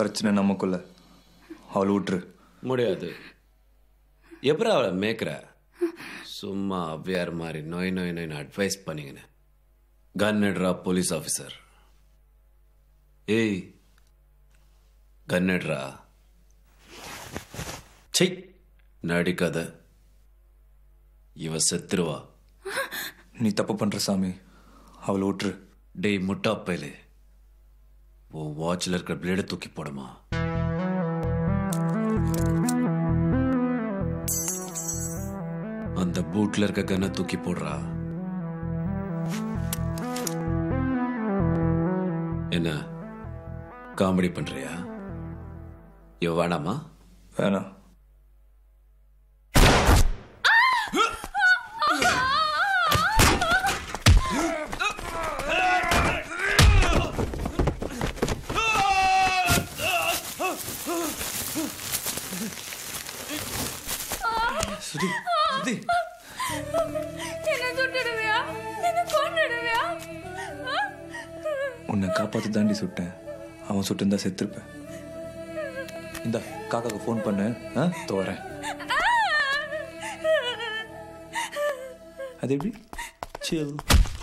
பிரச்சனை நமக்குள்ள அவளை விட்டுரு முடியாது எப்படி அவளை மேய்க்கிற சும்மா அவ்வியார் மாதிரி நோய் நோய் நோய்னு அட்வைஸ் பண்ணிங்கன்னு கன் எடுறா போலீஸ் ஆஃபீஸர் ஏய் கன் எடுறா சை நடிக்காத இவ செத்துருவா நீ தப்பு பண்ற சாமி அவளை விட்டுரு டேய் முட்டா பயலே உன் வாட்ச்ல இருக்கிற பிளேடை தூக்கி போடுமா அந்த பூட்ல இருக்க கன்னை தூக்கி போடுறா என்ன காமெடி பண்றியா இவ வேணாமா வேணாம் சுதி சுதி என்ன சுட்டுடுவியா என்ன கொண்டுடுவியா உன்னை காப்பாத்து தாண்டி சுட்டேன் அவன் சுட்டிருந்தா செத்துருப்பேன் இந்த காக்காக்கு ஃபோன் பண்ணு ஆ தோ வரேன் அது எப்படி சில்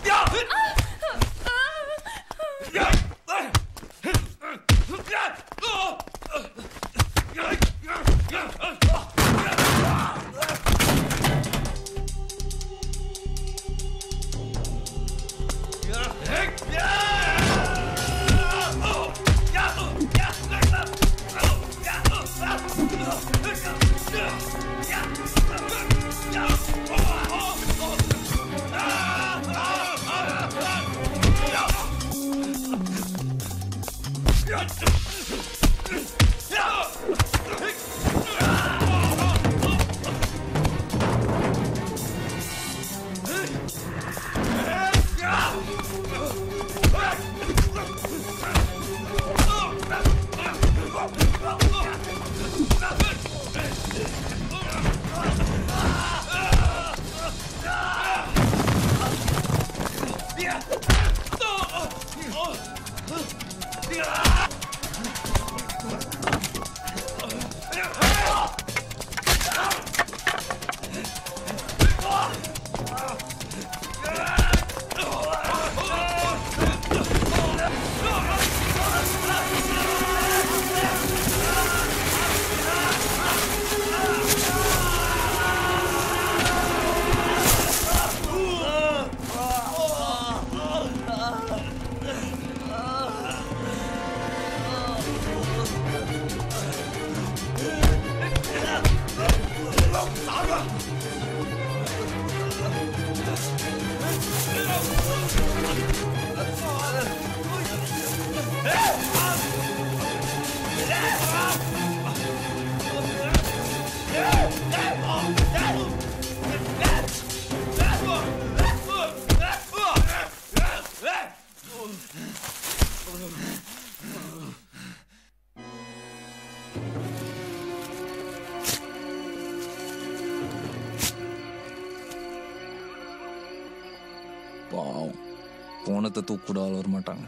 பாவம் போனத்தை தூக்கூட ஆள் வர மாட்டாங்க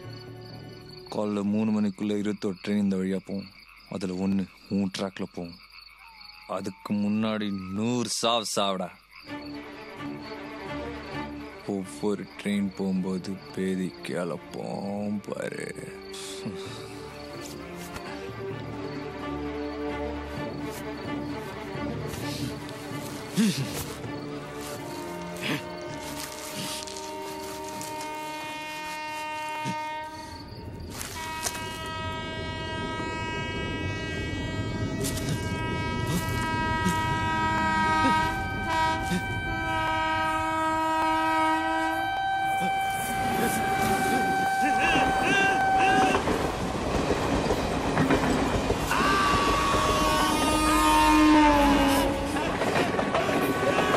காலைல மூணு மணிக்குள்ளே இருபத்தொரு ட்ரெயின் இந்த வழியாக போகும் அதில் ஒன்று மூணு ட்ராக்ல போகும் அதுக்கு முன்னாடி நூறு சாவ் சாவடா ஒவ்வொரு ட்ரெயின் போகும்போது பேதி கிளப்போம் பாரு Ah!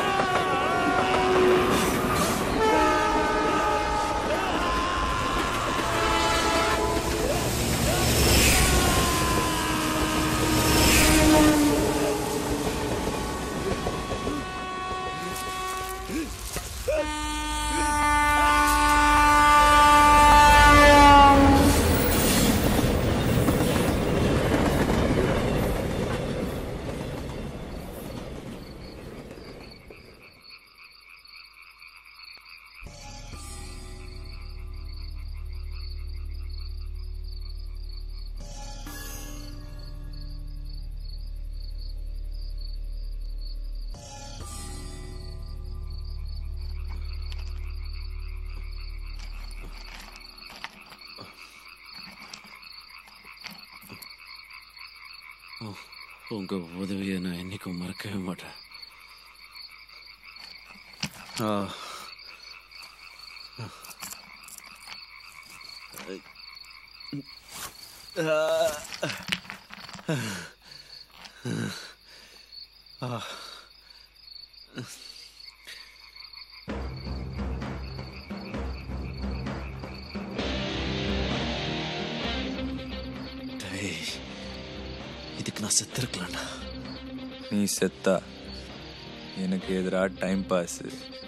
உ- உங்க உதவியை நான் என்னைக்கும் மறக்கவே மாட்டேன் ஆ. ஆ. டேய், இதுக்கு நான் செத்துருக்கலாம்டா நீ செத்தா எனக்கு எதிரா டைம் பாஸ்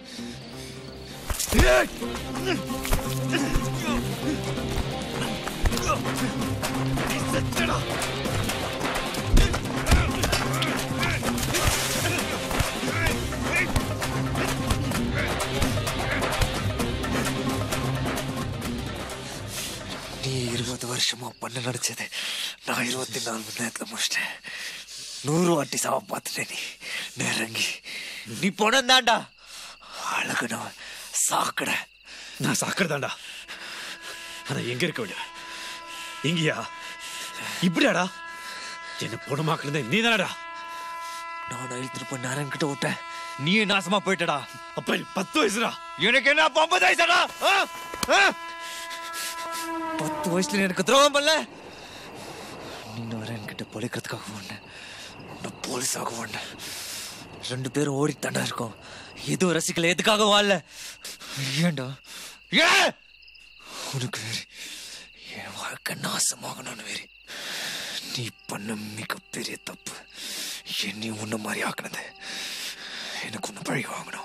நீ இருபது வருஷமா பண்ண நினைச்சது நான் இருபத்தி நாலு மணி நேரத்துல முடிச்சிட்டேன் நூறு வாட்டி சாவ பார்த்துட்டேன் நீ நெருங்கி நீ பொணந்தாண்டா அழகுனவன் சாக்கடை நான் சாக்கிறதாண்டா ஆனா எங்க இருக்க வேண்டிய இங்கயா இப்படியாடா என்ன புடமாக்குறதே நீ தானடா நான் இழுத்துட்டு போய் நேரம் கிட்ட விட்டேன் நீ நாசமா போயிட்டடா அப்ப நீ பத்து வயசுடா எனக்கு என்ன அப்ப ஐம்பது வயசுடா ஆ? ஆ? பத்து வயசுல நீ எனக்கு துரோகம் பண்ணல நீ வர என்கிட்ட பொழைக்கிறதுக்காக வந்தேன் நான் போலீஸாக வந்தேன் ரெண்டு பேரும் ஓடி தாண்டா இருக்கோம் எதுவும் ரசிக்கல எதுக்காக வாழல ஏன்டா ஏன் உனக்கு வேறு என் வாழ்க்கை நாசமாகணும்னு வேறு நீ பண்ண மிகப்பெரிய தப்பு என்னை உன்ன மாதிரி ஆக்குனது எனக்கு ஒன்று பழி வாங்கணும்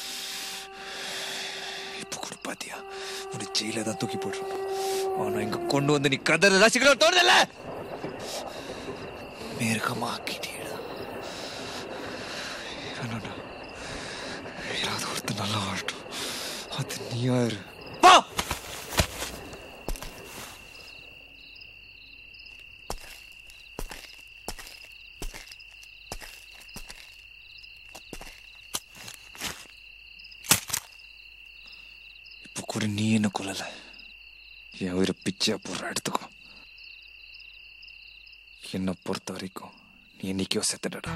இப்போ கூட பாத்தியா உன்னை ஜெயில தான் தூக்கி போட்டுருணும் ஆனா இங்க கொண்டு வந்து நீ கதற ரசிக்கணும் தோணுதல்ல மேற்கமா ஆக்கிட்டீடா வேணாடா யாராவது ஒருத்தர் நல்லா வாழட்டும் அது நீயா இரு போ இப்போ கூட நீ என்ன கொல்லல என் உயிரை பிச்சையா போடுற எடுத்துக்கோ என்னை பொறுத்த வரைக்கும் நீ என்னைக்கோ செத்துடடா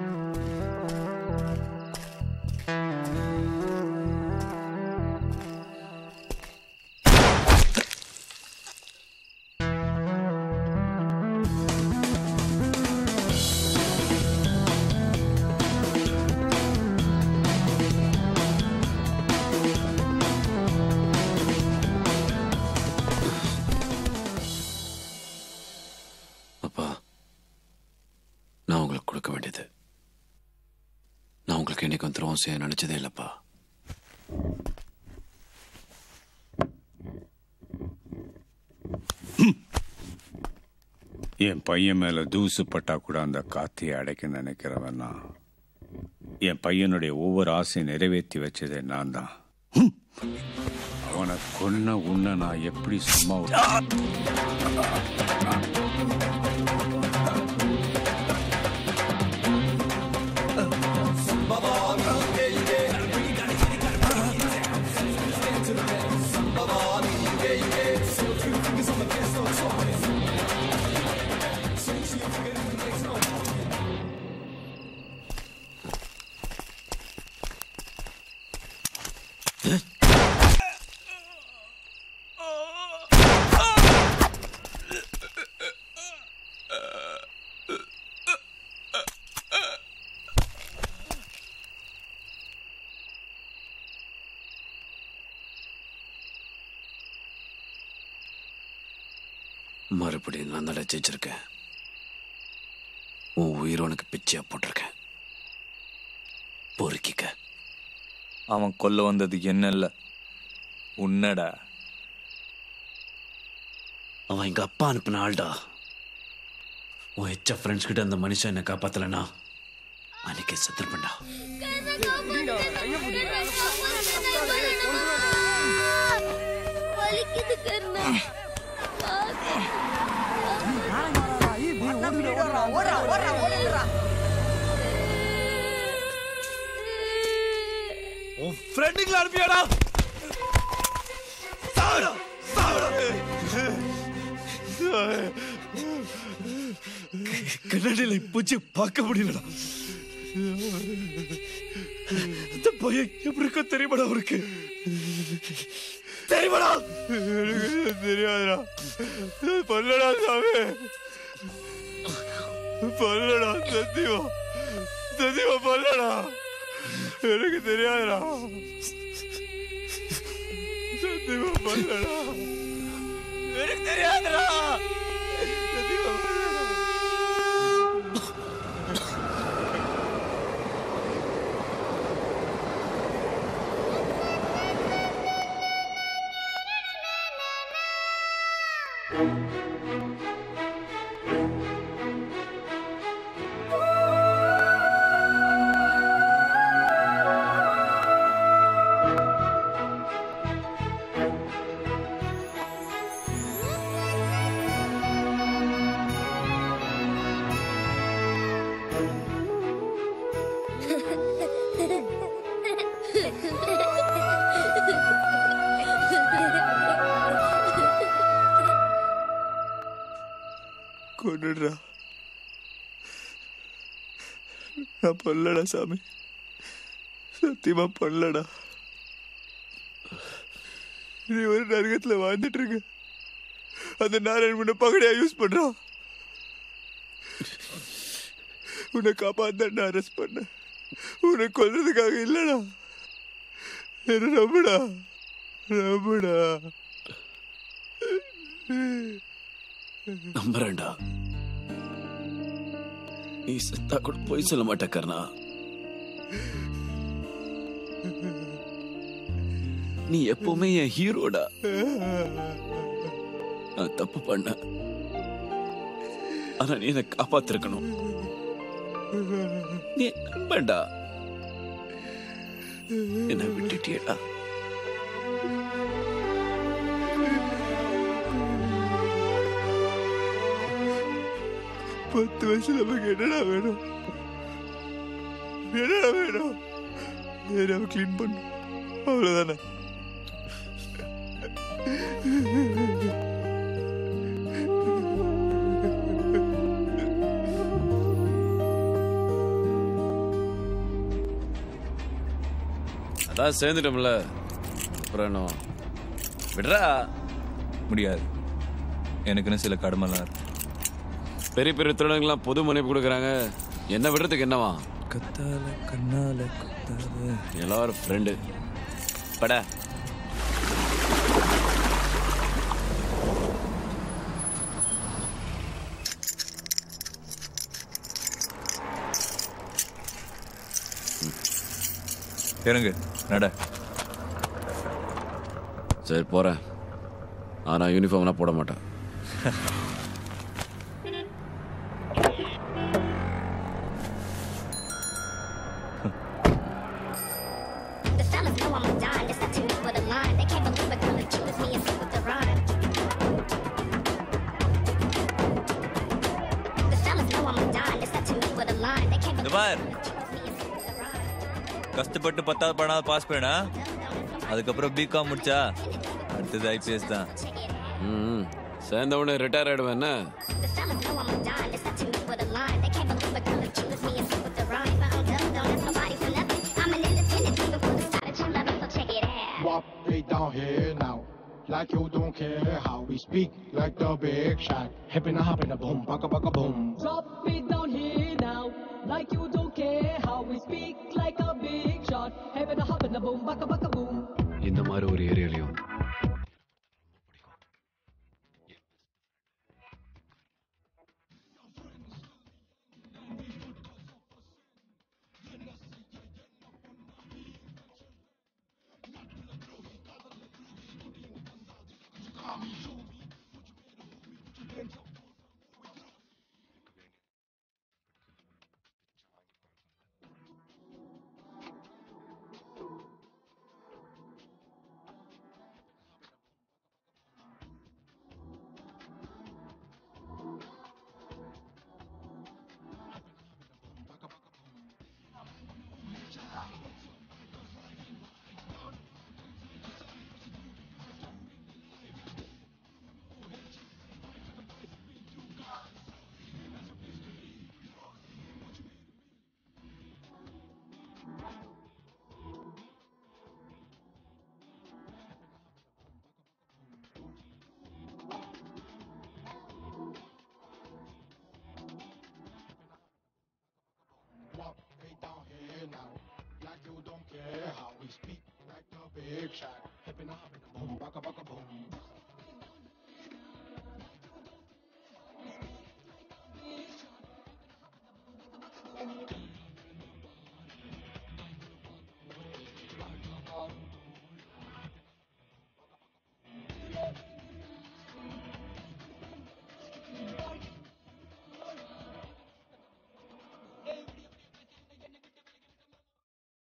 அப்பா நான் உங்களுக்கு கொடுக்க வேண்டியது நான் உங்களுக்கு என்னைக்கும் துரோகம் செய்ய நினைச்சதே இல்லப்பா என் பையன் மேல தூசு பட்டா கூட அந்த காத்தையை அடைக்க நினைக்கிறவன் நான் என் பையனுடைய ஒவ்வொரு ஆசையும் நிறைவேற்றி வச்சதே நான் தான் ஹம். அவனை கொன்ன உன்னை நான் எப்படி சும்மா விட்டு- மறுபடியும் நான் தான் ஜெயிச்சிருக்கேன் உன் உயிர் உனக்கு பிச்சையா போட்டிருக்கேன் பொறுக்கிக்க அவன் கொல்ல வந்தது என்ன இல்ல உன்னடா அவன் எங்க அப்பா அனுப்பின ஆள்டா உன் எச்ச ஃப்ரெண்ட்ஸ் கிட்ட அந்த மனுஷன் என்னை காப்பாத்தலனா அன்னைக்கு செத்துருப்பேன்டா வலிக்குது கர்ணா உன் ஃப்ரெண்டுங்களை அனுப்பியாடா சாவுடா சாவுடா கண்ணாடியில பூச்சி பார்க்க முடியலடா இந்த பையன் எப்படி இருக்கோ தெரியுமாடா அவருக்கு தெரியுமாடா எனக்கு தெரியாதுடா பண்ணடா சாமி பண்ணடா சத்தியமா சத்தியமா பண்ணடா எனக்கு தெரியாதுடா சத்தியமா பண்ணடா எனக்கு தெரியாதுடா சத்தியமா பண்ணடா கொண்டுடுறா நான் பண்ணலடா சாமி சத்தியமா பண்ணலடா நீ ஒரு நரகத்துல வாழ்ந்துட்டு இருக்க அந்த நாராயண் முன்ன பகடையா யூஸ் பண்றான் உன்னை காப்பாத்தான் அரெஸ்ட் பண்ண உன்னை கொல்றதுக்காக இல்லடா என்ன நம்புடா நம்புடா நம்புறேன்டா நீ செத்தா கூட போய் சொல்ல மாட்ட கர்ணா நீ எப்பவுமே என் ஹீரோடா நான் தப்பு பண்ண ஆனா நீ என்னை காப்பாத்திருக்கணும் நீ நண்பன்டா என்ன விட்டுட்டியடா பத்து வயசுல நமக்கு என்னடா வேணும் என்னடா வேணும் ஏரியாவை க்ளீன் பண்ணு அவ்வளவுதானே அதான் சேர்ந்துட்டோம்ல அப்புறம் என்ன விடுறா முடியாது எனக்குன்னு சில கடமைலாம் இருக்கு பெரிய பெரிய திருடங்கள்லாம் பொது மன்னிப்பு கொடுக்குறாங்க என்ன விடுறதுக்கு என்னவா கத்தால கண்ணால குத்தாத எல்லாரும் ஃப்ரெண்டு பட இறங்கு நட சரி போறேன் ஆனா யூனிஃபார்ம்லாம் போட மாட்டேன் The fellas know I'm a dime, just a two with a line. They can't believe it, gonna choose me and sit with the rhyme. The fellas know I'm a dime, just a two with a line. They can't இந்த பார் கஷ்டப்பட்டு பத்தாவது படம் pass பண்ணா அதுக்கப்புறம் BCom முடிச்சா அடுத்தது IPS தான் ம் சேர்ந்த உடனே ரிட்டையர் ஆயிடுவேன் என்ன The fellas know I'm a dime, just a two with a line. They can't believe it, gonna choose me and sit with the rhyme. But I'm done, don't ask nobody for nothing. I'm an independent even before the start of 211, so check it out. Drop it down here now. Like you don't care how we speak, like the big shot. Hip in a hop in a boom, baka baka boom. Drop it down here now, like you don't care how we speak, like a big shot. Heaven a hop and a boom, baka baka boom. இந்த மாதிரி ஒரு ஏரியாலையும் don't care how we speak like the big shot. Hippin' a hoppin' a boom, baka baka boom.